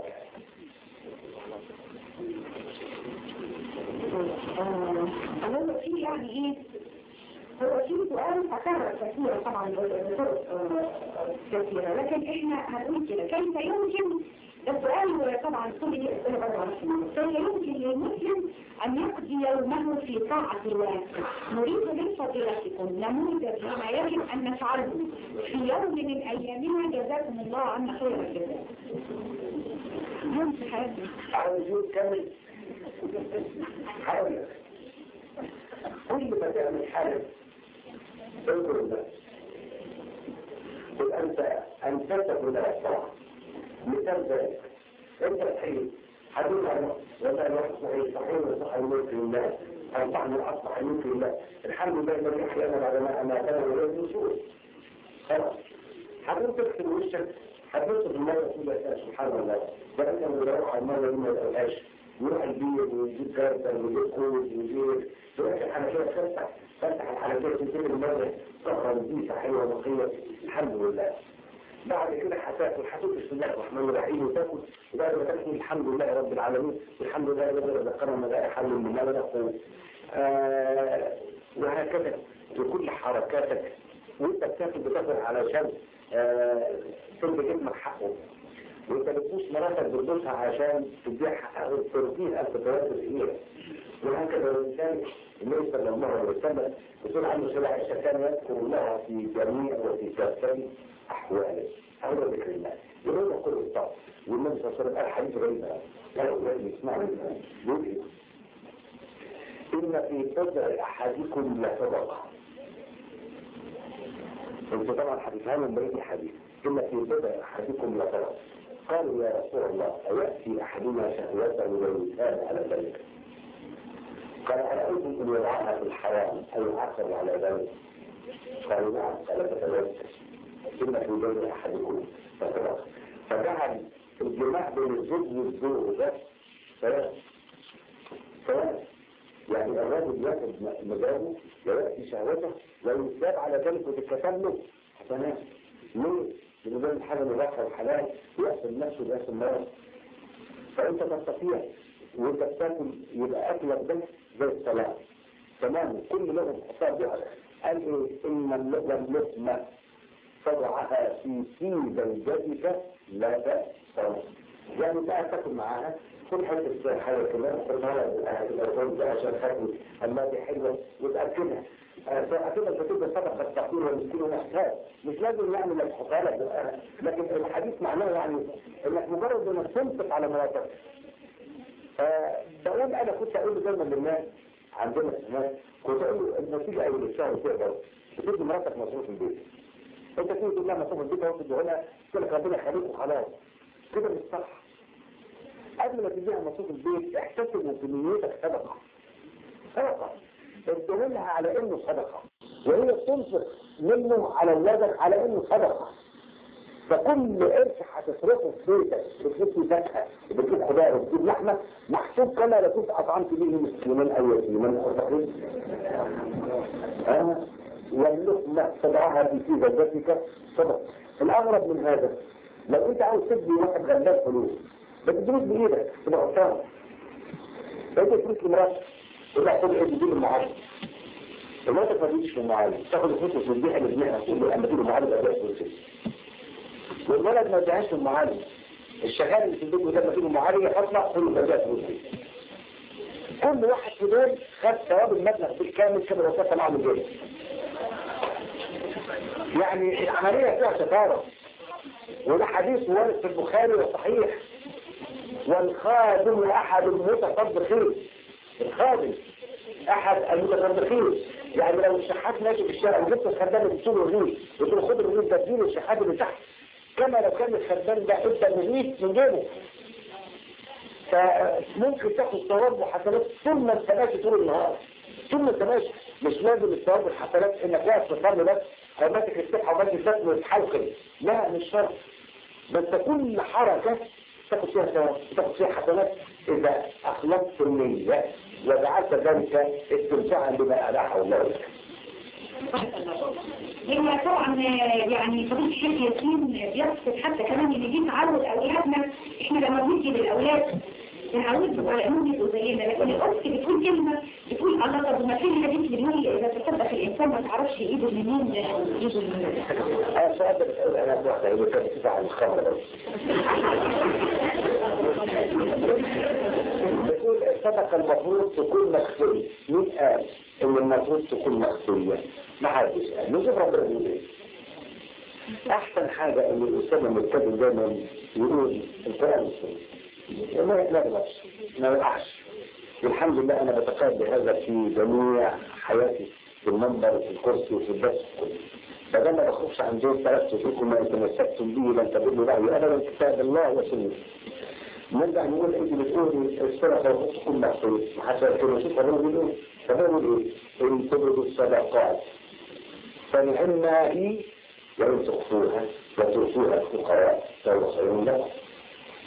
هو في يعني ايه هو في سؤال تكرر كثيرا طبعا بطرق كثيرة لكن احنا هنقول كده كيف يمكن السؤال طبعا كل دي اسئله برضه على كيف يمكن للمسلم ان يقضي يومه في طاعة الله نريد من فضيلتكم نموذج لما يجب ان نفعله في يوم من ايامنا جزاكم الله عنا خير الجزاء يوم في حياتنا عاوز يقول كمل حاول كل ما تعمل حاجة اذكر الله تبقى انت انفسك من الاسرع مثال ذلك انت الحين حديث عن ولا الوقت صحيح صحيح وصح الملك لله انصح من اصبح الملك لله الحمد لله الذي يحيى انا بعد ما اماتنا ولد نشوف خلاص حضرتك تغسل وشك هتبص في المرة تقول لك سبحان الله ده انت من روح المرة دي ما تقولهاش يروح البير ويجيب جردل ويجيب كوز ويجيب يروح الحنفية تفتح فتح الحنفية تنزل المرة صخرة نظيفة حلوة نقية الحمد لله بعد كده هتاكل هتاكل بسم الله الرحمن الرحيم وتاكل وبعد ما تاكل الحمد لله رب العالمين والحمد لله الذي ذكرنا ملائكة حل من ما لا نقول آه وهكذا بكل حركاتك وانت بتاكل بتاكل علشان آه تلقي جسمك حقه وانت بتبوس مراتك بتبوسها عشان تديها حقها وترضيها انت توازن ايه وهكذا الانسان النبي صلى الله عليه وسلم يقول عنه سبع عائشة كان يذكر الله في جميع وفي كافة احواله هذا ذكر الله يقول كل الطاعة والنبي صلى الله عليه وسلم قال حديث غريب قال أولاد يسمعوا يقول إيه إن في بضع أحدكم لصدقة انت طبعا هتفهموا بقية الحديث إن في بضع أحدكم لصدقة قالوا يا رسول الله أيأتي أحدنا شهوته ويسال على ذلك قال أرأيتم إن يضعها في الحرام أو يعاقب على ذلك قالوا نعم قال فتوكل إن في بضع أحدكم لصدقة فجعل الجماع بين الزوج والزوج ده ثلاث ثلاث يعني الراجل ياخد مزاجه ويأتي شهوته ويثاب على ذلك وتتكتب له حسنات ليه؟ لأن ده الحاجة مباحة وحلال يقسم نفسه ويقسم مرض فأنت تستطيع وأنت بتاكل يبقى أكلك ده زي الصلاة تمام كل لغة تحطها بها قال إيه إن اللقمة تضعها في في زوجتك لا بأس يعني بقى تاكل معاها كل حته حاجه كمان خدها الارقام ده عشان خاطر اما دي حلوه وتاكلها فاكيد انت تبقى صدقه التقدير والمسكين محتاج مش لازم يعني انك تحطها لك لكن الحديث معناه يعني انك مجرد انك تنفق على مراتك فبقول انا كنت اقول دايما للناس عندنا هناك كنت اقول له النتيجه اول الشهر تقدر تدي مراتك مصروف البيت انت تيجي تقول لها مصروف البيت اهو تديه لها تقول لك ربنا يخليك وخلاص كده مش صح قبل ما تديها مصروف البيت احتسبوا في نيتك صدقه صدقه ادهولها على انه صدقه وهي تنفق منه على اولادك على انه صدقه فكل قرش هتصرفه في بيتك بتجيب فاكهه بتجيب خضار بتجيب لحمه محسوب كما لو كنت اطعمت به مسلمان او يتيمان او فقير اه واللقمه تضعها في في زوجتك صدقه الاغرب من هذا لو انت عاوز تدي واحد غلاب فلوس ما تدوس بايدك تبقى قطعه انت فلوس لمراتك ولا تاخد ايه تجيب المعالج المراتك ما تجيش المعالج تاخد الفلوس وتديها لابنها تقول له اما تجيب المعالج اداء فلوس والولد ما اداهاش المعالج الشغال اللي في البيت وده ما تجيب المعالج يطلع كل ما اداء فلوس كل واحد في دول خد ثواب المبلغ بالكامل كده وصلت طلع من جيبه يعني العمليه فيها ستاره وده حديث وارد في البخاري وصحيح والخادم أحد المتصدقين الخادم أحد المتصدقين يعني لو الشحات ماشي في الشارع وجبت الخدام اللي بتقول الرغيف بتقول خد الرغيف ده اديله الشحات اللي تحت كما لو كان الخدام ده ادى الرغيف من جيبه فممكن تاخد ثواب وحسنات طول ما انت ماشي طول النهار طول ما انت ماشي مش لازم الثواب والحسنات انك واقف تصلي بس او ماسك السبحه وماسك الفتن وتحلقل لا مش شرط بس كل حركه تاخد فيها ثواب تاخد فيها حسنات اذا اخلصت النية وجعلت ذلك استمتاعا بما اباحه الله لك. هي طبعا يعني فضيلة الشيخ ياسين بيقصد حتى كمان ان دي تعود اولادنا احنا لما بندي للاولاد بنعودهم على انهم يبقوا زينا لكن الاخت بتقول كلمه بتقول الله طب ما في حديث بيقول اذا تصدق الانسان ما تعرفش ايده منين ايده منين انا السؤال ده بسأل انا واحده يقول كان بتدفع عن الخمر بس بتقول الصدقه المفروض تكون مخفيه مين قال ان المفروض تكون مخفيه ما حدش قال نشوف ربنا بيقول ايه احسن حاجه ان الانسان لما يتكلم دايما يقول القران والسنه ما يتلغبش ما يقعش والحمد لله انا بتقاعد بهذا في جميع حياتي في المنبر وفي الكرسي وفي البث كله فده ما بخرجش عن دول ثلاث فيكم ما تمسكتم به لن تضلوا بعد ابدا كتاب الله وسنته نرجع نقول انت بتقولي الصدقه المفروض تكون مخفيه حتى كانوا شوف هو بيقول ايه فبقول ايه ان تبردوا الصدقات فنعمها هي وان تخفوها وتؤتوها الفقراء فهو خير لكم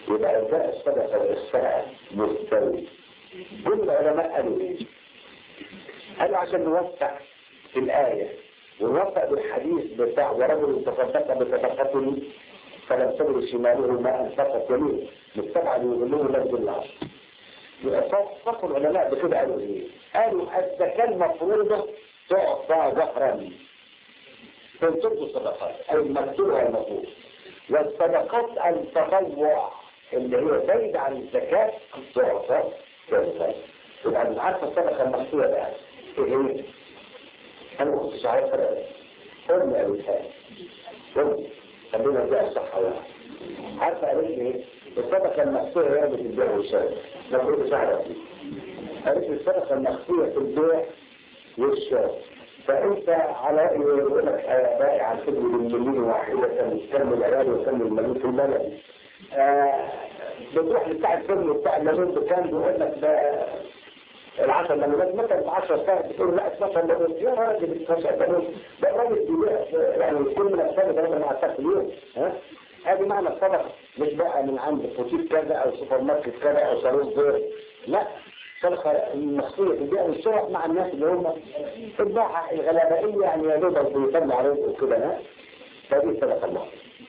يبقى إنفاق الصدقة والإسفاء مستوي كل العلماء قالوا إيه؟ قالوا عشان نوسع في الآية ونوفق بالحديث بتاع ورجل تصدق بصدقته فلم تدر شماله ما انفقت يمينه مستبعد يظلمه لفظ العصر فصل العلماء بكده قالوا ايه؟ قالوا الزكاة المفروضة تعطى ظهرا تنصب الصدقات اي المكتوب والمفروض والصدقات التطوع اللي هي زايدة عن الزكاة تعطى ظهرا يبقى عارفة الصدقة المكتوبة بقى ايه هي؟ انا ما كنتش عارف فرق ام قالتها ام خلينا نرجع الصحة بقى عارفة قالت لي ايه؟ الصدقة المخفية هي اللي بتبيع والشراء ما كنتش اعرف قالت لي الصدقة المخفية في البيع والشراء فانت على يقول لك بائع عن كل بالمليون واحدة كم العيال وكم المليون في البلد آه بتروح لبتاع الفيلم بتاع المليون بكام بيقول لك ده العشر لما مثلا ب 10 ساعات بتقول لا 12 لما يا راجل 12 لما ده الراجل بيبيع يعني كل من السنه ده مع الساعه اليوم ها هذه معنى الصدقه مش بقى من عند بوتيك كذا او سوبر ماركت كذا او صالون غير لا صدقه المخفيه في البيع والشراء مع الناس اللي هم الباعة الغلابائيه يعني يا دوبك بيطلع عليهم وكده ها فدي صدقه الله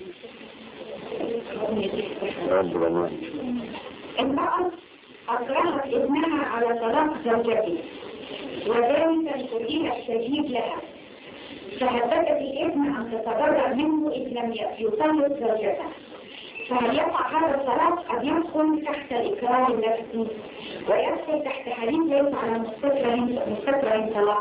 امرأة أكرهت ابنها على طلاق زوجته وذلك لقضية الشديد لها فهددت الابن أن تتبرأ منه إذ لم يطلق زوجته فهل يقع هذا الطلاق أم يدخل تحت الإكراه النفسي ويدخل تحت حديث ليس على مستقر طلاق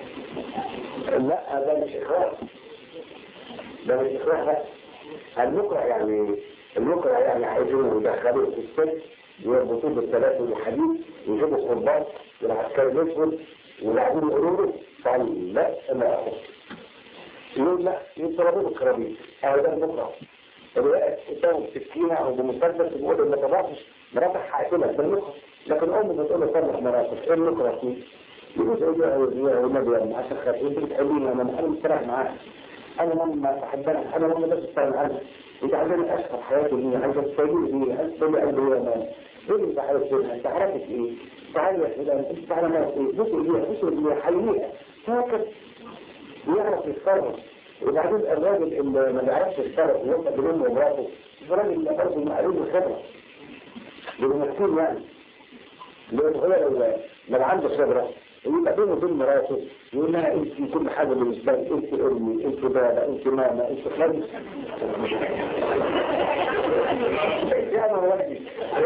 لا ده مش إكراه ده مش إكراه لا المكره يعني المكره يعني عايزين يدخلوه في السجن يربطوه بالثلاث والحديد ويجيبوا قربات والعسكري الاسود ويلعبوا يقولوا له قال لا ما اخذ يقول لا يضربوه بالكرابيس هذا ده المكره الوقت قدامه بسكينه او بمسدس بيقول ما طلعتش مراتك هقتلك بالمكره لكن امه بتقول له طلع مراتك ايه المكره فيه؟ يقول له يا النبي يا ابني عشان خاطر انت بتحبيني انا انا مستريح معاك انا لما بحبها انا لما بس استغنى عنها انت عايزاني اشرب حياتي دي عايزه تسوي لي عايزه تسوي قلبي يا مان ايه اللي انت عايز تقولها انت عرفت ايه تعالى يا فلان انت تعالى ما ايه بص ايديها بص ايديها حييها هكذا يعرف يتصرف وبعدين الراجل اللي ما بيعرفش يتصرف ويبقى بينه ومراته الراجل اللي برضه معلوم الخبره بالمسكين يعني لانه هو لو لو عنده خبره يبقى بينه وبين مراته يقول لها انت كل حاجه بالنسبه لي انت امي انت بابا انت ماما انت خالد يا انا ولدي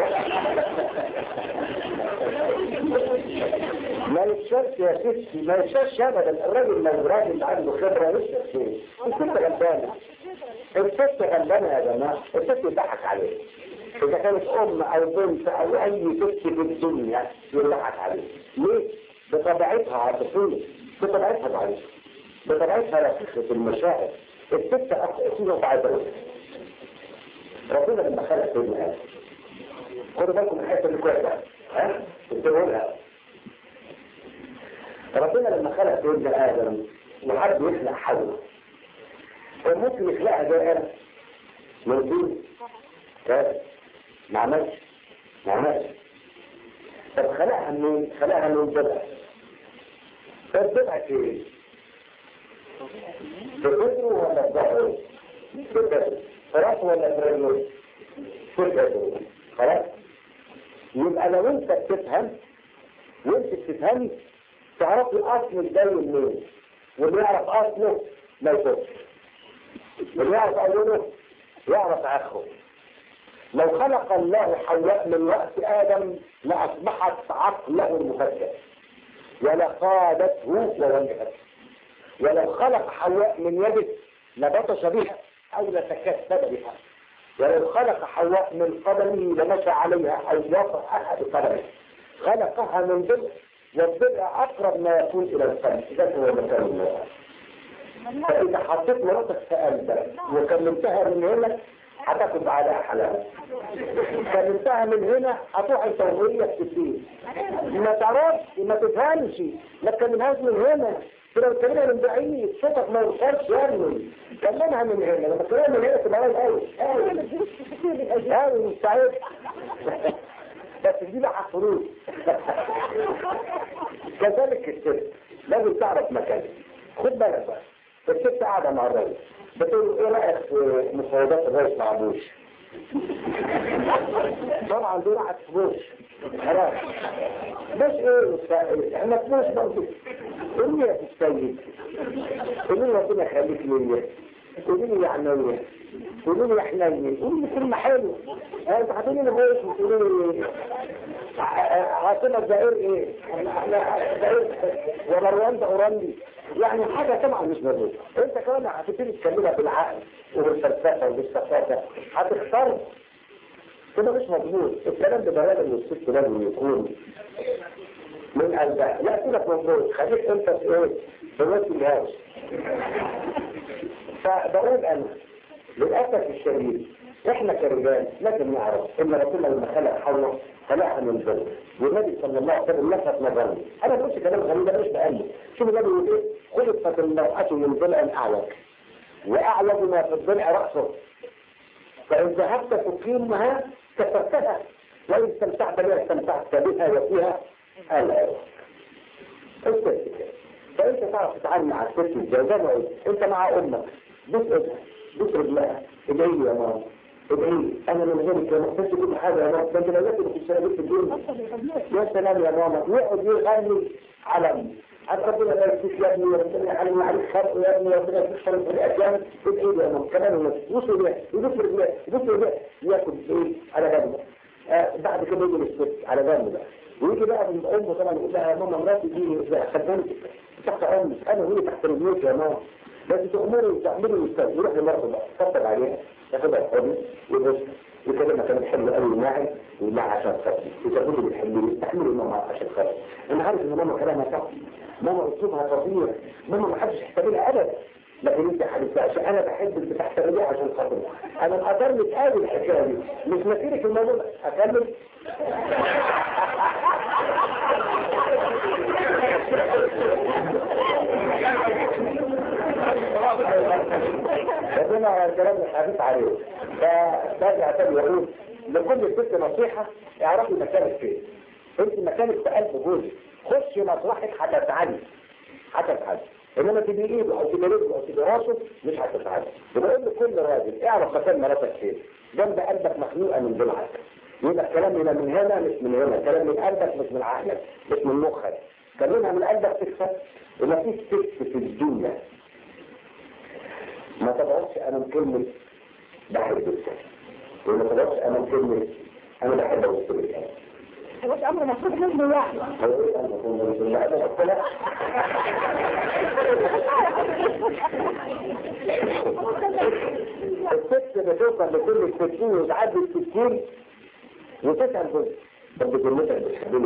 ما يتشافش يا ستي ما يتشافش ابدا الراجل لو راجل عنده خبره لسه خير الست غلبانه الست غلبانه يا جماعه الست يضحك عليها إذا كانت أم أو بنت أو أي ست في الدنيا يضحك عليها ليه؟ بطبيعتها عاطفية بطبيعتها ضعيفة بطبيعتها رقيقة المشاعر الست أصيلة وعايزة ربنا لما خلق سيدنا آدم خدوا بالكم من الحته اللي كويسه ها انتبهوا ربنا لما خلق سيدنا آدم وحب يخلق حواء كان ممكن يخلقها زي آدم من دون كده ما عملش ما عملش طب خلقها من خلقها من ضلع طب ضلع ايه؟ في الرجل ولا في ظهره؟ في الرجل فراس ولا في الرجل؟ في الرجل خلاص؟ يبقى لو انت بتفهم وانت بتفهمي تعرفي اصل الجاي منين واللي يعرف اصله ما يفوتش واللي يعرف اوله يعرف اخره لو خلق الله حواء من رأس آدم لأصبحت عقله المفكر ولقادته ووجهته ولو خلق حواء من يده لبطش بها أو لتكسب بها ولو خلق حواء من قدمه لمشى عليها أو وطأها بقدمه خلقها من ضلع والضلع أقرب ما يكون إلى القلب ده هو مكان الله فإذا حطيت مراتك في قلبك وكلمتها من هنا هتاخد عليها حلال كلمتها من هنا هتروح انت وهي الستين ما تعرفش ما تفهمش ما تكلمهاش من هنا كده بتكلمها من بعيد صوتك ما يوصلش يا ابني كلمها من هنا لما تكلمها من هنا تبقى قوي قوي قوي قوي مستعد بس دي بقى فلوس كذلك الست لازم تعرف مكانك خد بالك بقى الست قاعده مع الراجل بتقول ايه رايك في مفاوضات الرئيس مع بوش طبعا دي راحت في بوش خلاص مش ايه احنا في بوش برضه قولي يا السيد قولي لي ربنا يخليك ليا قولي لي يا عمية قولي لي يا حنين قولي لي كلمة حلوة انت هتقولي لي بوش وتقولي لي عاصمة الجزائر ايه؟ احنا الجزائر ومروان ده اورندي يعني حاجة طبعا مش موجودة انت كمان هتبتدي تكلمها بالعقل وبالفلسفة وبالثقافة هتختار كده مش مضبوط الكلام ده بلد والست لازم يكون من قلبها لا سيبك مضبوط خليك انت في ايه؟ في وسط الهاوس فبقول انا للاسف الشديد احنا كرجال لازم نعرف ان رسول الله لما خلق حواء خلقها من ذل والنبي صلى الله عليه وسلم لفت نظرنا انا بقولش كلام غريب انا مش بقلب شوف النبي يقول ايه خلقت المرأة من ضلع اعوج واعوج ما في الضلع رأسه فان ذهبت تقيمها كسرتها وان استمتعت بها استمتعت بها وفيها العوج انت فانت تعرف تتعامل مع الست ازاي زي ما قلت انت مع امك بص ايدها بص رجلها ادعي لي يا ماما ادعي لي انا من غيرك يا ماما بس كل حاجه يا ماما ده انت لو جبت في الشارع في الدنيا يا سلام يا ماما يقعد يغني علم عاد ربنا لا يكفيك يا ابني وربنا يعلم عليك خلق يا ابني وربنا يكفيك خلق في الاجيال ادعي لي يا ماما كمان الناس يبص رجلها يبص رجلها يبص رجلها ياكل ايه على جنبه آه بعد كده يجي الست على جنب بقى ويجي بقى من امه طبعا يقول لها يا ماما مراتي دي خدمتك تحت امك انا وهي تحت رجليك يا ماما بس تأمري وتعملي وتستاذ يروح لمرته بقى تطبق عليها ياخدها الحضن يبص يكلمها كلام حلو قوي معي ومع عشان خاطري وتاخده بالحلو يستحملي ماما عشان خاطري انا عارف ان ماما كلامها صح ماما اسلوبها خطير ماما ما حدش يحتملها ابدا لكن انت حبيبتي عشان انا بحب انت تحترميها عشان خاطري انا مقدر لك قوي الحكايه دي مش مسيرك الموضوع اكمل ربنا الكلام الخفيف عليه فبرجع تاني يقول لكل ست نصيحة اعرفي مكانك فين انت مكانك في قلب جوزك خشي مصلحك هتتعلي هتتعلي انما تبقي ايده او تبقي رجله او تبقي راسه مش هتتعلي بقول لكل راجل اعرف مكان مراتك فين جنب قلبك مخلوقه من ضلعك يبقى الكلام هنا من هنا مش من هنا كلام من قلبك مش من عقلك مش من مخك كلمها من قلبك تكسب وما فيش ست في الدنيا ما تبعدش انا من كلمة بحب الست وما تبعدش انا من كلمة انا بحب الست هو امر مفروض منه يعني هو ايه انا بقول لك لا انا بقول لك الست بتوصل لكل الستين وتعدي الستين وتسأل جزء طب بكلمتك بتحبني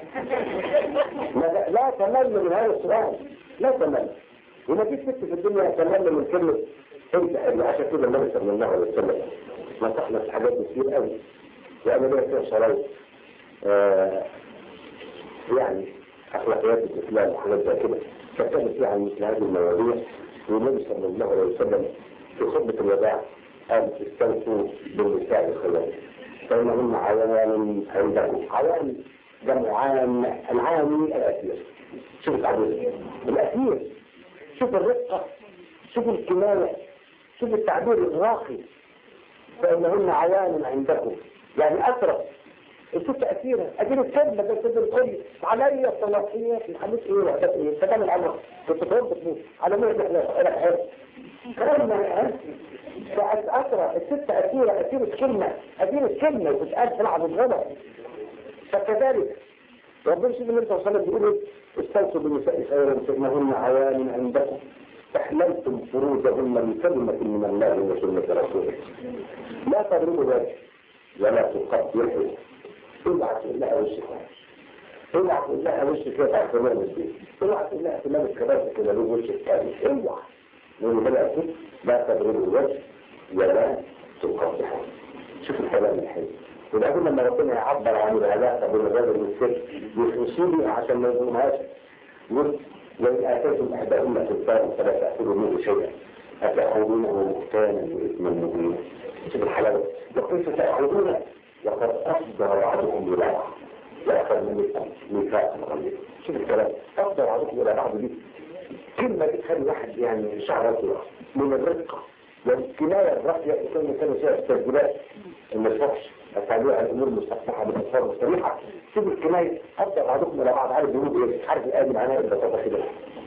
لا لا تمل من هذا السؤال لا تمل وما فيش ست في الدنيا تمل من كلمة انت اللي عشان كده النبي صلى الله عليه وسلم نصحنا في حاجات كتير قوي وانا ليا فيها شرايط آه يعني اخلاقيات الاسلام وحاجات زي كده فكتبت فيها عن مثل هذه المواضيع والنبي صلى الله عليه وسلم في خطبة الوداع قال استوفوا بالنساء الخيال فإنهن عوان عندكم عوان جمع عام العامي الأسير شوف التعبير الأسير شوف الرقة شوف الكناية شوف التعبير الراقي فإنهن عوان عندكم يعني أسرع الست أسيرة أدير الكلمة ده تقدر تقول لي عليا الصلاحيات الحديث إيه وحدات إيه فكان الأمر كنت تربط ليه على مين إحنا أنا حر كلام ما يعرفش فعد أسرع الست أسيرة أسيرة كلمة أسيرة كلمة وتتقال تلعب الغلط فكذلك ربنا شوف النبي صلى الله عليه وسلم بيقول استوصوا بالنساء خيرا فإنهن عوان عندكم فحللتم فروجهن بكلمة من الله وسنة رسوله لا تضربوا ذلك ولا تقبحوا اوعى تقول لها وشك اوعى تقول لها وشك كده تحت مال البيت اوعى تقول لها تمام الكراسي كده له وشك تاني اوعى لان بلا لا تضربوا الوجه ولا تقبح شوف الكلام الحلو وبعدين لما ربنا يعبر عن العلاقة بين الرجل والست يخصوني عشان ما يظلمهاش يقول وإن آتيتم إحداهن سلطان فلا تأخذوا منه شيئا أتأخذونه بهتانا وإثما مبينا شوف الحلاوة يقول ستأخذونه وقد أفضى بعضكم إلى بعض وأخذ منكم ميثاقا غليظا شوف الكلام أفضى بعضكم إلى بعض دي كلمة بتخلي واحد يعني شعراته من الرقة والكناية الراقية كان كانوا فيها التسجيلات النصوص التعليق الأمور المستفتحة بالأسفار الصريحة شوف الكناية أفضل بعضكم إلى بعض عارف بيقول إيه عارف الآية معناها إلا تفاصيلها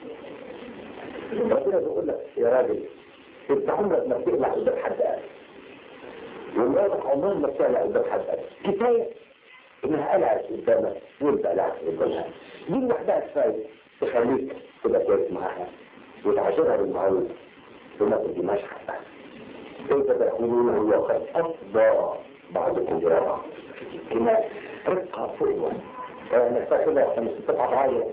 ربنا بيقول لك يا راجل أنت عمرك ما بتقلع قدام حد قال ومراتك عمرها ما بتقلع قدام حد قال كفاية إنها قلعت قدامك وأنت قلعت قدامها دي لوحدها كفاية تخليك تبقى كويس معاها وتعاشرها بالمعروف ثم تديماش حقها كيف تأخذونه وقد أفضى بعضكم إلى بعض كما رقة فوق نحتاج كده عشان تبقى عالية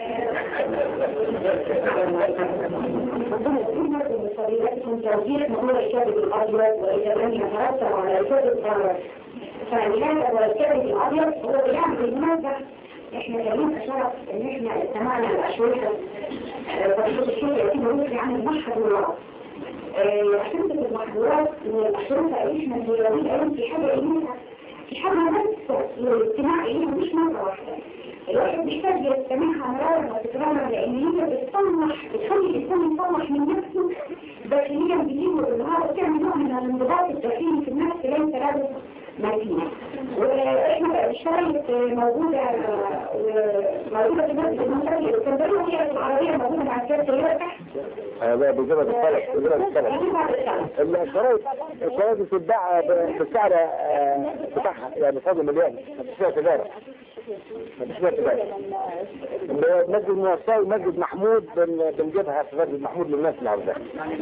ربنا يذكرنا بمصابياتكم توجيه مأمور الكذب الأبيض وإذا لم يترتب على الكذب الأبيض فلهذا هو الكذب الأبيض هو بيعمل لماذا احنا جايين شرف ان احنا استمعنا للأشرطة بخصوص الشيء يتم يمكن عن المحظورات أشرطة المحظورات من الأشرطة اللي احنا مجربين أيضا في حاجة إليها في حاجة بس للاستماع إليها مش مرة واحدة الواحد بيحتاج يستمعها مرارا وتكرارا لأن هي بتصلح بتخلي الإنسان يصلح من نفسه داخليا بيجيبه بالنهار وتعمل نوع من الانضباط الداخلي في النفس ليس له مدينة واحنا الشرايط موجودة موجودة في مسجد المنطقة الاسكندرية وهي العربية موجودة مع السيارة تحت هذا بجبل الصالح بجبل الصالح الشرايط الشرايط بتتباع بالسعر بتاعها يعني فاضل مليون مفيش فيها تجارة مفيش فيها تجارة مسجد موسعي مسجد محمود بن- بنجيبها في مسجد محمود للناس اللي عاوزاها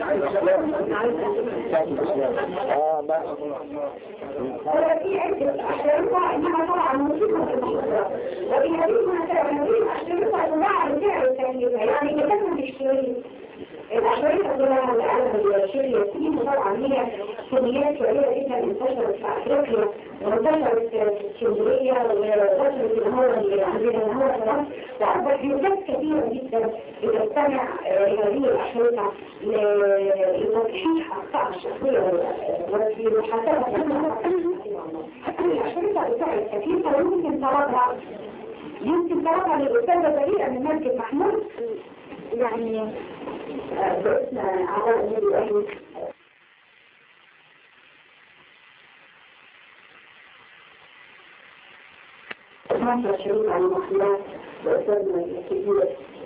اه ما هو في عدة أشرطة إنها طبعا موجودة في المحاضرات وفي هذه المناسبة نريد أشرطة تباع بسعر تكلفة يعني كتبنا تشتري الأشرطة كلها العالم الشيخ ياسين طبعا هي كميات كبيرة جدا انتشرت في أفريقيا وانتشرت في اسكندرية وانتشرت في الهواء اللي عندنا الهواء كمان وأصبح حيوانات كثيرة جدا بتستمع إلى هذه الأشرطة لتصحيح أخطاء الشخصية وفي محاسبة الأشرطة بتاع الكثيرة ويمكن طلبها يمكن طلبها للأستاذة بريئة من مركز محمود يعني باسم أعضاء النادي الأهلي مصر شروط عن المحلات وأستاذنا الكبير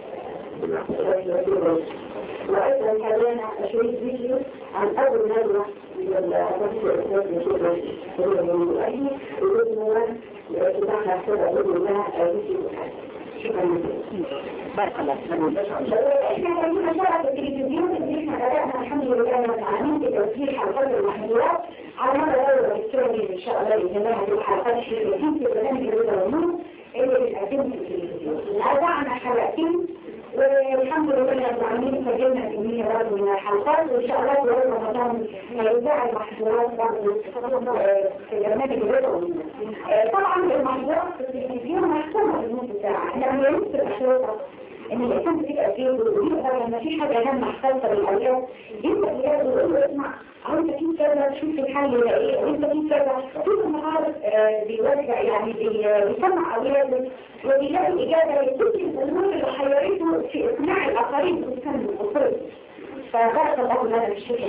وأيضا كان شريط فيديو عن أول مرة للرئيس الأستاذ يشوف سرور من الأهلي وجود مواد لأتباعها سبع بإذن الله فيديو شكرا بارك الله احنا كنا شرف التلفزيون ان احنا بدأنا الحمد لله رب العالمين بتوزيع حلقات المحظورات على مدى دورة السوري ان شاء الله باذن الله هذه الحلقات الشريفين في برنامج الرضا والنور اللي بنقدمه في التلفزيون. أربعنا حلقتين والحمد لله رب العالمين سجلنا كمية برضه من الحلقات وإن شاء الله في يوم رمضان هيذاع المحظورات برضه في برنامج الرضا والنور. طبعا المحظورات في التلفزيون محكومة بالنص ساعة، احنا لما يمسك الشرطة ان الانسان بتبقى فيه ويبقى لما في حاجه لما خالصه بالاولاد يبدا الولاد يقول له اسمع او انت في كذا شوف الحل يبقى ايه او انت في كذا طول النهار بيوزع يعني بي- بيسمع اولاده وبيلاقي اجابه لكل الامور اللي حيرته في اقناع الاخرين بالسن الطفل فبارك الله لنا في الشكل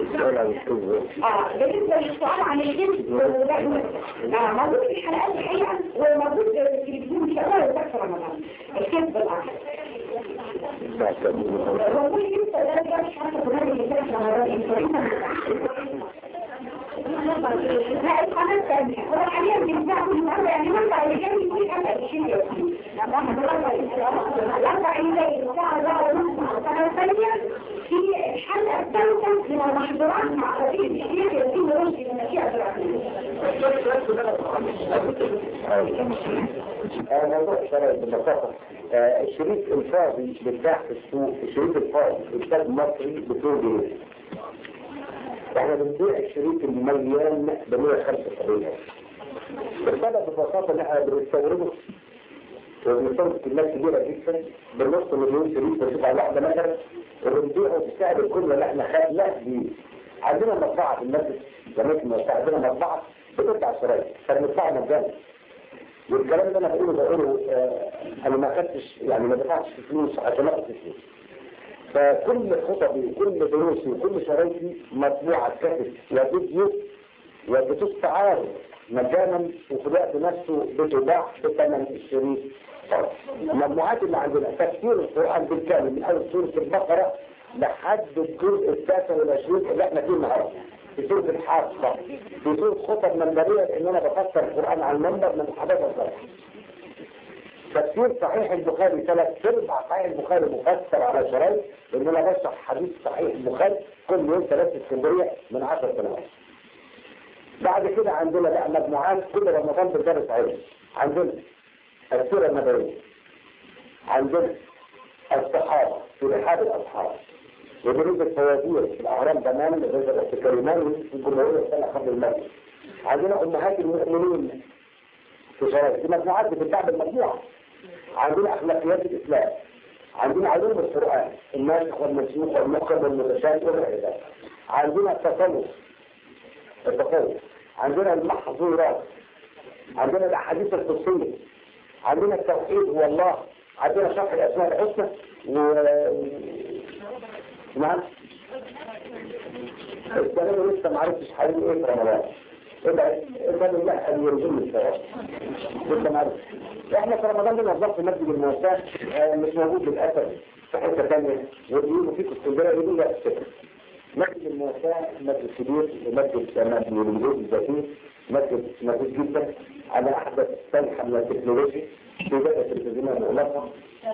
اه بالنسبه للسؤال عن الجنس لا موجود في الحلقات الحقيقه وموجود في التلفزيون ان شاء الله وبث في رمضان الكذب الاخر والله لسه ده ده مش عارفه كمان اللي كان في رمضان انت لا القناة الثانية هو حاليا بيتباع كل مرة يعني مرة اللي جاي يقول أنا بشيء الأربع إلى الساعة أربعة ونص مع القناة الثانية في الحلقة الثالثة من المحظورات مع خطيب الشيخ ياسين رشدي من مشيئة الرحمن موضوع الشرايط ببساطة آه، الشريط الفاضي بيتباع في السوق الشريط الفاضي إنتاج مصري بطول جنيه احنا بنبيع الشريك المليان ب 175 السبب ببساطة ان احنا بنستورده وبنستورد كميات كبيرة جدا بالنص مليون شريك بنشوف على واحدة مثلا وبنبيعه بسعر الجملة اللي احنا خدناه بيه عندنا مطبعة في المسجد جمعية الموسعة عندنا مطبعة بتطبع شرايط فبنطبعها مجانا والكلام اللي انا بقوله بقوله آه انا ما خدتش يعني ما دفعتش فلوس عشان اخد فلوس فكل خطبي وكل دروسي وكل شرايطي مطبوعة كتب وفيديو وبتستعار مجانا وفي الوقت نفسه بتباع بثمن الشريك المجموعات اللي عندنا تفسير القرآن بالكامل من أول سورة البقرة لحد الجزء التاسع والعشرين اللي احنا فيه النهارده في سورة الحاقة في سورة خطب منبرية لأن أنا بفسر القرآن على المنبر من الحدث الصالح تفسير صحيح البخاري ثلاث ارباع صحيح البخاري مفسر على شرايط لان انا بشرح حديث صحيح البخاري كل يوم ثلاث اسكندريه من 10 سنوات. بعد كده عندنا بقى مجموعات كل رمضان بندرس علم. عندنا السيره النبويه. عندنا الصحابه في رحاب الاصحاب. ودروس الفوازير في الاهرام زمان غير الكلمات في الجمهوريه السنه قبل المسجد. عندنا امهات المؤمنين في شرايط دي مجموعات بتتباع بالمجموعه. عندنا اخلاقيات الاسلام عندنا علوم القران الناسخ والمنسوخ والمحكم والمتشابه والعباد عندنا التصوف التصوف عندنا المحظورات عندنا الاحاديث القدسيه عندنا التوحيد هو الله عندنا شرح الاسماء الحسنى و نعم الكلام لسه ما عرفتش حقيقي ايه في رمضان إذا لا أن يرجم الثواب لسه ما عرفتش احنا في رمضان بنوظف في مسجد الموسى مش موجود للاسف في حته ثانيه وبيقولوا فيكم اسكندريه يقولوا لا السفر مسجد الموسى مسجد كبير ومسجد مسجد الوجود الذاتي مسجد نفيس جدا على احدث صيحه من التكنولوجيا في بدايه التلفزيون مغلقه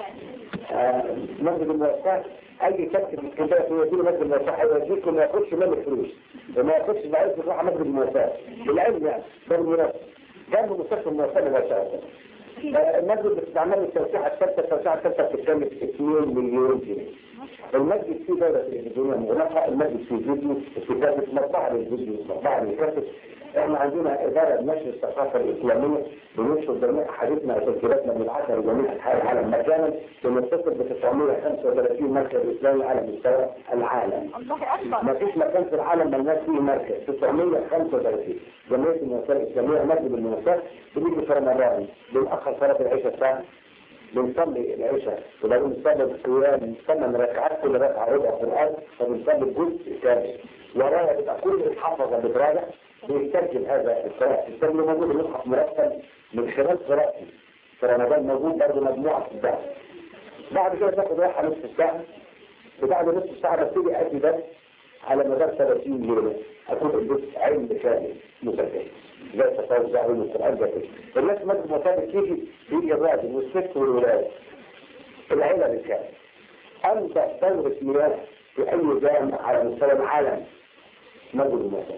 مسجد الموسى اي كابتن في اسكندريه في يديله مسجد الموسى هيوديكم ما ياخدش منه فلوس وما ياخدش بعيد تروح مسجد الموسى بالعلم يعني ده بالمناسبه جنب مستشفى الموسى مباشره المسجد باستعمال التوسعة الثالثة التوسعة الثالثة بتتكلف 2 مليون جنيه. المسجد فيه دولة تلفزيونية مغلقة، المسجد فيه فيديو، استفادة مطبعة للفيديو، مطبعة للكاسيت. احنا عندنا إدارة نشر الثقافة الإسلامية بننشر جميع أحاديثنا وتذكيراتنا بنبعثها لجميع أنحاء العالم مجانا بنتصل ب 935 مركز إسلامي على مستوى العالم. الله أكبر ما فيش مكان في العالم ملناش فيه مركز 935 جمعية المؤسسة الإسلامية مسجد المؤسسة بنيجي في رمضان بنأخر صلاة العشاء ساعة بنصلي العشاء ولو بنصلي القيام ثمان ركعات كل ركعة ربع قرآن فبنصلي الجزء كامل ورايا بتبقى كل الحفظة بتراجع بيسجل هذا القراءة السجل موجود المصحف مرتب من خلال قراءتي في رمضان موجود برضه مجموعة في الدعم بعد كده تاخد راحة نصف ساعة وبعد نصف ساعة ببتدي أدي بس على مدار 30 يوم أكون الجزء علم كامل مسجل لا تفاوز دعوة من القرآن ده كده الناس مجد مطابق تيجي بيجي الراجل والست والولاد العيلة بالكامل أنت دورة مياه في أي جامع على مستوى العالم مسجد المسجد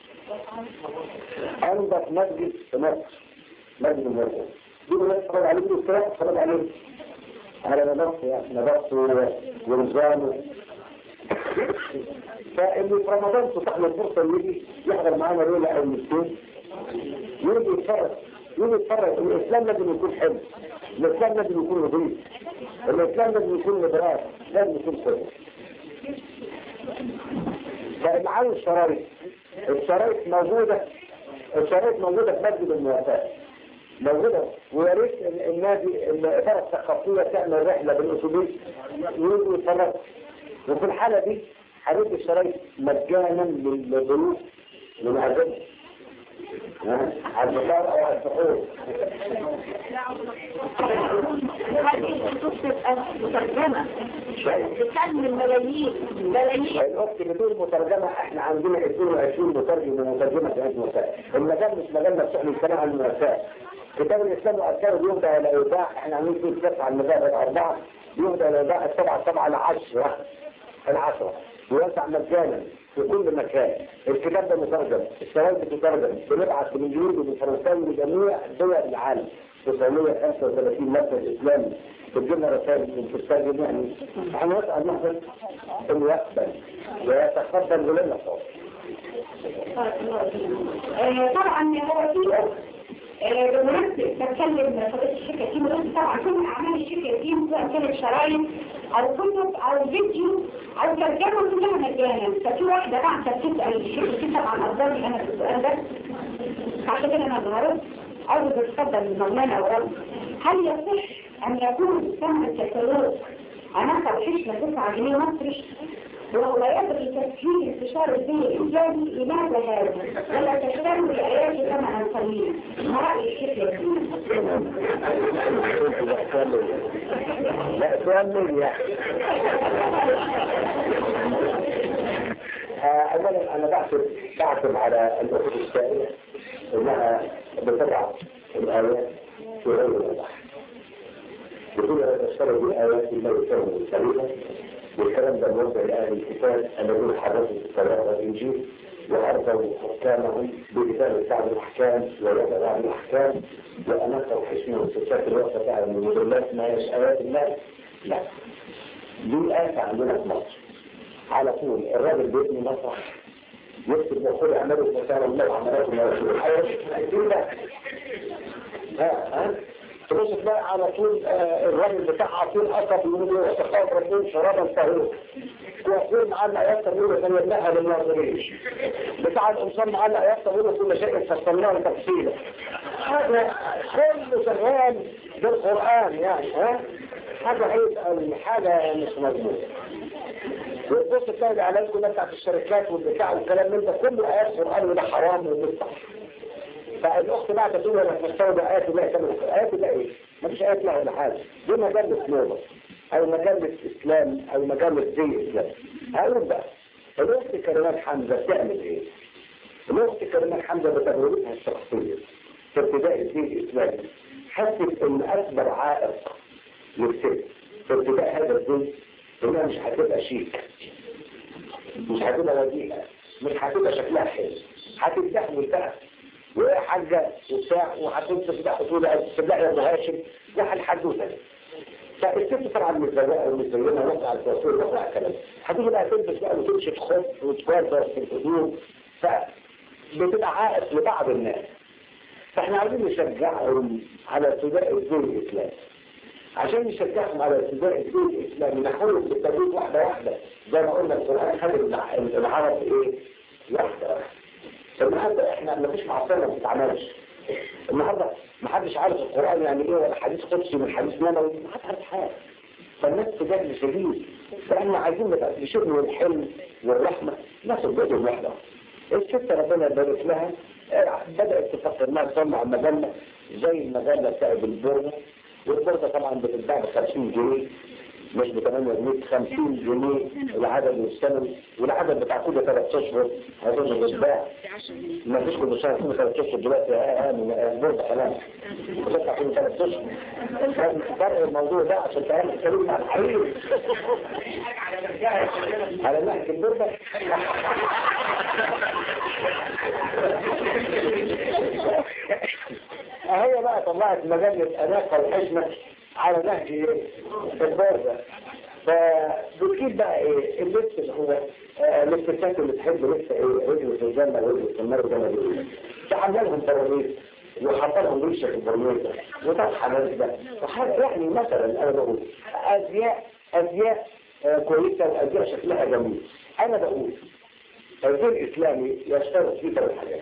أنظف مسجد في مصر مسجد المسجد دي الناس تفرج عليه بالسلاح تفرج عليه على نظافته يعني نظافته ونظامه فاللي في رمضان تتاح له الفرصه انه يجي يحضر معانا ليله او مسكين يجي يتفرج يجي يتفرج الاسلام لازم يكون حلو الاسلام لازم يكون نظيف الاسلام لازم يكون مدراس لازم يكون كويس فمعاه الشرايط الشرايط موجوده الشرايط موجوده في مسجد المواساة موجوده ويا ريت النادي الاداره الثقافيه تعمل رحله بالاتوبيس يجوا يتفرجوا وفي الحالة دي هندي الشرايط مجانا للضيوف من عزم على الفطار او على السحور هذه الخطوط تبقى مترجمة بتكلم ملايين ملايين الاخت بتقول مترجمه احنا عندنا 22 مترجم ومترجمه في هذه المسائل المجال مش مجال مفتوح للكلام عن المسائل كتاب الاسلام واركانه بيهدى الى ايضاح احنا عاملين فيه الفتح عن المذاهب الاربعه بيهدى الى ايضاح السبعه سبعه لعشره العشره يوسع مجانا في كل مكان الكتاب ده مترجم الشرايط بتترجم بنبعث بالانجليزي وبالفرنساوي لجميع دول العالم 935 مركز اسلامي بتجيبنا رسائل من تستخدم يعني احنا نسال نحن انه يقبل ويتقبل ولنا صوت آه، طبعا هو في آه، بمناسبة بتكلم فضيلة الشيخ ياسين قلت طبعا كل أعمال الشيخ ياسين سواء كانت شرايط أو كتب أو فيديو أو ترجمة كلها مجانا ففي واحدة بعد تسأل الشيخ ياسين طبعا أفضلني أنا في السؤال ده عشان كده أنا النهارده أول بتفضل من مولانا ورب هل يصح أن يكون ثمن الكتالوج عناصر حشمة 9 جنيه مصري وهو يدري تسهيل انتشار الدين الإسلامي لماذا هذا ولا تشتروا لآيات ثمنا قليلا ما رأي الشيخ ياسين؟ لا سؤال لي اولا انا بعتب بعتب على الاخت السائله انها بتضع الايات في غير الوضع بتقول لا تشتروا بالايات الا يسموا السبيله والكلام ده موضع لاهل الكتاب الذين حرفوا التوراه والانجيل وارضوا حكامهم بكتاب الكعب الاحكام ويتبع الاحكام وانقوا حشمه وستات الوقت فعلا من مدلات ما هيش ايات الله لا دي آية عندنا في مصر على طول الراجل بيبني مسرح يكتب وخذ اعماله فكان الله عملكم يا رسول الله ها ها تبص تلاقي على طول آه، الراجل بتاع عصير قصب يقول له وتقاط ربنا شرابا طهورا ويقول معنا ايات تقول فليمنعها للناظرين بتاع الانسان معنا ايات تقول كل شيء فصلناه تفصيلا هذا كله شغال بالقران يعني ها حاجه عيب حاجه مش مضمونه بص تلاقي الاعلان كلها بتاعت الشركات والبتاع والكلام من ده كله ايات قران وده حرام وده صح فالاخت بقى تقول انا مستوعب ايات الله كمان ايات الله ايه؟ مفيش ايات الله ولا حاجه دي مجله نوبه او مجله اسلام او مجله زي اسلام هقول بقى الاخت كريمات حمزه بتعمل ايه؟ الاخت كريمات حمزه بتجربتها الشخصيه في ابتداء الدين الاسلامي حست ان اكبر عائق للست في ابتداء هذا الدين انها مش هتبقى شيك مش هتبقى وجيهه مش هتبقى شكلها حلو هتتدخل بقى وحاجة وبتاع وهتمسك بقى تقول لا يا ابو هاشم ده الحدوته فالست طبعا متزوجه ومتزوجه وقع التوفيق وقع الكلام هتيجي بقى تلبس بقى وتمشي تخف وتكبر في الهدوم فبتبقى عائق لبعض الناس فاحنا عايزين نشجعهم على ابتداء الدين الاسلامي عشان نشجعهم على ابتداء الدين الاسلامي نحاول بالتدريج واحده واحده زي ما قلنا القران خلي العرب ايه واحده واحده النهارده احنا ما فيش معصيه ما بتتعملش النهارده ما حدش عارف القران يعني ايه ولا حديث قدسي من حديث نبوي ما حدش عارف حاجه فالناس في جهل شديد فاحنا عايزين نبقى في شغل والحلم والرحمه ناخد بدهم واحده الست ربنا يبارك لها بدات تفكر انها تصنع مجله زي المجله بتاعت البرده والبرده طبعا بتتباع ب 50 جنيه مش ب 8 جنيه 50 جنيه العدد السنوي والعدد بتاع كل ثلاث اشهر هيظل بيتباع ما فيش كل شهر كل ثلاث اشهر دلوقتي البرده كلام بتدفع كل ثلاث اشهر لازم تفرق الموضوع ده عشان تعرف تتكلم مع الحريم على نهج البرده هي بقى طلعت مجلة أناقة وحشمة على نهج ايه؟ البرده فبتجيب بقى ايه اللبس اللي هو آه، اللبسات اللي تحب لبس ايه رجل في الجنة ورجل في النار زي ما بيقولوا تعملهم ترابيز وحط لهم ريشه في البرنيطه وطرحه نازله وحاجه يعني مثلا انا بقول ازياء ازياء آه، كويسه وازياء شكلها جميل انا بقول الدين الاسلامي يشترط فيه ثلاث حاجات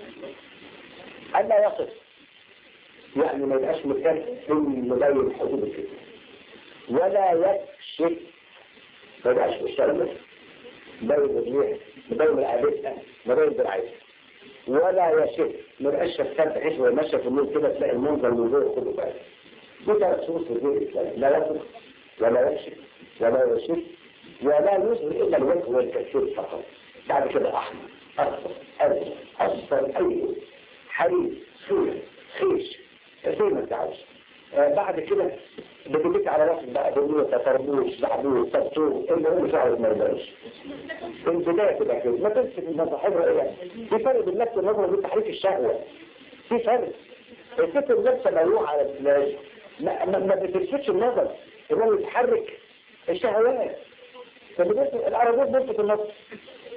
الا يقف يعني ما يبقاش مكان مبين حدود الكتاب ولا يكشف ما يبقاش مشترك مبين الريح مبين العبيدة مبين بالعيش ولا يشف ما يبقاش شفاف بحيث لو ماشي في النور كده تلاقي المنظر من جوه كله بقى دي ثلاث شروط في الدين الاسلامي لا يصرف ولا يكشف ولا يشف ولا يظهر الا الوجه والكثير فقط بعد كده احمر اصفر ازرق اصفر اي حرير سوري خيش زي ما انت عاوز آه بعد كده بتبيك على راسك بقى بنوتة فرموش زعبوش تبتوه اللي هم شعر ما يبقاش البداية تبقى كده ما تمسك المصاحب رأيها في فرق بين نفس النظرة وبين تحريك الشهوة في فرق الست اللبسة ملوحة على البلاج ما, ما, ما بتلفتش النظر انه يتحرك الشهوات فبدأت العربيات بلفت النظر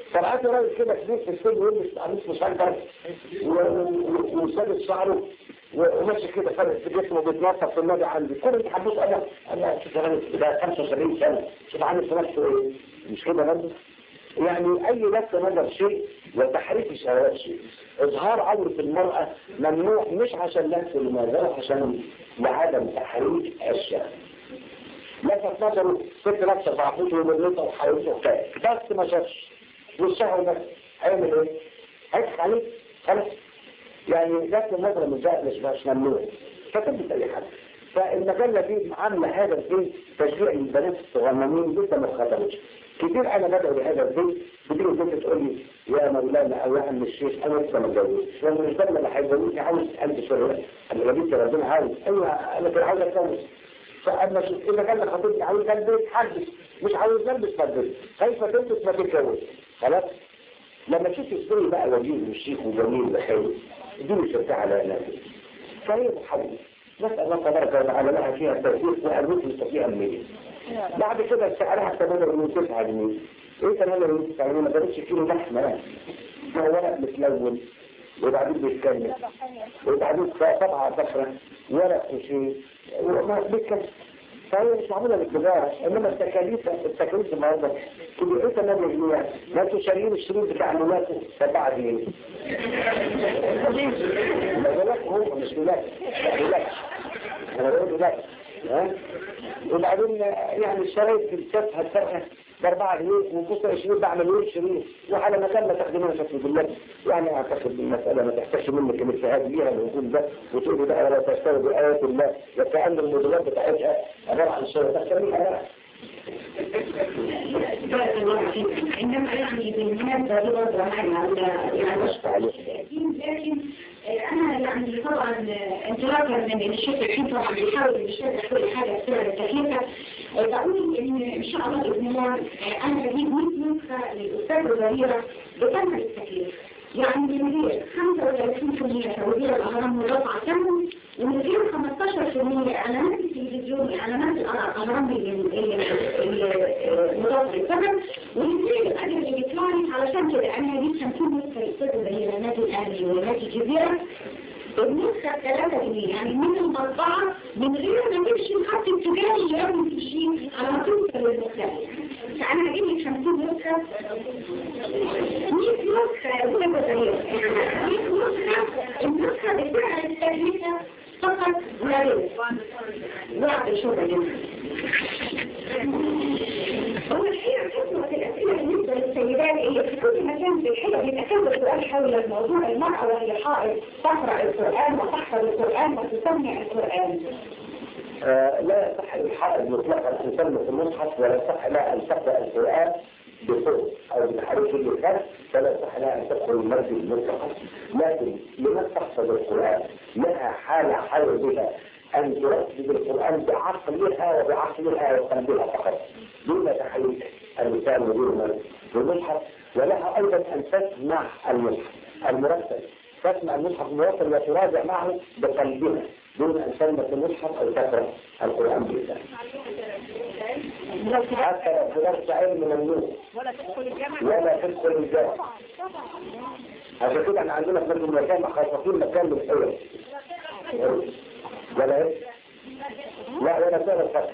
فرأيت راجل كده كبير في السن يلبس قميص مشجر وسادس شعره وماشي كده فرق في جسمه بيتنطط في النادي عندي كل اللي حبوش انا انا شوف انا ده 75 سنه شوف عامل في نفسه ايه مش كده برضه يعني اي لفت نظر شيء وتحريك الشهوات شيء اظهار عورة المرأة ممنوع مش عشان نفس المنظرة عشان لعدم تحريك الشهوة لفت نظره ست لابسه بعفوته ومرلته وحيوته وبتاع بس ما شافش والشهوة بس هيعمل ايه؟ هيضحك عليه خلاص يعني لفت النظر من جهة مش مش ممنوع فتبت اي حاجة فالمجلة دي عاملة هذا البيت تشجيع للبنات الصغننين لسه ما اتخطبوش كتير انا بدعو لهذا البيت بتيجي البنت تقول لي يا مولانا او يا عم الشيخ انا لسه ما اتجوزتش وانا مش بدل اللي هيجوزني عاوز قلب شويه انا جبت ربنا عاوز ايوه انا كنت عاوز اتجوز فاما شوف اذا كان خطيبتي عاوز البس حدث مش عاوز البس فدس خايفه تلبس ما تتجوز خلاص لما تشوف السوري بقى وجيه والشيخ وجميل وحلو اديني شرطة على نفسي فهي بتحدث نسأل الله تبارك وتعالى لها فيها التوفيق وأن يستطيع المية بعد كده سعرها 8 جنيه ايه 8 جنيه ما كانتش كيلو لحمه يعني ده ورق متلون وبعدين بيتكلم وبعدين طبعا صفرة ورق وشيء وما بيتكلم فهي مش معمولة للتجارة انما التكاليف التكاليف النهارده تبقى ايه 8 جنيه ما انتوا شاريين الشروط بتاع ملاكه 7 جنيه ما ملاك هو مش ملاك ملاك انا بقول ملاك ها وبعدين يعني الشرايط التافهه التافهه باربعة جنيه وبص 20 بعمل مليون شريط وعلى مكان ما تخدمها شكل بالله يعني اعتقد المسألة ما تحتاجش منك الاجتهاد ليها الوجود ده وتقول بقى ولا تشتغل بآيات الله وكأن الموضوعات بتاعتها عبارة عن شيء تخليها لا إنما يعني بالمناسبة دي برضه معنا يعني لكن أنا يعني طبعا انطلاقا من الشيخ الحين طبعا بيحاول يشرح كل حاجة كده بالتكلفة بقول إن إن شاء الله بإذن الله أنا بجيب 100 نسخة للأستاذ الغريرة بثمن التكليف يعني من غير 35% توزيع الأهرام والرفع ثمن ومن غير 15% إعلانات التلفزيون إعلانات الأهرام المضافة للثمن ومن غير الأجر الإلكتروني علشان كده أنا هجيب 50 نسخة للأستاذ الغريرة نادي الأهلي ونادي الجزيرة النسخة ثلاثة جنيه يعني من المطبعة من غير ما نمشي الخط التجاري يرمي في الشيء على ما توصل للمكان فأنا هجيب لك 50 نسخة 100 نسخة يا أبويا بطريقة 100 نسخة النسخة بتاعت التكلفة فقط لا غير بعد شغل هو الحقيقة كثرة الأسئلة بالنسبة للسيدات هي في كل مكان في الحلة بيتكلم سؤال حول الموضوع المرأة وهي حائض تقرأ القرآن وتحفظ القرآن وتسمع القرآن آه لا يصح الحائض مطلقا أن تسمى في المصحف ولا يصح لها أن تقرأ القرآن بصوت أو بحرف اللسان فلا يصح لها أن تدخل المسجد مطلقا لكن لمن تحفظ القرآن لها حالة حال بها أن ترتب القرآن بعقلها وبعقلها وقلبها فقط دون تحريك اللسان ودون المصحف ولها أيضا أن تسمع المصحف المرتب تسمع المصحف المرتب وتراجع معه بقلبها دون أن تلمس المصحف أو تقرأ القرآن بلسان حتى لو درست علم ممنوع ولا تدخل الجامعة ولا تدخل الجامعة عشان كده احنا عندنا في نفس المكان مخصصين مكان للحلم ولا ايه؟ لا ولا سنة الفتح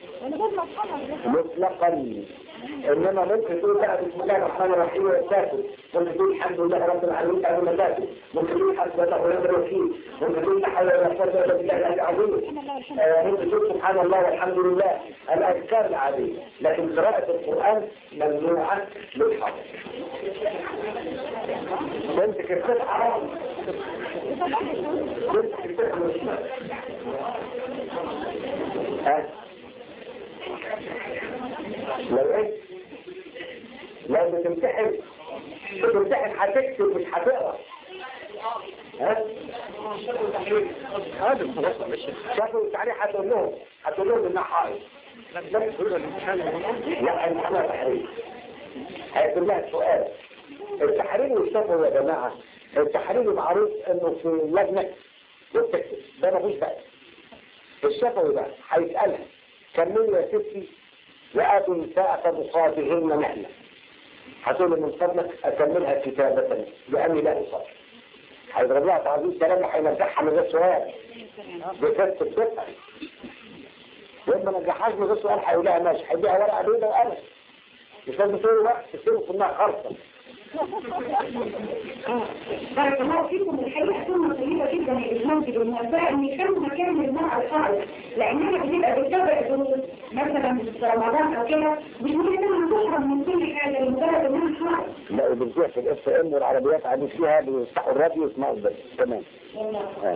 مطلقا انما ممكن تقول بقى بسم الله الرحمن الرحيم ويساكت ممكن تقول الحمد لله رب العالمين على المساكت ممكن تقول حسب الله ونعم الوكيل ممكن تقول لا حول ولا قوه الا بالله العظيم آه، ممكن تقول سبحان الله والحمد لله الاذكار العاديه لكن قراءه القران ممنوعه للحاضر تمسك القطعه تمسك القطعه ها لو ايه لو بتمتحن بتمتحن هتكتب مش هتقرا ها هذا شافوا التعليق هتقول لهم هتقول لهم انها حائط لا الامتحان تحرير هيقول لها سؤال التحرير والشفوي يا جماعه التحرير معروف انه في اللجنه وبتكتب ده مفيش بقى الشفوي بقى هيسالها كملوا يا ستي وآتوا النساء صدقاتهن نحلة هتقول لي من فضلك اكملها كتابة لاني لا اصاب هيضرب لها تعظيم كلام هينجحها من غير سؤال بكتب بتبقى لما ما نجحهاش من غير سؤال هيقول لها ماشي هيديها ورقه بيضاء وقلم مش لازم تقول وقت تصير في انها خرصه بارك الله فيكم الحقيقة كلمة طيبة جدا المنتج والمؤسسة ان يخلوا مكان للمرأة الخارج لانها بتبقى بتتابع دروس مثلا في رمضان او كده مش ممكن انها تحرم من كل حاجة لمجرد انها خارج لا وبالذات في الاف ام والعربيات قاعدين فيها بيفتحوا الراديو يسمعوا الدرس تمام آه.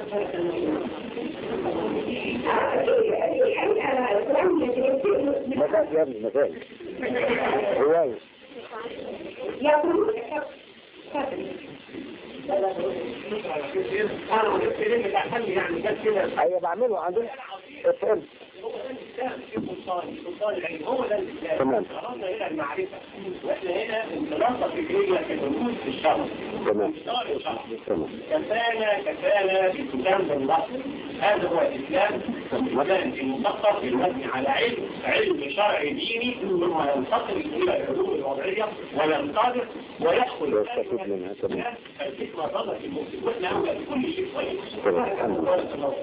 الحقيقة القرآن يتبدأ مزاج يا ابني مزاج هواية يقولون اه الفيلم اللي حل يعني جت كده ايوه بعمله عندنا اف ام سلطان سلطان العلم هو ده الاسلام تمام. خرجنا الى المعرفه واحنا هنا انطلاقه فكريه في الرموز في الشرع تمام اشتغل الشرع تمام كفانا كفانا بالكتاب بالنص هذا هو الاسلام وكان المثقف المبني على علم علم شرعي ديني ثم ينتقل الى العلوم الوضعيه وينطلق ويدخل ويستفيد منها تمام الفكره ظلت المسلم واحنا اولى بكل شيء كويس تمام الحمد لله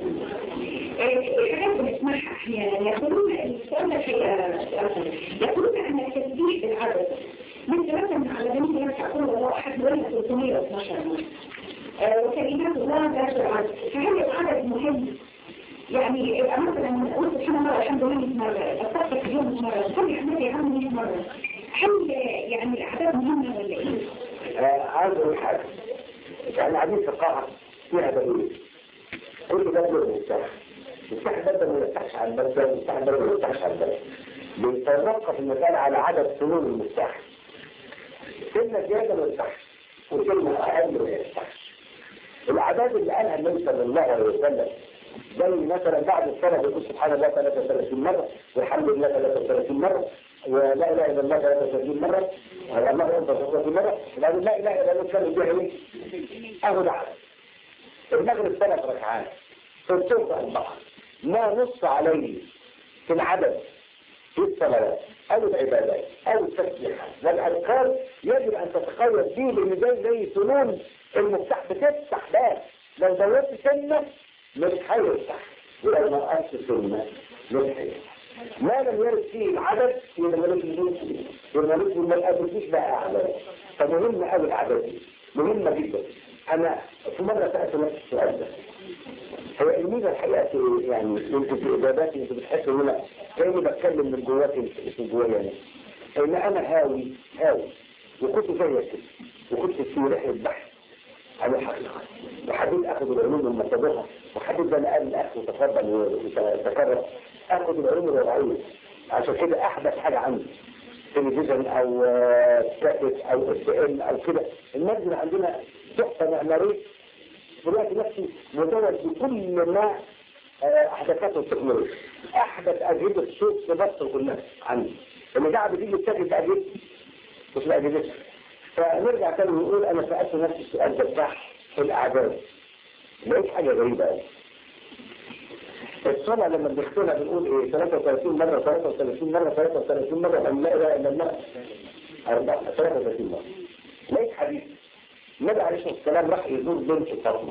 الحاجات بنسمعها احيانا يقولون السؤال ده شيء يقولون ان التسبيح بالعدد مثل مثلا على جميع الناس يقولون الله احد ولا 312 مرة آه، وكلمات الله ذات العدد فهل العدد مهم يعني يبقى مثلا نقول سبحان الله الحمد لله 100 مرة استغفر في اليوم 100 مرة صلي احمد يا عم 100 مرة هل يعني الاعداد مهمة ولا ايه؟ آه، عاوز اقول حاجه يعني قاعدين في قاعه فيها دليل كل باب له مفتاح مفتاح الباب ده ما يفتحش على الباب ده مفتاح الباب ما يفتحش على الباب بيتوقف في المسألة على عدد سنون المفتاح كلمة زيادة ما يفتحش وكلمة أقل ما يفتحش الأعداد اللي قالها النبي صلى الله عليه وسلم زي مثلا بعد الصلاة بيقول سبحان الله 33 مرة والحمد لله 33 مرة ولا إله إلا الله 33 مرة والله أكبر 33 مرة وبعدين لا إله إلا الله كان بيها إيه؟ أهو ده عدد المغرب ثلاث ركعات في الصبح أربعة ما نص عليه في العدد في الصلوات أو العبادات أو التسبيحات والأذكار يجب أن تتقيد فيه لأن زي زي سنون المفتاح بتفتح باب لو زودت سنة مش هيفتح ولو نقصت سنة مش هيفتح ما لم يرد فيه العدد يبقى ملوش وجود يبقى ملوش ما الأدرسيش بقى أعداد فمهم قوي الأعداد دي مهمة جدا أنا في مرة سألت نفسي السؤال ده هو الميزة الحقيقة في- يعني انتوا في اجاباتي انتوا بتحسوا ان انا كاني بتكلم من جواكي مش من جوايا يعني ان انا هاوي هاوي وكنت زيك كده وكنت في رحلة بحث عن الحقيقة وحبيت اخذ العلوم من مصادرها وحبيت انا قال الاخ وتفضل وتكرر اخذ العلوم الوضعية عشان كده احدث حاجة عندي تلفزيون او آه، كاسيت او اس ام او كده المادة عندنا تحفة معمارية دلوقتي نفسي مزود بكل ما آه، احدثته التكنولوجيا احدث اجهزه الصوت في مصر كلها عندي اللي قاعد بتيجي تسجل باجهزه مش باجهزتها فنرجع تاني ونقول انا سالت نفسي السؤال ده بتاع الاعداد لقيت حاجه غريبه قوي الصلاة لما بنختارها بنقول ايه 33 مرة 33 مرة 33 مرة لا اله الا الله 33 مرة لقيت حديث النبي عليه الصلاة والسلام راح يزور بنت فاطمة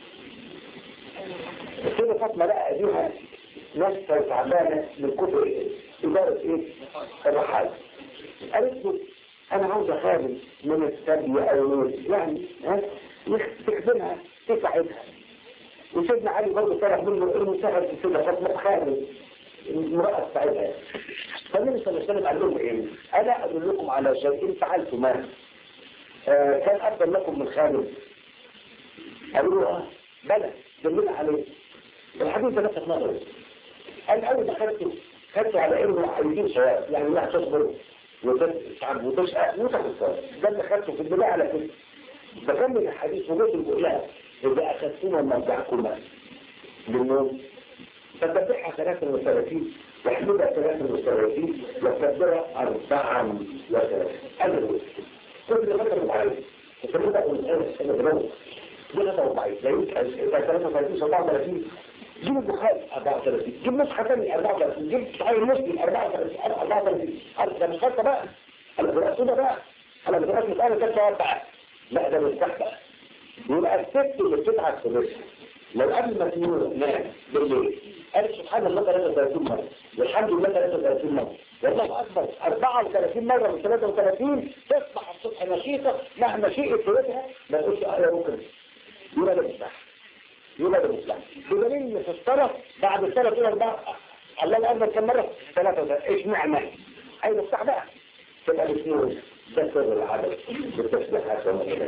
السيدة فاطمة لقى أبيها ناس تعبانة من كتر إدارة إيه؟ الرحال قالت له أنا عاوزة خادم من السبي أو من يعني ها تخدمها تساعدها وسيدنا علي برضه طلب منه المساعد في السيدة فاطمة خادم امرأة تساعدها فالنبي صلى الله عليه وسلم قال لهم إيه؟ ألا أدلكم على شيء فعلتماه آه، كان أفضل لكم من خادم قالوا له اه بلى دلنا عليه الحديث ده لفت نظري قال أول ما خدته خدته على إنه هيجيب ثواب يعني لا تصبر وتتعب وتشقى وتاخد ثواب ده اللي خدته في البداية على كده بكمل الحديث وقلت بيقول لها إذا أخذتما مرجعكما بالنوم فتبعها 33 واحمدها 33 وكبرها 34 أبدا كل ده مثلا ضعيف الكلام ده الانسان السنه بلوه ده غدا ضعيف لا يمكن 33 37 جيب البخاري 34 جيب نسخه ثانيه 34 جيب صحيح مسلم 34 34 ده مش خاصه بقى القراءه ده بقى انا بتبقاش مسألة ده سؤال بقى لا ده مفتاح بقى يبقى الست اللي بتتعب في نفسها لو قبل ما تنام نام بالليل قالت سبحان الله 33 مرة والحمد لله 33 مرة والله أكبر 34 مرة من 33 تصبح الصبح نشيطة مهما شيء بتوتها ما تقولش اه يا ممكن يبقى ده مفتاح يبقى ده مفتاح بدليل ان في الصلاة بعد الصلاة تقول أربعة الله أكبر كم مرة 33 ايش معنى أي مفتاح بقى تبقى الاثنين ده سر العدد بالتسبيحات وما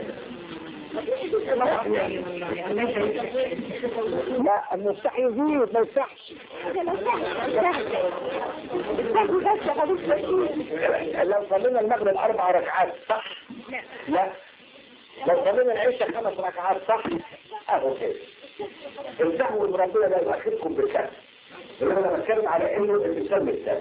لا المفتاح يزيد ما يفتحش لو صلينا المغرب اربع ركعات صح لا لو صلينا العشاء خمس ركعات صح اهو كده الزهو ان ربنا لا يؤخذكم بالكسر انا بتكلم على انه الانسان مثال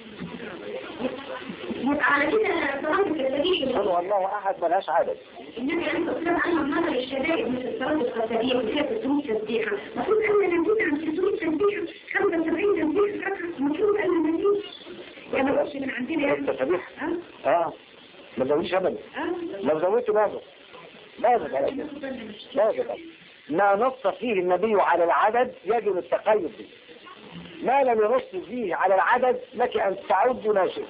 يبقى على كده صلاة التسبيح قل والله احد ملهاش عدد النبي عليه الصلاة والسلام قال من نظر الشدائد مثل الصلاة القتالية وفيها 300 تسبيحة المفروض أن نزيد عن 300 تسبيحة 75 تسبيحة ركعة المفروض أن نزيد يا ما نقولش من عندنا يعني التسبيح اه اه ما تزودش ابدا اه لو زودت لازم لازم على كده لازم ما نص فيه النبي على العدد يجب التقيد به ما لم ينص فيه على العدد لك ان تعد ما شئت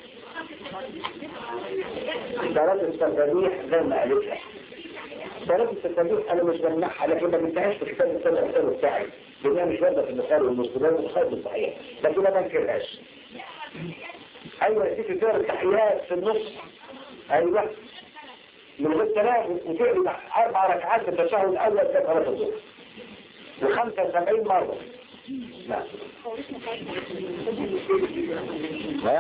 صلاة التسبيح زي ما قالت لك صلاة التسبيح انا مش بمنعها لكن ما بنتهاش في كتاب السنة الأسئلة الساعي لأنها مش واردة في البخاري والمسلمين والبخاري الصحيح لكن ما بنكرهاش ايوه يا سيدي تقرا التحيات في النص ايوه من غير سلام وتقرا اربع ركعات في التشهد الاول في صلاه الظهر و75 مره نعم ها؟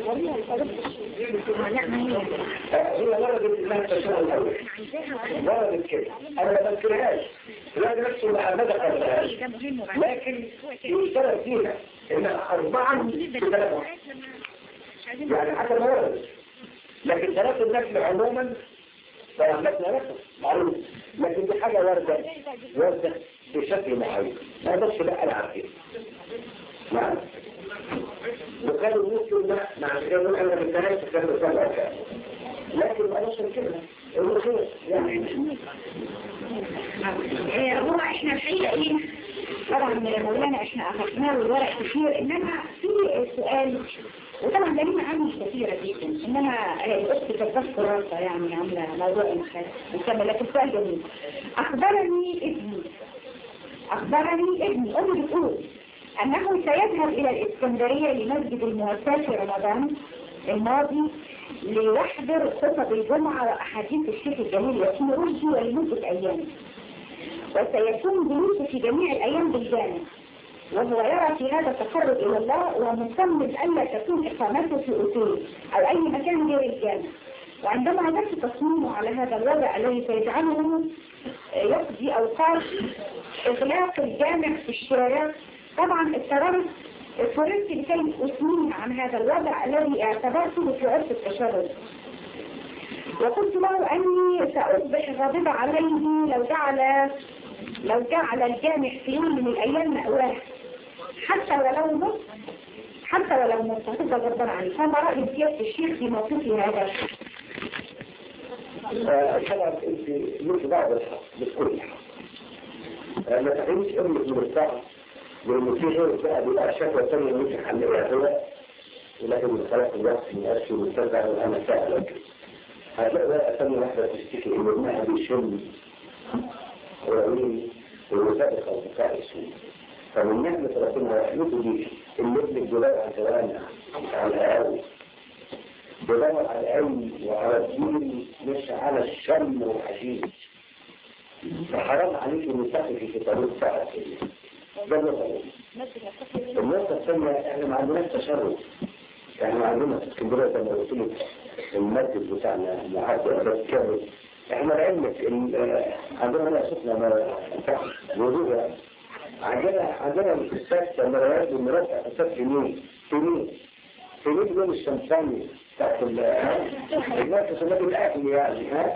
هي وردت انها التشهد الاول وردت كده انا ما بنكرهاش لا نفسه ما ما دخلتهاش لكن يشترط فيها انها اربعا ثلاثه يعني حتى ما ورد لكن ثلاث النفل عموما فهمتنا نفسه معروف لكن دي حاجة وردة وردة بشكل معين ما بس بقى العقيد نعم وكان المسلم لا مع كده انا من ثلاثة كان سبعة كان لكن ما نشر كده انه خير يعني آه، هو احنا الحقيقة ايه طبعا مولانا احنا اخذناه الورق كتير انما في سؤال وطبعا ده ليه معاني كثيرة جدا انما آه، الاخت كانت بس خلاصة يعني عاملة موضوع مكمل لكن سؤال جميل اخبرني ابني اخبرني ابني امي بتقول انه سيذهب الى الاسكندرية لمسجد المواساة في رمضان الماضي ليحضر خطب الجمعة وأحاديث الشيخ الجميل ياسين رشدي ولمدة أيام وسيكون جلوسه في جميع الأيام بالجامع وهو يرى في هذا التقرب إلى الله ومصمم ألا تكون إقامته في أوتيل أو أي مكان غير الجامع وعندما نفس تصميمه على هذا الوضع الذي سيجعله يقضي أوقات إغلاق الجامع في الشارع طبعا اضطررت اضطررت لكي أثنيه عن هذا الوضع الذي اعتبرته في عرف التشرد وقلت له أني سأصبح غاضبة عليه لو جعل لو جعل الجامع في يوم من الأيام مأواه حتى ولو نص حتى ولو نص هتبقى غضبان عليه فما رأي سيادة الشيخ في موقفه هذا طبعا انت ليك بعض الحق بكل الحق ما تعيش امك من الصعب لان في غير بقى بيبقى شكوى ثانيه ممكن حلها هو ولكن خلاص الوقت من أرشي والتربع وأنا سألك هتلاقي بقى ثانية واحدة تشتكي إن ابنها بيشم ويعمل ويسابق أصدقاء السوء فمن نعمة ربنا رحمته دي إن ابنك بيدور على جوانع على الهاوي بيدور على العلم وعلى الدين مش على الشم والحشيش فحرام عليك ان تقفي في طريق ساعة كده ده النقطة النقطة الثانية احنا ما عندناش تشرد احنا عندنا في اسكندرية زي ما قلت لك المسجد بتاعنا معدل بس كامل احنا لعلمك عندنا هنا شفنا ما وضوء يعني عندنا عندنا الستات مرايات ومرات اساس في مين في مين في مين يوم الشمساني بتاعت الناس في النادي الاكل يعني ها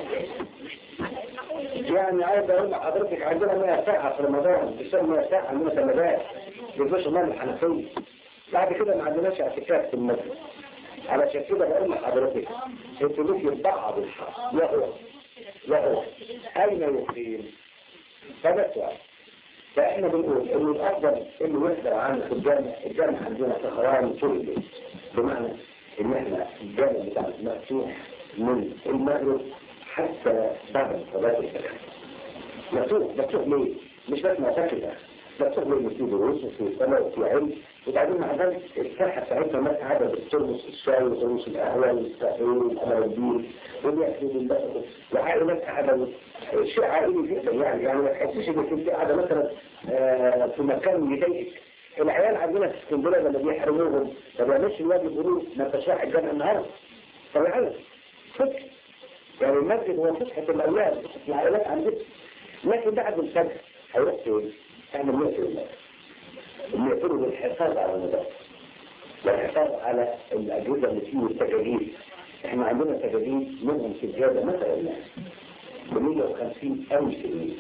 يعني عايز اقول لحضرتك عندنا 100 ساعه في رمضان بيشتغل 100 ساعه عندنا ثلاجات بيلبسوا مال الحنفيه بعد كده ما عندناش اعتكاف في المسجد علشان كده بقول لحضرتك انتوا ليك بعض الحق يا هو يا هو اين يقيم؟ فده السؤال فاحنا بنقول ان الافضل انه يحضر عن الجامع الجامع عندنا سهران طول الليل بمعنى ان احنا الجامع بتاع مفتوح من المغرب حتى بعد صلاة الفجر مفتوح مفتوح ليه؟ مش بس معتكفة مفتوح ليه في دروس وفي صلاة وفي علم وبعدين مع ذلك الساحة بتاعتنا الناس قاعدة بترمس الشاي وترمس القهوة والساحين والأمراضين واليأكل بالبقر وعائلات قاعدة شيء عائلي جدا يعني يعني ما تحسش انك انت قاعدة مثلا آه في مكان يضايقك العيال عندنا في اسكندريه لما بيحرموهم ما بيعملش الواد يقولوا ما انتش رايح الجامع النهارده طب العيال فكر يعني المسجد هو فسحه الاولاد فسحه العائلات عندنا لكن بعد الفجر هيروح فين؟ احنا بنقفل المسجد بنقفله بالحفاظ على المدرسه والحفاظ على الاجهزه اللي فيه والسجاجيد احنا عندنا سجاجيد منهم سجاده مثلا ب 150 ألف جنيه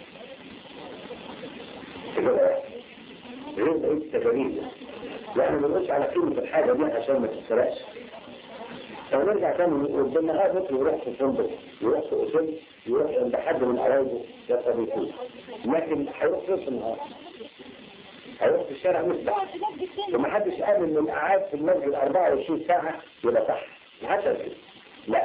سجاده غير بقية التجاريد يعني ما بنقولش على قيمة الحاجة دي عشان ما تتسرقش فنرجع تاني نقول بالنهار ممكن يروح في فندق يروح في اوتيل يروح عند حد من قرايبه يستضيفوه لكن هيروح فين في النهار؟ هيروح في الشارع مسبح ومحدش قال ان القعاد في المسجد 24 ساعة يبقى صح محدش كده لا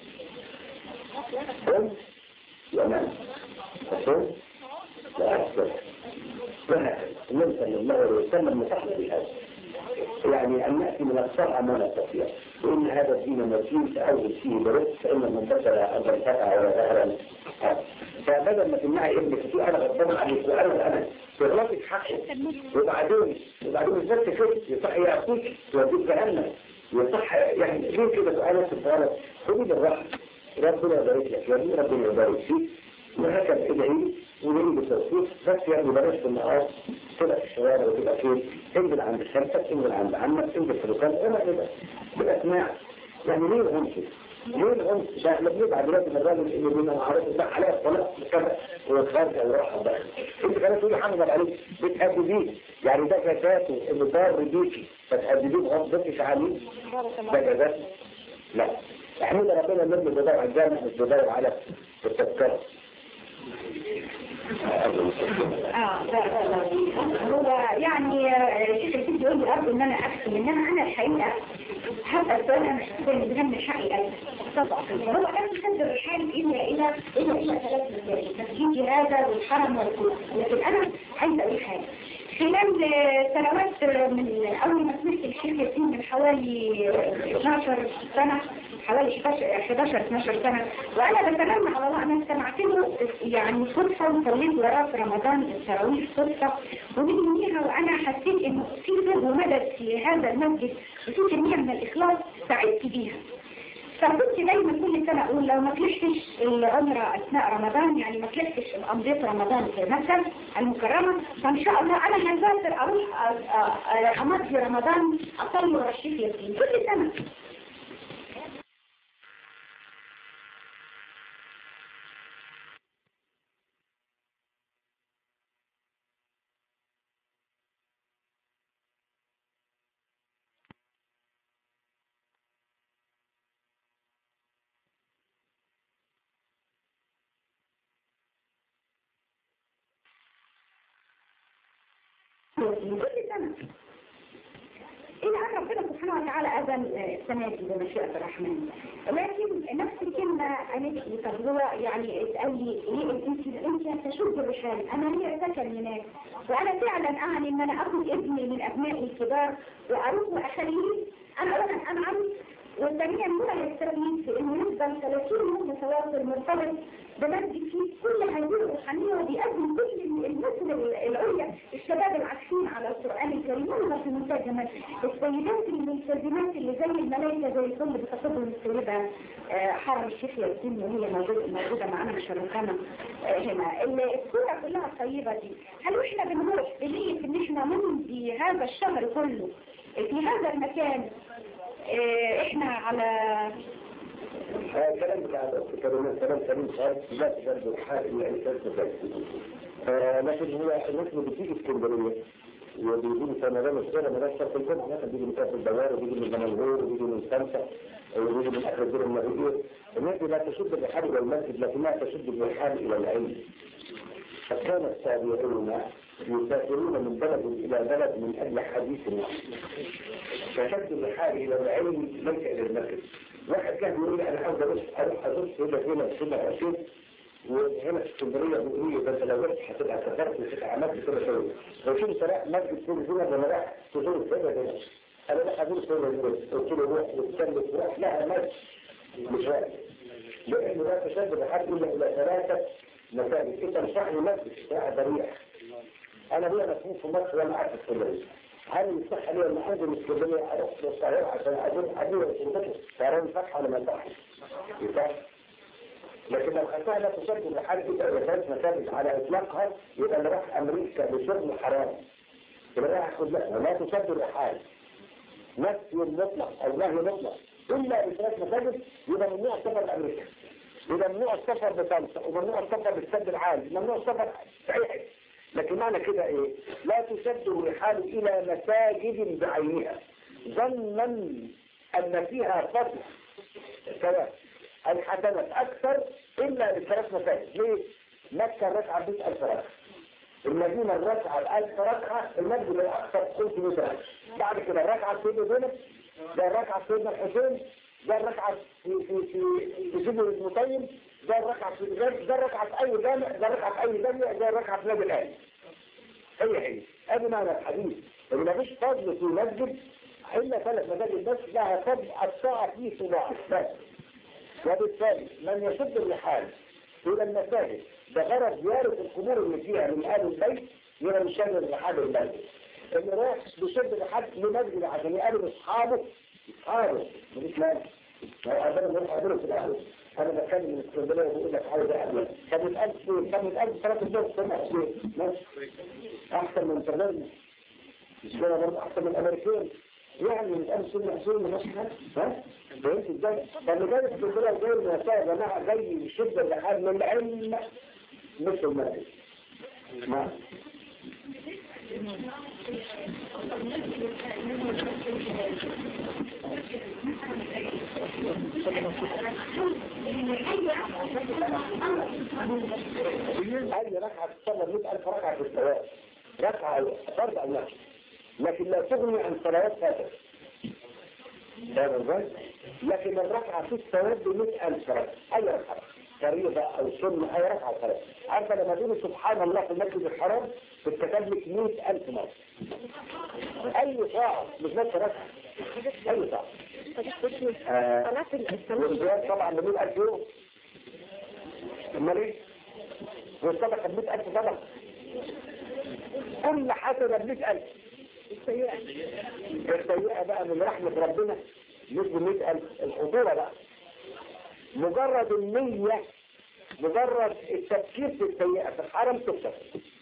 قم ينام قم لا أكثر وهكذا النبي صلى الله عليه وسلم نصح بهذا يعني أن نأتي من الصرع ما نستطيع وإن هذا الدين متين تأول فيه برزق فإن من بشر أرضا فتح ولا ظهرا فبدل ما تمنعي ابنك تقول أنا غضبان عليك وأنا أنا تغلطي في حقه وبعدين وبعدين مش بس كده يصح يأخذك توديك جهنم يصح يعني ليه كده سؤال نفس السؤال خذي بالراحة ربنا يبارك لك يا ابني ربنا يبارك فيك وهكذا ادعي وليه بالتوفيق بس يعني بلاش في النهار تبقى في الشوارع وتبقى فين انزل عند خالتك انزل عند عمك انزل في الدكان انا كده بالاسماع يعني ليه العنف ليه العنف ده احنا بنبعد دلوقتي من الراجل اللي بينا معرفة ده عليها الصلاة كذا ويتخرج ويروح بقى انت كمان تقولي حمد عليك بتهدديه يعني ده جزاته اللي ضار بيكي فتهدديه بغضبتك عليه ده جزاته لا احمد ربنا من بيدور على الجامع مش بيدور على التذكره اه هو يعني شيخ الفيديو يقول لي ارجو ان انا اكتب انما انا الحقيقه هبقى السؤال انا مش هكون بهم حقي طبعا هو كان يقدر الحال الا الى الى الى ثلاث مسائل مسجد هذا والحرم والكل لكن انا عايزه اقول حاجه خلال سنوات من اول ما سمعت الشيخ ياسين من حوالي 12 سنه حوالي 11 12 سنة وانا بتمنى على الله انا سمعت له يعني صدفة وصليت وراه في رمضان التراويح صدفة ومن يوميها وانا حسيت انه في ظل ومدد في هذا المسجد وفي كمية من الاخلاص سعدت بيها فكنت دايما كل سنة اقول لو ما طلعتش العمرة اثناء رمضان يعني ما طلعتش قضيت رمضان في مكة المكرمة فان شاء الله انا هسافر اروح امضي رمضان اصلي ورا الشيخ ياسين كل سنة كل سنة إلى أن ربنا سبحانه وتعالى أذن السنة دي بمشيئة الرحمن لكن نفس الكلمة قالت لي طب هو يعني اتقال لي ليه انت انت تشد الرحال انا ليه سكن هناك وانا فعلا اعني ان انا اخذ ابني من ابنائي الكبار واروح واخليه انا اولا انعم وثانيا هو يستفيد في انه يفضل 30 يوم متواصل مرتبط بمسجد فيه كل هذه الروحانيه وبيقدم كل المثل العليا الشباب العاكفين على القران الكريم هم في منتهى الجمال السيدات الملتزمات اللي زي الملائكه زي الكل بتاخدهم السيده حرم الشيخ ياسين وهي موجوده موجوده معانا مشرفانا هنا الصوره كلها الطيبه دي هل احنا بنروح بنيه ان احنا نمضي هذا الشهر كله في هذا المكان احنا على الكلام بتاع الأخت كلمات كلام سليم خالص لا تجرد الحال يعني كانت لكن هو الناس اللي بتيجي اسكندرية وبيجيبوا في رمضان الصغيرة مدارس شرق الجمعة مثلا بيجي من كاس الدوار وبيجي من بنالهور وبيجي من خمسة وبيجي من آخر الدور المغربية الناس دي لا تشد الرحال إلى المسجد لكنها تشد الرحال إلى العلم فكان التابعون يسافرون من بلد إلى بلد من أجل حديث واحد فشد الرحال إلى العلم ليس إلى المسجد واحد كان بيقول لي أنا عاوز أروح أروح أدرس هنا هنا في سنة 20 وهنا في اسكندريه بيقولوا لي بس لو رحت هتبقى سافرت وتبقى عملت كده شويه لو شفت رايح مسجد كل هنا ولا رايح تزور كده كده انا بقى هزور كده قلت له روح وتكلم وراح لها مسجد مش رايح لانه لا تشد لحد الا الى ثلاثه مساجد انت مش رايح لمسجد رايح ضريح انا ليا مسؤول في مصر وانا قاعد في اسكندريه هل يصح لي لما انزل من اسكندريه اروح للقاهره عشان ازور ابويا وشركته طيران فتح ولا ما يصحش؟ يصح لكن لو خدتها لا تشكل لحاجة تبقى مساجد مساجد على إطلاقها يبقى اللي راح أمريكا بشغل حرام يبقى راح ياخد لا لا تشد الرحال نفي مطلق أو نهي مطلق إلا بثلاث مساجد يبقى ممنوع السفر لأمريكا يبقى ممنوع السفر بطنطا وممنوع السفر بالسد العالي ممنوع السفر في أي حته لكن معنى كده إيه لا تشد الرحال إلى مساجد بعينها ظنا أن فيها فضل سواء الحسنات أكثر إلا بثلاث مساجد ليه؟ مكة الركعة ب 1000 ركعة المدينة الركعة ب 1000 ركعة المسجد الأكثر 500 ركعة بعد كده الركعة سيدنا زينب ده الركعة سيدنا الحسين ده الركعة في في في في سيدنا المطيب ده الركعة في الغد ده الركعة في أي جامع ده الركعة في أي جامع ده الركعة في نادي الأهلي هي هي ادي معنى الحديث ان مفيش فضل في مسجد الا ثلاث مساجد بس لها فضل الطاعة فيه صباع بس وبالتالي من يشد الرحال إلى المساجد بغرض زيارة القبور اللي فيها من آل البيت يبقى مش شد الرحال المسجد اللي رايح بيشد الرحال لمسجد عشان يقابل أصحابه أصحابه مش مالك لو قابلنا نروح قابله في الأهل أنا بتكلم من اسكندرية وبقول لك عاوز أقابل كان متقال فين؟ كان متقال في ثلاث دول سنة فين؟ ماشي أحسن من برنامج مش كده برضه أحسن من الأمريكان يعني متقال سنة حسين من نفسها ها؟ فهمت ازاي؟ فاللي جاي في الدولة جاي من يا جماعة جاي يشد الرحال من العلم مش المال نعم أي ركعة تصلى 100000 ركعة في الثواب ركعة فرض عن نفسه لكن لا تغني عن صلوات فاتت فاهم ازاي؟ لكن الركعة في الثواب ب 100000 ركعة أي ركعة فريضة أو سنة أي ركعة ثلاث عارفة لما تقول سبحان الله في المسجد الحرام بتكتب لك 100000 مرة أي ساعة مش بس ركعة أي ساعة آه والزياد طبعا ب 100000 يوم امال ايه؟ والصدقة ب 100000 صدقة كل حسنة ب 100000 السيئة السيئة بقى من رحمة ربنا مش ب 100000 الخطورة بقى مجرد النية مجرد التفكير في السيئة في الحرم تكتب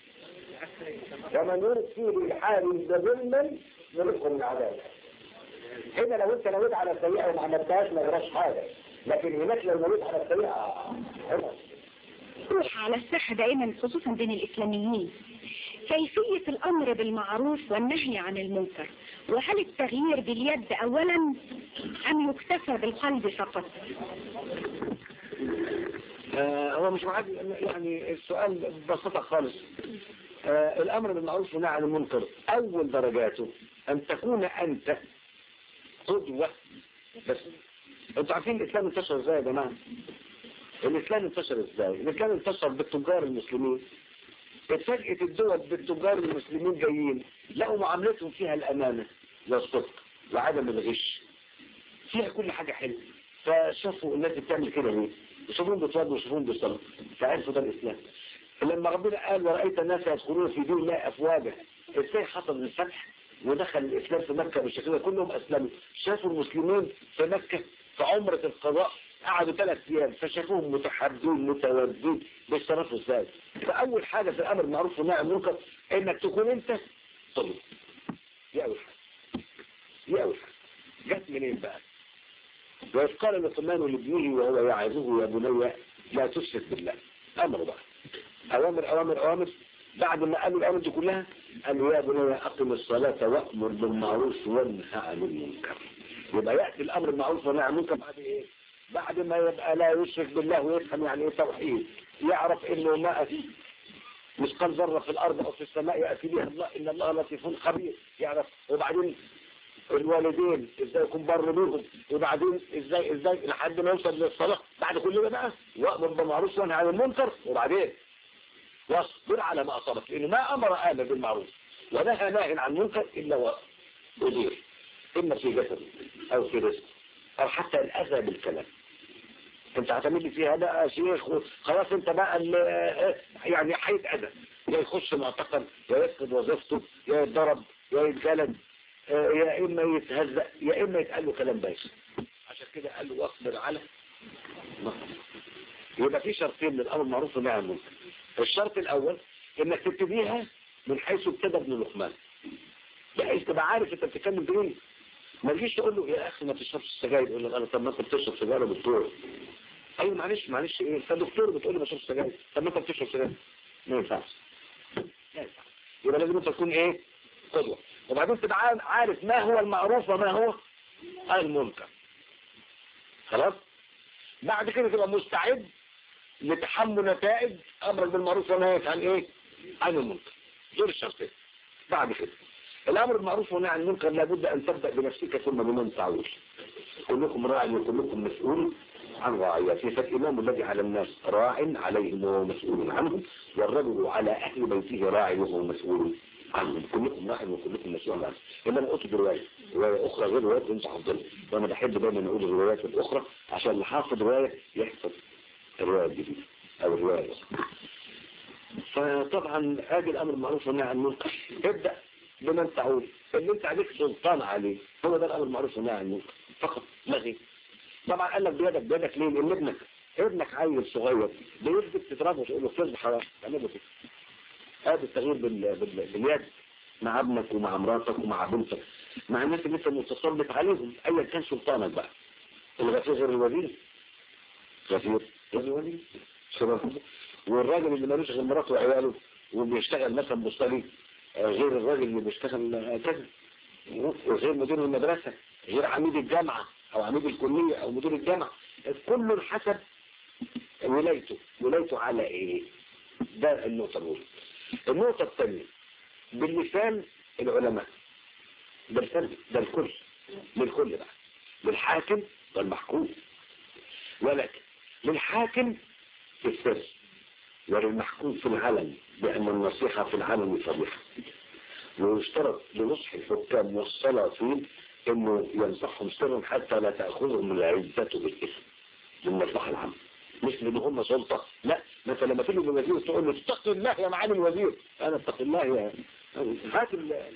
ومن يرد فيه بالحال بظلما نرزقه من عذاب هنا لو انت نويت على السيئة وما عملتهاش ما جراش حاجة لكن هناك لو نويت على السيئة هنا روح على الصحة دائما خصوصا بين الإسلاميين كيفية الأمر بالمعروف والنهي عن المنكر وهل التغيير باليد أولا أم يكتفى بالقلب فقط آه هو مش معاد يعني السؤال ببساطة خالص آه الأمر بالمعروف والنهي عن المنكر أول درجاته أن تكون أنت قدوة بس أنتوا عارفين الإسلام انتشر إزاي يا جماعة؟ الإسلام انتشر إزاي؟ الإسلام انتشر بالتجار المسلمين اتفاجئت الدول بالتجار المسلمين جايين لقوا معاملتهم فيها الأمانة والصدق وعدم الغش فيها كل حاجة حلوة فشافوا الناس بتعمل كده ليه يشوفون بتوضوا ويشوفون بيصلوا فعرفوا ده الإسلام لما ربنا قال ورأيت الناس يدخلون في دين الله أفواجا ازاي حصل الفتح ودخل الإسلام في مكة بالشكل ده كلهم أسلموا شافوا المسلمين في مكة في عمرة القضاء قعدوا ثلاث ايام فشافوهم متحابين متودين بيتصرفوا ازاي فاول حاجه في الامر بالمعروف والنهي عن المنكر انك تكون انت طلب دي اول حاجه دي اول حاجه جت منين بقى وإذ قال لقمان لابنه وهو يعظه يا بني لا تشرك بالله امر بقى اوامر اوامر اوامر بعد ما قالوا الامر دي كلها قال له يا بني أقم الصلاة وأمر بالمعروف وانهى عن المنكر يبقى يأتي الأمر بالمعروف والنهي عن المنكر بعد إيه؟ بعد ما يبقى لا يشرك بالله ويفهم يعني إيه توحيد يعرف إنه ما أتي مثقال ذرة في الأرض أو في السماء يأتي بها الله إن الله لطيف خبير يعرف وبعدين الوالدين ازاي يكون بر بيهم وبعدين ازاي ازاي لحد ما يوصل للصلاة بعد كل ده بقى وأمر بالمعروف وانهى عن المنكر وبعدين واصبر على ما أصابك لأنه ما أمر آمر بالمعروف ونهى ناهي عن المنكر إلا وأدير إما في جسد أو في رزق أو حتى الأذى بالكلام انت هتعمل لي فيها ده يا شيخ خلاص انت بقى ال- يعني حيث أذى يا يخش معتقل يا يفقد وظيفته يا يتضرب يا يتجلد آه، يا إما يتهزأ يا إما يتقال له كلام بايخ عشان كده قال له واصبر على ما يبقى في شرطين للأمر المعروف والنهي عن المنكر الشرط الأول إنك تبتديها من حيث ابتدى ابن لقمان بحيث تبقى عارف انت بتتكلم بايه ما تجيش تقول له يا اخي ما تشربش السجاير يقول لك انا طب ما انت بتشرب سجاير يا دكتور ايوه معلش معلش ايه انت دكتور بتقول لي ما اشربش سجاير طب ما انت بتشرب سجاير ما ينفعش ما ينفعش يبقى لازم انت تكون ايه قدوه وبعدين تبقى عارف- عارف ما هو المعروف وما هو المنكر خلاص بعد كده تبقى مستعد لتحمل نتائج امرك بالمعروف والنهي عن ايه عن المنكر دول الشرطين بعد كده الامر بالمعروف والنهي عن المنكر لابد ان تبدا بنفسك ثم بمن تعود كلكم راع وكلكم مسؤول عن رعيته فالامام الذي على الناس راع عليهم وهو مسؤول عنهم والرجل على اهل بيته راع وهو مسؤول عنهم كلكم راع وكلكم مسؤول عنهم انما انا قلت بروايه روايه اخرى غير روايه انت حافظها وانا بحب دايما اقول الروايات الاخرى عشان اللي حافظ روايه يحفظ الروايه الجديده او الروايه الاخرى فطبعا هذه الامر المعروف والنهي عن المنكر ابدا بمن تعود اللي انت عليك سلطان عليه هو ده الامر المعروف والنهي عن المنكر فقط لا غير طبعا قال لك بيدك بيدك ليه لان ابنك ابنك عيل صغير بيثبت تضربه وتقول له كذب حرام تعمل له كده هذا التغيير بال... بال... باليد مع ابنك ومع مراتك ومع بنتك مع الناس اللي انت متسلط عليهم ايا كان سلطانك بقى الغفير غير الوزير غفير غير الوزير شباب والراجل اللي مالوش غير مراته وعياله وبيشتغل مثلا مصطلي آه، غير الراجل اللي بيشتغل آه، كذا وغير مدير المدرسة غير عميد الجامعة او عميد الكلية او مدير الجامعة كل حسب ولايته ولايته على ايه ده النقطة الاولى النقطة الثانية باللسان العلماء ده الفرد ده الكل للكل بقى للحاكم والمحكوم ولكن للحاكم في السر وللمحكوم في العلن بأن النصيحة في العلن فضيحة ويشترط لنصح الحكام والسلاطين انه ينصحهم سرا حتى لا تأخذهم العزة بالإثم للمصلحة العامة مش ان هم سلطة لا مثلا لما تيجي للوزير تقول له اتق الله يا معالي الوزير انا اتق الله يا هات ال-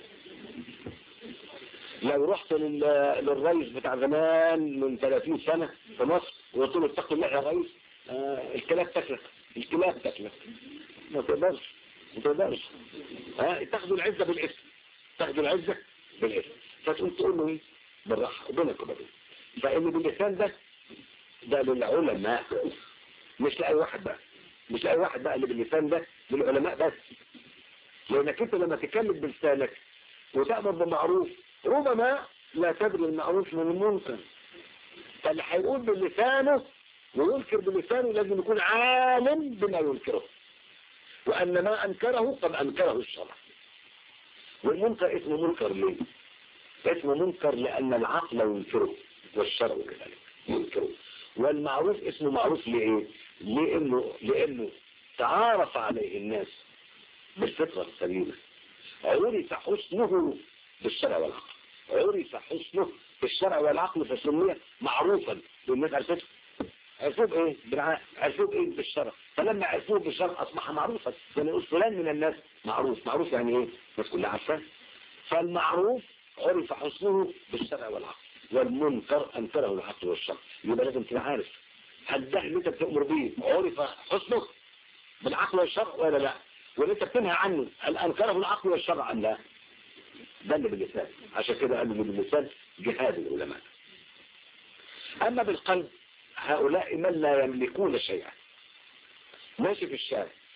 لو رحت لل- للرئيس بتاع زمان من 30 سنة في مصر وقلت له اتق الله يا رئيس آه الكلاب تاكلك الكلاب تاكلك ما تقدرش ما تقدرش ها تاخدوا العزة بالاسم تاخدوا العزة بالاسم فتقوم تقول له ايه بالراحة وبينك وبينه فان باللسان ده ده للعلماء مش لأي واحد بقى مش لأي واحد بقى اللي باللسان ده للعلماء بس لانك انت لما تتكلم بلسانك وتأمر بالمعروف ربما لا تدري المعروف من المنكر فاللي هيقول بلسانه وينكر بلسانه لازم يكون عالم بما ينكره وأن ما أنكره قد أنكره الشرع والمنكر اسمه منكر ليه اسمه منكر لأن العقل ينكره والشرع كذلك ينكره والمعروف اسمه معروف لإيه لأنه, لأنه تعارف عليه الناس بالفطرة السليمة عرف حسنه بالشرع والعقل عرف حسنه بالشرع والعقل فسمي معروفا للناس عرفته عرفوه بايه بالعقل عرفوه بايه بالشرع فلما عرفوه بالشرع اصبح معروفا يعني يقول فلان من الناس معروف معروف يعني ايه الناس كلها عارفاه فالمعروف عرف حسنه بالشرع والعقل والمنكر انكره العقل والشرع يبقى لازم تبقى عارف هل ده اللي انت بتأمر بيه عرف حسنه بالعقل والشرع ولا لا واللي انت بتنهى عنه هل انكره العقل والشرع ام لا ده اللي باللسان عشان كده قالوا اللي باللسان جهاد العلماء اما بالقلب هؤلاء من لا يملكون شيئا ماشي في الشارع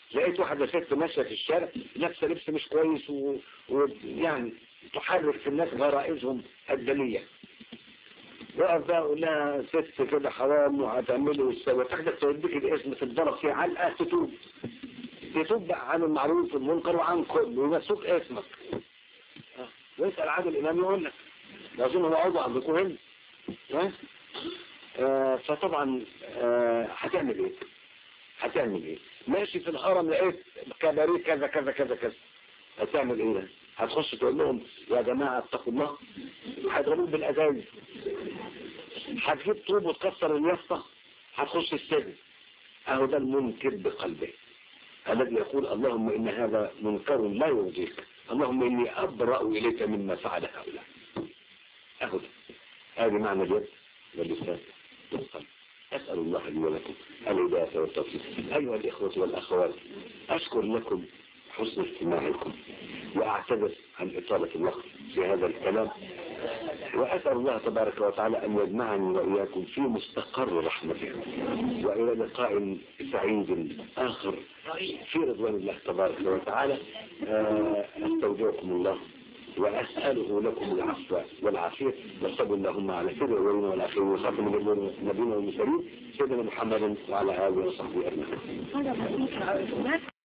لقيت واحدة ست ماشية في الشارع لابسة لبس مش كويس و- ويعني تحرك في الناس غرائزهم الدنية وقف بقى اقول لها ست كده حرام وهتعملي وتسوي تاخدك توديك الاسم تتضرب فيه علقة تتوب تتوب بقى عن المعروف والمنكر وعن كل ويمسوك اسمك ها؟ واسأل عادل الإمام يقول لك لازم هو عضو عندكم هنا ها؟ آه، فطبعا آه، هتعمل ايه هتعمل ايه ماشي في الهرم لقيت كباريه كذا كذا كذا كذا هتعمل ايه ده؟ هتخش تقول لهم يا جماعة اتقوا الله هيضربوك بالأذان هتجيب طوب وتكسر اليافطة هتخش السجن اهو ده المنكر بقلبه الذي يقول اللهم إن هذا منكر لا يرضيك اللهم إني أبرأ إليك مما فعل هؤلاء أهو ده هذه معنى اليد واللسان والقلب أسأل الله لي ولكم الهداية والتوفيق أيها الإخوة والأخوات أشكر لكم حسن استماعكم وأعتذر عن إطالة الوقت في هذا الكلام وأسأل الله تبارك وتعالى أن يجمعني وإياكم في مستقر رحمته وإلى لقاء سعيد آخر في رضوان الله تبارك وتعالى آه، أستودعكم الله وأسأله لكم العفو والعافية وصلوا اللهم على سيد الأولين والآخرين وخاتم النبيين والمرسلين سيدنا محمد وعلى آله وصحبه أجمعين